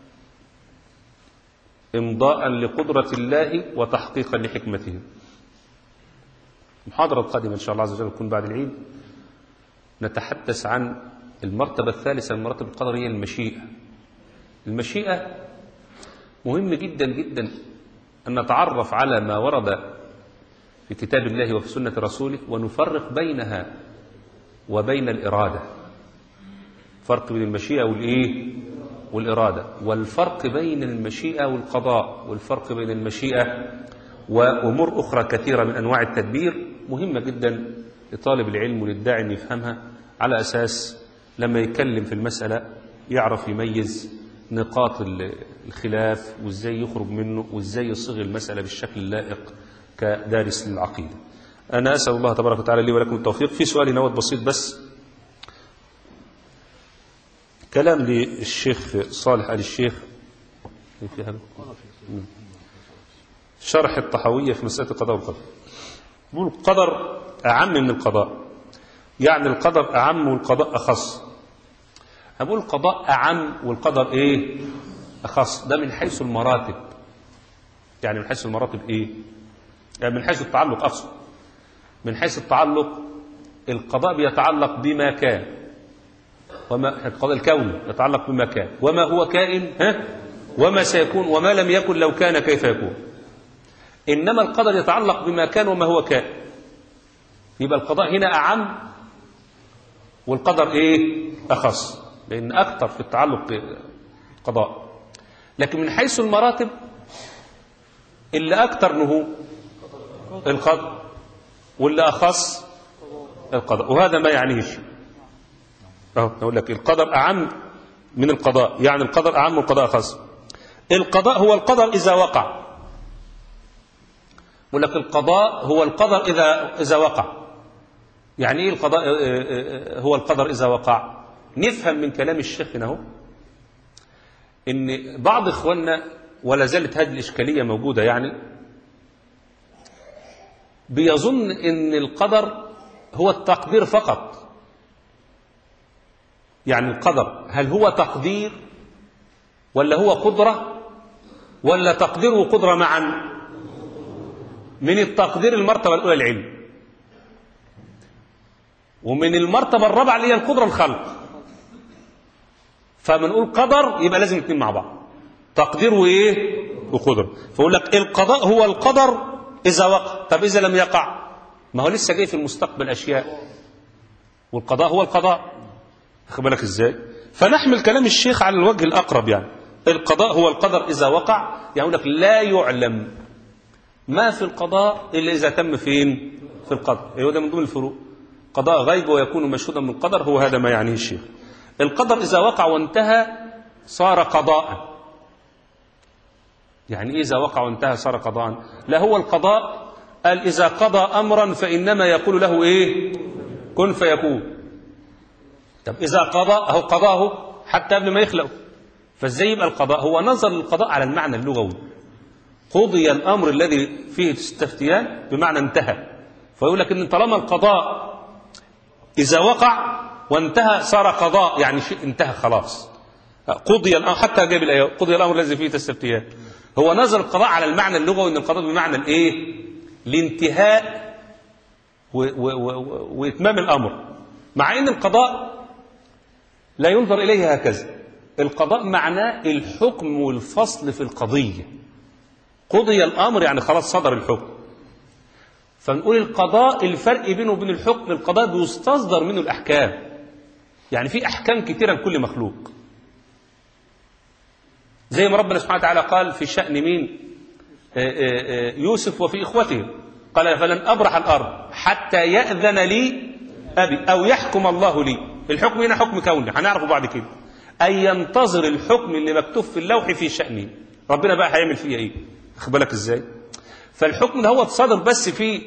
إمضاء لقدرة الله وتحقيقا لحكمته المحاضرة القادمة إن شاء الله عز وجل تكون بعد العيد نتحدث عن المرتبة الثالثة من مراتب القدر هي المشيئة المشيئة مهم جدا جدا أن نتعرف على ما ورد في كتاب الله وفي سنة رسوله ونفرق بينها وبين الإرادة فرق بين المشيئة والإيه والإرادة والفرق بين المشيئة والقضاء والفرق بين المشيئة وأمور أخرى كثيرة من أنواع التدبير مهمة جدا لطالب العلم وللداعي أن يفهمها على أساس لما يتكلم في المسألة يعرف يميز نقاط الخلاف وازاي يخرج منه وازاي يصيغ المسألة بالشكل اللائق كدارس للعقيدة أنا أسأل الله تبارك وتعالى لي ولكم التوفيق في سؤال نوت بسيط بس كلام للشيخ صالح آل الشيخ في هذا شرح الطحوية في مسألة القضاء والقدر يقول القدر أعم من القضاء يعني القدر أعم والقضاء أخص هقول القضاء أعم والقدر إيه أخص ده من حيث المراتب يعني من حيث المراتب إيه يعني من حيث التعلق أقصد من حيث التعلق القضاء بيتعلق بما كان وما القضاء الكوني يتعلق بما كان وما هو كائن ها وما سيكون وما لم يكن لو كان كيف يكون إنما القدر يتعلق بما كان وما هو كائن يبقى القضاء هنا أعم والقدر ايه اخص لان اكثر في التعلق بالقضاء لكن من حيث المراتب اللي اكثر نهو القدر واللي اخص القضاء وهذا ما يعنيه الشيء اهو اقول لك القدر اعم من القضاء يعني القدر اعم والقضاء اخص القضاء هو القدر اذا وقع يقول لك القضاء هو القدر اذا اذا وقع يعني ايه القضاء آه، آه، آه، هو القدر اذا وقع نفهم من كلام الشيخ هنا اهو ان بعض اخواننا ولا زالت هذه الاشكاليه موجوده يعني بيظن ان القدر هو التقدير فقط يعني القدر هل هو تقدير ولا هو قدره ولا تقدير وقدره معا من التقدير المرتبه الاولى العلم ومن المرتبه الرابعه اللي هي القدره الخلق فما نقول قدر يبقى لازم الاثنين مع بعض تقدير وايه وقدر فيقول لك القضاء هو القدر اذا وقع طب اذا لم يقع ما هو لسه جاي في المستقبل اشياء والقضاء هو القضاء واخد بالك ازاي فنحمل كلام الشيخ على الوجه الاقرب يعني القضاء هو القدر اذا وقع يعني يقول لك لا يعلم ما في القضاء الا اذا تم فين في القدر هو ده من ضمن الفروق قضاء غيب ويكون مشهودا من القدر هو هذا ما يعنيه الشيخ القدر اذا وقع وانتهى صار قضاء يعني ايه اذا وقع وانتهى صار قضاء لا هو القضاء قال اذا قضى امرا فانما يقول له ايه كن فيكون طب اذا قضى اهو قضاه حتى قبل ما يخلقه فازاي يبقى القضاء هو نظر للقضاء على المعنى اللغوي قضي الامر الذي فيه تستفتيان بمعنى انتهى فيقول لك ان طالما القضاء اذا وقع وانتهى صار قضاء يعني شيء انتهى خلاص قضي الامر حتى جاب الايه قضي الامر الذي فيه تستفتيان هو نظر القضاء على المعنى اللغوي ان القضاء بمعنى الايه الانتهاء و- و- و- واتمام الامر مع ان القضاء لا ينظر اليه هكذا القضاء معناه الحكم والفصل في القضيه قضي الامر يعني خلاص صدر الحكم فنقول القضاء الفرق بينه وبين الحكم القضاء بيستصدر منه الاحكام يعني في احكام كثيره لكل مخلوق زي ما ربنا سبحانه وتعالى قال في شأن مين آه، آه، آه، يوسف وفي إخوته قال فلن أبرح الأرض حتى يأذن لي أبي أو يحكم الله لي الحكم هنا حكم كوني هنعرفه بعد كده أن ينتظر الحكم اللي مكتوب في اللوح في شأنه ربنا بقى هيعمل فيه إيه خد بالك إزاي فالحكم ده هو اتصدر بس في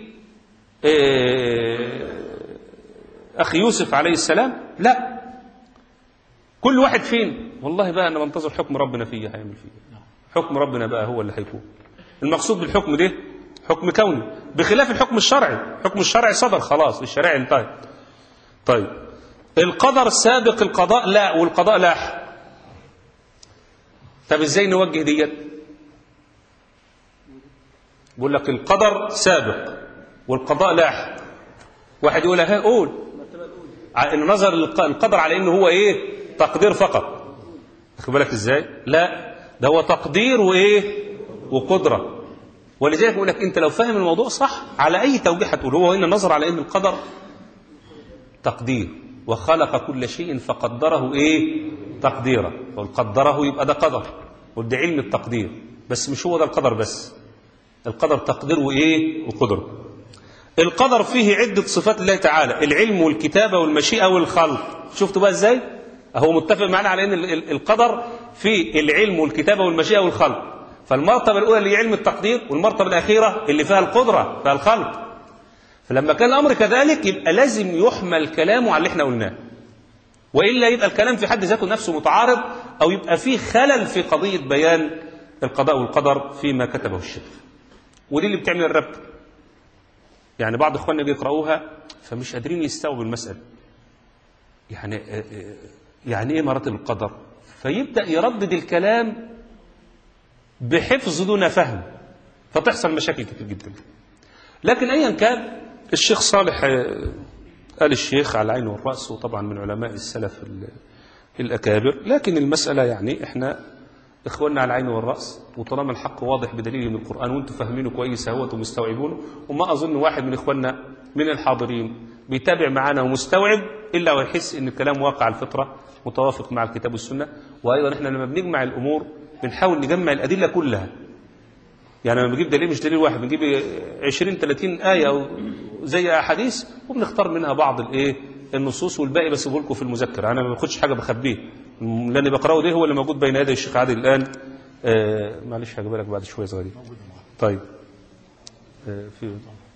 آه، أخي يوسف عليه السلام لا كل واحد فين والله بقى انا بنتظر حكم ربنا فيا هيعمل فيا حكم ربنا بقى هو اللي هيكون المقصود بالحكم ده حكم كوني بخلاف الحكم الشرعي الحكم الشرعي صدر خلاص الشريعه انتهت طيب القدر سابق القضاء لا والقضاء لاح طب ازاي نوجه ديت بقول لك القدر سابق والقضاء لاح واحد يقول ها قول ع- ان نظر الق- القدر على انه هو ايه تقدير فقط واخد بالك ازاي لا ده هو تقدير وايه وقدره ولذلك بقول لك انت لو فاهم الموضوع صح على اي توجيه هتقول هو هنا نظر على ان القدر تقدير وخلق كل شيء فقدره ايه تقديرا قدره يبقى ده قدر وده علم التقدير بس مش هو ده القدر بس القدر تقدير وايه وقدره القدر فيه عدة صفات الله تعالى العلم والكتابة والمشيئة والخلق شفتوا بقى ازاي هو متفق معنا على ان ال- ال- القدر فيه العلم والكتابة والمشيئة والخلق فالمرتبة الأولى اللي هي علم التقدير والمرتبة الأخيرة اللي فيها القدرة فيها الخلق فلما كان الأمر كذلك يبقى لازم يحمل كلامه على اللي احنا قلناه وإلا يبقى الكلام في حد ذاته نفسه متعارض أو يبقى فيه خلل في قضية بيان القضاء والقدر فيما كتبه الشيخ ودي اللي بتعمل الربط يعني بعض اخواننا بيقرأوها فمش قادرين يستوعبوا المسألة يعني آه، آه، يعني ايه مراتب القدر فيبدأ يردد الكلام بحفظ دون فهم فتحصل مشاكل كتير جدا لكن ايا كان الشيخ صالح آه، قال الشيخ على العين والرأس وطبعا من علماء السلف ال- الأكابر لكن المسألة يعني احنا اخواننا على العين والرأس وطالما الحق واضح بدليل من القرآن وانتم فاهمينه كويس اهوت ومستوعبونه وما أظن واحد من اخواننا من الحاضرين بيتابع معانا ومستوعب إلا ويحس إن الكلام واقع على الفطرة متوافق مع الكتاب والسنة وأيضا إحنا لما بنجمع الأمور بنحاول نجمع الأدلة كلها يعني لما بنجيب دليل مش دليل واحد بنجيب 20 30 آية أو زي أحاديث وبنختار منها بعض الإيه النصوص والباقي بسيبه لكم في المذكر أنا ما باخدش حاجة بخبيه اللي بقراه ده هو اللي موجود بين يدي الشيخ عادل الآن آه معلش هجيب لك بعد شوية صغيرين طيب آه في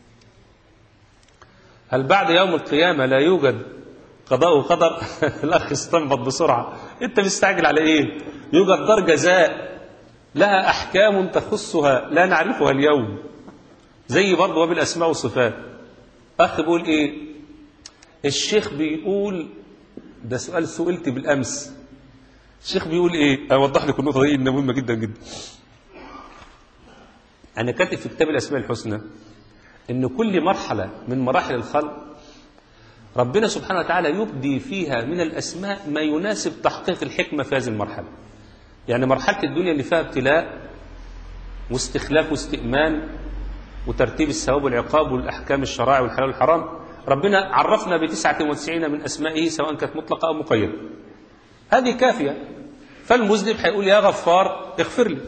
هل بعد يوم القيامة لا يوجد قضاء وقدر الأخ استنبط بسرعة أنت مستعجل على إيه يوجد دار جزاء لها أحكام تخصها لا نعرفها اليوم زي برضه باب الأسماء والصفات أخ بيقول إيه الشيخ بيقول ده سؤال سئلت بالأمس الشيخ بيقول إيه أوضح لك النقطة دي إنها مهمة جدا جدا أنا كاتب في كتاب الأسماء الحسنى إن كل مرحلة من مراحل الخلق ربنا سبحانه وتعالى يبدي فيها من الأسماء ما يناسب تحقيق الحكمة في هذه المرحلة يعني مرحلة الدنيا اللي فيها ابتلاء واستخلاف واستئمان وترتيب الثواب والعقاب والأحكام الشرائع والحلال والحرام ربنا عرفنا بتسعة وتسعين من أسمائه سواء كانت مطلقة أو مقيدة هذه كافية فالمذنب هيقول يا غفار اغفر لي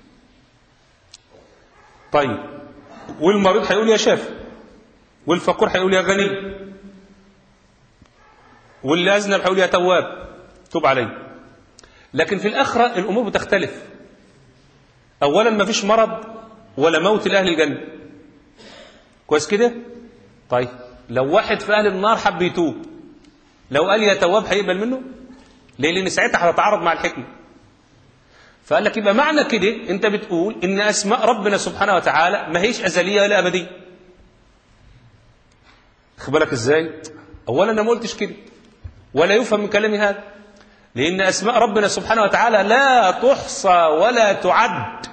طيب والمريض هيقول يا شافي والفقير هيقول يا غني واللي أذنب هيقول يا تواب توب علي لكن في الآخرة الأمور بتختلف أولا ما فيش مرض ولا موت لأهل الجنة كويس كده طيب لو واحد في أهل النار حب يتوب لو قال يا تواب هيقبل منه ليه لأن ساعتها هتتعارض مع الحكمة فقال لك يبقى معنى كده انت بتقول ان اسماء ربنا سبحانه وتعالى ما هيش ازليه ولا ابديه خد بالك ازاي اولا انا ما قلتش كده ولا يفهم من كلامي هذا لان اسماء ربنا سبحانه وتعالى لا تحصى ولا تعد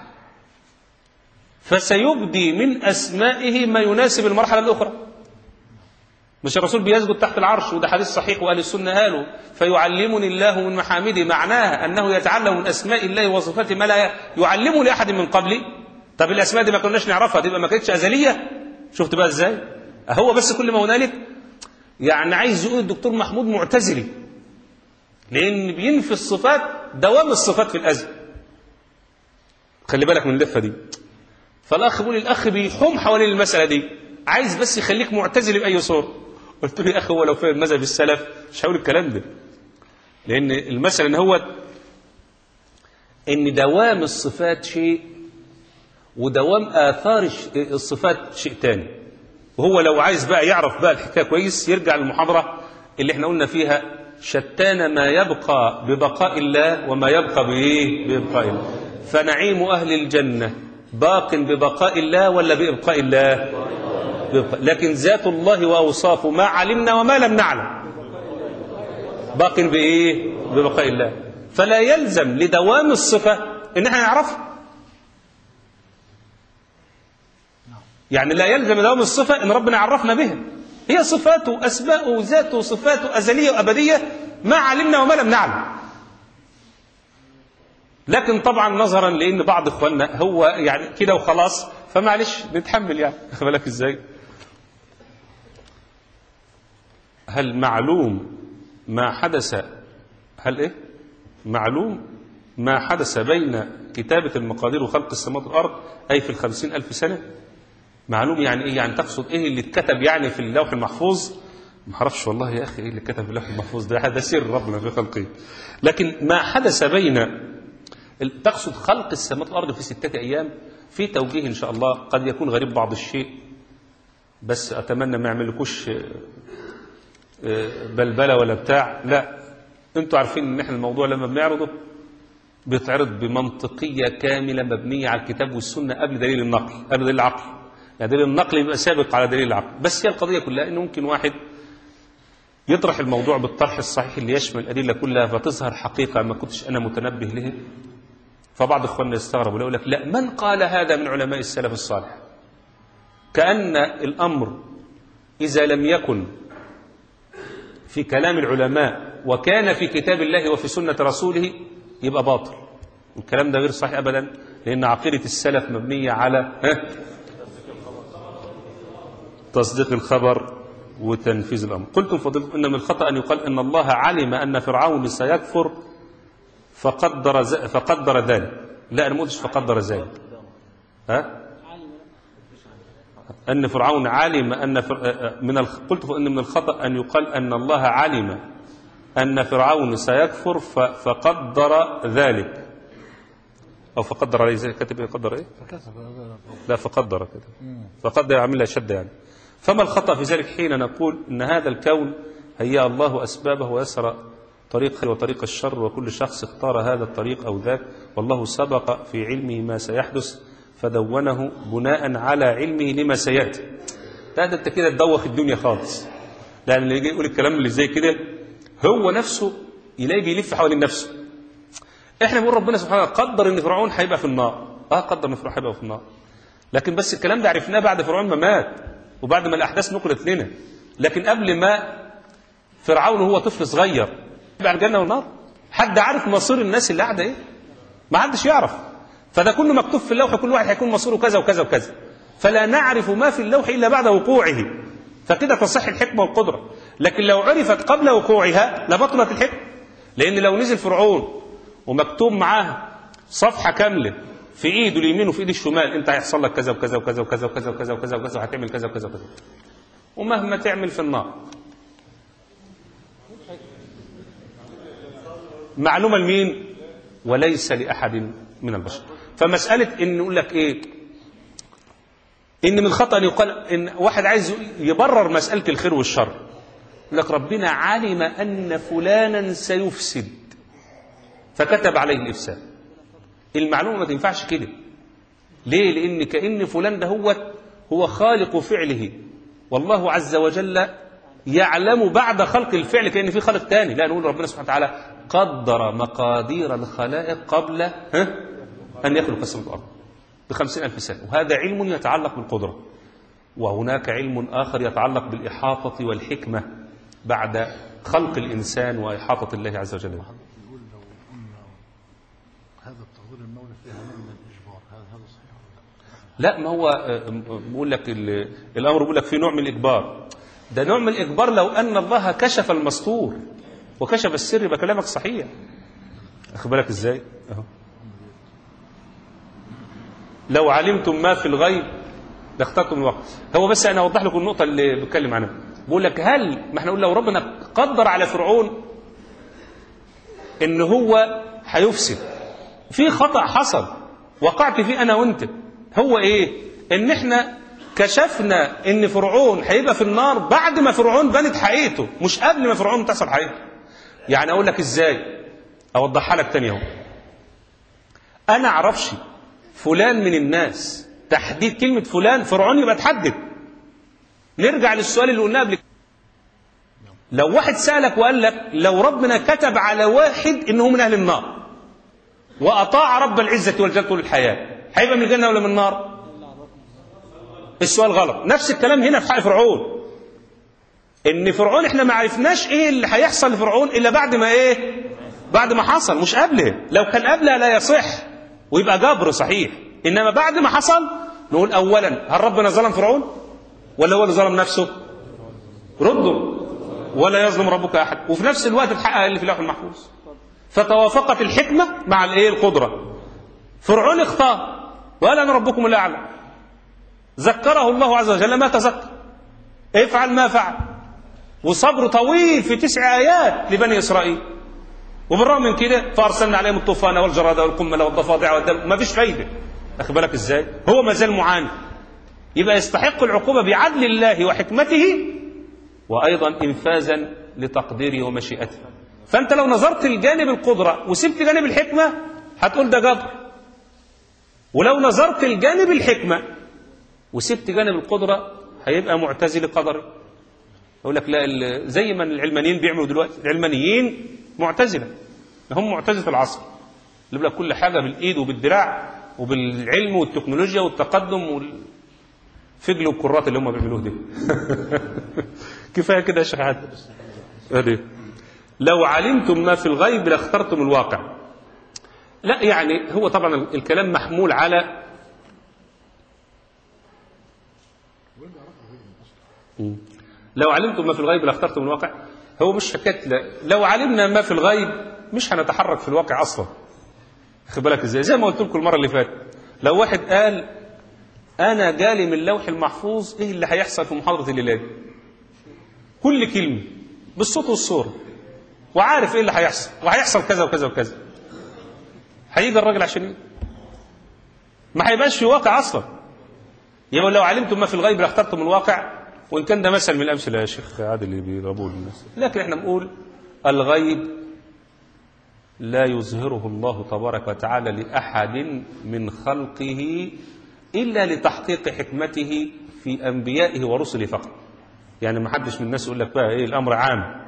فسيبدي من اسمائه ما يناسب المرحله الاخرى مش الرسول بيسجد تحت العرش وده حديث صحيح واهل السنه قالوا فيعلمني الله من محامده معناها انه يتعلم من اسماء الله وصفاته ما لا يعلمه لاحد من قبلي طب الاسماء دي ما كناش نعرفها تبقى ما كانتش ازليه شفت بقى ازاي هو بس كل ما هنالك يعني عايز يقول الدكتور محمود معتزلي لان بينفي الصفات دوام الصفات في الازل خلي بالك من اللفه دي فالاخ بيقول الاخ بيحوم حوالين المساله دي عايز بس يخليك معتزلي باي صوره قلت له يا اخي هو لو فهم مذهب السلف مش هقول الكلام ده لان المساله ان هو ان دوام الصفات شيء ودوام اثار الصفات شيء تاني وهو لو عايز بقى يعرف بقى الحكايه كويس يرجع للمحاضره اللي احنا قلنا فيها شتان ما يبقى ببقاء الله وما يبقى بايه ببقاء الله فنعيم اهل الجنه باق ببقاء الله ولا بابقاء الله ببقاء. لكن ذات الله واوصافه ما علمنا وما لم نعلم باق بايه ببقاء الله فلا يلزم لدوام الصفه ان احنا نعرفها يعني لا يلزم دوام الصفه ان ربنا عرفنا بها هي صفاته اسماءه ذاته صفاته ازليه وابديه ما علمنا وما لم نعلم لكن طبعا نظرا لان بعض اخواننا هو يعني كده وخلاص فمعلش نتحمل يعني خد بالك ازاي هل معلوم ما حدث هل ايه معلوم ما حدث بين كتابة المقادير وخلق السماوات والأرض أي في الخمسين ألف سنة معلوم يعني إيه يعني تقصد إيه اللي اتكتب يعني في اللوح المحفوظ ما اعرفش والله يا أخي إيه اللي اتكتب في اللوح المحفوظ ده هذا سر ربنا في خلقه لكن ما حدث بين تقصد خلق السماوات والأرض في ستة أيام في توجيه إن شاء الله قد يكون غريب بعض الشيء بس أتمنى ما يعملكوش بلبلة ولا بتاع لا انتوا عارفين ان احنا الموضوع لما بنعرضه بيتعرض بمنطقية كاملة مبنية على الكتاب والسنة قبل دليل النقل قبل دليل العقل يعني دليل النقل يبقى سابق على دليل العقل بس هي القضية كلها انه ممكن واحد يطرح الموضوع بالطرح الصحيح اللي يشمل الأدلة كلها فتظهر حقيقة ما كنتش أنا متنبه لها فبعض إخواننا يستغربوا يقول لك لا من قال هذا من علماء السلف الصالح كأن الأمر إذا لم يكن في كلام العلماء وكان في كتاب الله وفي سنة رسوله يبقى باطل الكلام ده غير صحيح أبدا لأن عقيدة السلف مبنية على تصديق الخبر وتنفيذ الأمر قلتم فضلت إن من الخطأ أن يقال إن الله علم أن فرعون سيكفر فقدر, ز... فقدر ذلك لا أنا ما قلتش فقدر ذلك ها أن فرعون علم أن فر... من الخ... قلت إن من الخطأ أن يقال أن الله علم أن فرعون سيكفر ف... فقدر ذلك أو فقدر عليه زي كاتب إيه قدر إيه؟ لا فقدر كده فقدر يعملها شدة يعني فما الخطأ في ذلك حين نقول أن هذا الكون هيا الله أسبابه ويسر طريق الخير وطريق الشر وكل شخص اختار هذا الطريق أو ذاك والله سبق في علمه ما سيحدث فدونه بناء على علمه لما سيأتي لا ده انت كده تدوخ الدنيا خالص لأن اللي يجي يقول الكلام اللي زي كده هو نفسه يلاقي بيلف حوالين نفسه احنا بنقول ربنا سبحانه قدر ان فرعون هيبقى في النار اه قدر ان فرعون هيبقى في النار لكن بس الكلام ده عرفناه بعد فرعون ما مات وبعد ما الاحداث نقلت لنا لكن قبل ما فرعون هو طفل صغير يبقى الجنه والنار حد عارف مصير الناس اللي قاعده ايه ما حدش يعرف فده كله مكتوب في اللوح كل واحد هيكون مصيره كذا وكذا وكذا فلا نعرف ما في اللوح الا بعد وقوعه فكده تصح الحكمه والقدره لكن لو عرفت قبل وقوعها لبطلت الحكمه لان لو نزل فرعون ومكتوب معاه صفحه كامله في ايده اليمين وفي ايده الشمال انت هيحصل لك كذا وكذا وكذا وكذا وكذا وكذا وكذا وكذا وهتعمل كذا وكذا وكذا ومهما تعمل في النار معلومه لمين وليس لاحد من البشر فمساله ان نقول لك ايه ان من الخطا ان يقال ان واحد عايز يبرر مساله الخير والشر يقول لك ربنا علم ان فلانا سيفسد فكتب عليه الافساد المعلومه ما تنفعش كده ليه لان كان فلان ده هو هو خالق فعله والله عز وجل يعلم بعد خلق الفعل كان في خلق تاني لا نقول ربنا سبحانه وتعالى قدر مقادير الخلائق قبل ها ان يخلق السماء والارض بخمسين ألف سنة وهذا علم يتعلق بالقدرة وهناك علم آخر يتعلق بالإحاطة والحكمة بعد خلق الإنسان وإحاطة الله عز وجل يقول لو ان هذا التقدير المولى فيها نوع من الاجبار هذا هذا صحيح ولا لا؟ لا ما هو آه، بيقول لك ال- الأمر بيقول لك في نوع من الإجبار ده نوع من الإجبار لو أن الله كشف المستور وكشف السر يبقى كلامك صحيح أخد بالك إزاي أهو. لو علمتم ما في الغيب لاخترتم الوقت هو بس أنا أوضح لكم النقطة اللي بتكلم عنها بقول لك هل ما احنا نقول لو ربنا قدر على فرعون ان هو هيفسد في خطأ حصل وقعت فيه انا وانت هو ايه ان احنا كشفنا ان فرعون هيبقى في النار بعد ما فرعون بنت حقيقته مش قبل ما فرعون تحصل حقيقته يعني اقول لك ازاي اوضحها لك تاني اهو انا اعرفش فلان من الناس تحديد كلمة فلان فرعون يبقى تحدد نرجع للسؤال اللي قلناه قبل كده. لو واحد سألك وقال لك لو ربنا كتب على واحد انه من اهل النار واطاع رب العزة والجلال طول الحياة هيبقى من الجنة ولا من النار السؤال غلط نفس الكلام هنا في حق فرعون ان فرعون احنا ما عرفناش ايه اللي هيحصل لفرعون الا بعد ما ايه بعد ما حصل مش قبله لو كان قبله لا يصح ويبقى جبر صحيح انما بعد ما حصل نقول اولا هل ربنا ظلم فرعون ولا هو اللي ظلم نفسه ردوا ولا يظلم ربك احد وفي نفس الوقت اتحقق اللي في اللوح المحفوظ فتوافقت الحكمه مع الايه القدره فرعون اختار وقال انا ربكم الاعلى ذكره الله عز وجل ما تذكر افعل ما فعل وصبر طويل في تسع ايات لبني اسرائيل وبالرغم من كده فارسلنا عليهم الطوفان والجراد والقمل والضفادع والدم ما فيش فايده اخد بالك ازاي هو ما زال معاند يبقى يستحق العقوبه بعدل الله وحكمته وايضا انفاذا لتقديره ومشيئته فانت لو نظرت لجانب القدره وسبت جانب الحكمه هتقول ده جبر ولو نظرت لجانب الحكمه وسبت جانب القدره هيبقى معتزل قدري يقول لك لا ال- زي ما العلمانيين بيعملوا دلوقتي العلمانيين معتزله هم معتزله العصر اللي بيقول لك كل حاجه بالايد وبالدراع وبالعلم والتكنولوجيا والتقدم والفجل والكرات اللي هم بيعملوه دي كفايه كده يا شيخ عادل ادي لو علمتم ما في الغيب لاخترتم الواقع لا يعني هو طبعا الكلام محمول على مم. لو علمتم ما في الغيب لاخترتم الواقع هو مش حكايه لا. لو علمنا ما في الغيب مش هنتحرك في الواقع اصلا خد بالك ازاي زي ما قلت لكم المره اللي فاتت لو واحد قال انا جالي من اللوح المحفوظ ايه اللي هيحصل في محاضره الليله دي كل كلمه بالصوت والصوره وعارف ايه اللي هيحصل وهيحصل كذا وكذا وكذا هيجي الراجل عشان ايه ما هيبقاش في واقع اصلا يبقى لو علمتم ما في الغيب لاخترتم الواقع وان كان ده مثل من الامثله يا شيخ عادل اللي بيضربوه للناس لكن احنا بنقول الغيب لا يظهره الله تبارك وتعالى لاحد من خلقه الا لتحقيق حكمته في انبيائه ورسله فقط يعني ما حدش من الناس يقول لك بقى ايه الامر عام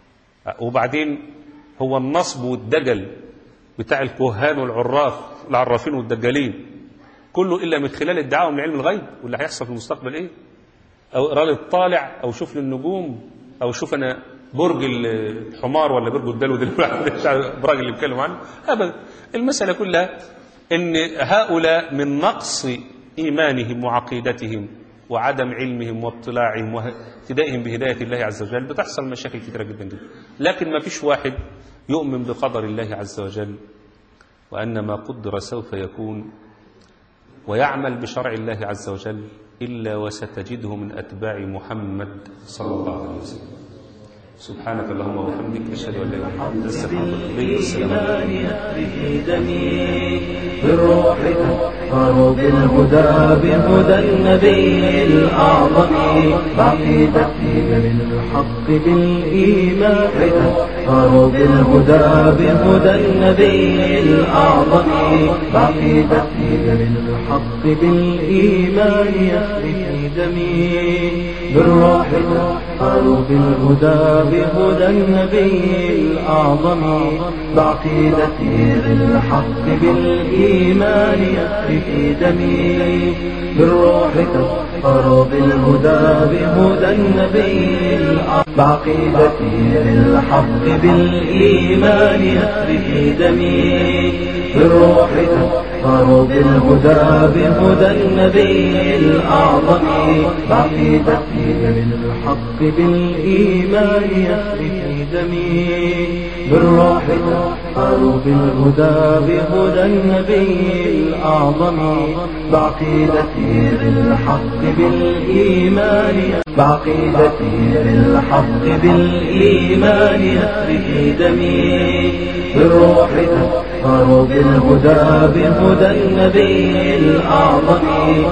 وبعدين هو النصب والدجل بتاع الكهان والعراف العرافين والدجالين كله الا من خلال ادعائهم من علم الغيب واللي هيحصل في المستقبل ايه او اقرا لي الطالع او شوف لي النجوم او شوف انا برج الحمار ولا برج الدلو ده البراج اللي بيتكلم عنه ابدا المساله كلها ان هؤلاء من نقص ايمانهم وعقيدتهم وعدم علمهم واطلاعهم واهتدائهم بهدايه الله عز وجل بتحصل مشاكل كثيره جدا جدا لكن ما فيش واحد يؤمن بقدر الله عز وجل وان ما قدر سوف يكون ويعمل بشرع الله عز وجل إلا وستجده من أتباع محمد صلى الله عليه وسلم سبحانك اللهم وبحمدك أشهد أن لا إله إلا أنت أستغفرك وأتوب إليك السلام عليكم بالروح تفخر بالهدى بهدى النبي الأعظم بعقيدتي بالحق بالإيمان تفخر بالهدى بهدى النبي الأعظم بعقيدتي بالحق بالإيمان يسري في دمي بالروح تفخر بالهدى بهدى النبي الأعظم بعقيدتي بالحق بالإيمان يسري في دمي بالروح تفخر بالهدى بهدى النبي الأعظم بعقيدتي بالحق بالإيمان يسري في دمي بالروح تفخر بالهدى بهدى النبي الأعظم بعقيدتي بالحق بالإيمان يسري في دمي بالروح تفخر بالهدى بهدى النبي الأعظم بعقيدتي بالحق بالإيمان بعقيدتي بالحق بالإيمان يسري في دمي بالروح تفخر بالهدى بهدى النبي الأعظم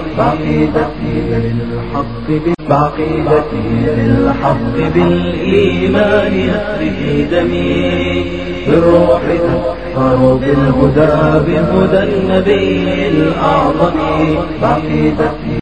بعقيدتي بالحق بعقيدتي بالحق بالإيمان يسري في دمي بالروح تفخر بالهدى بهدى النبي الأعظم بعقيدتي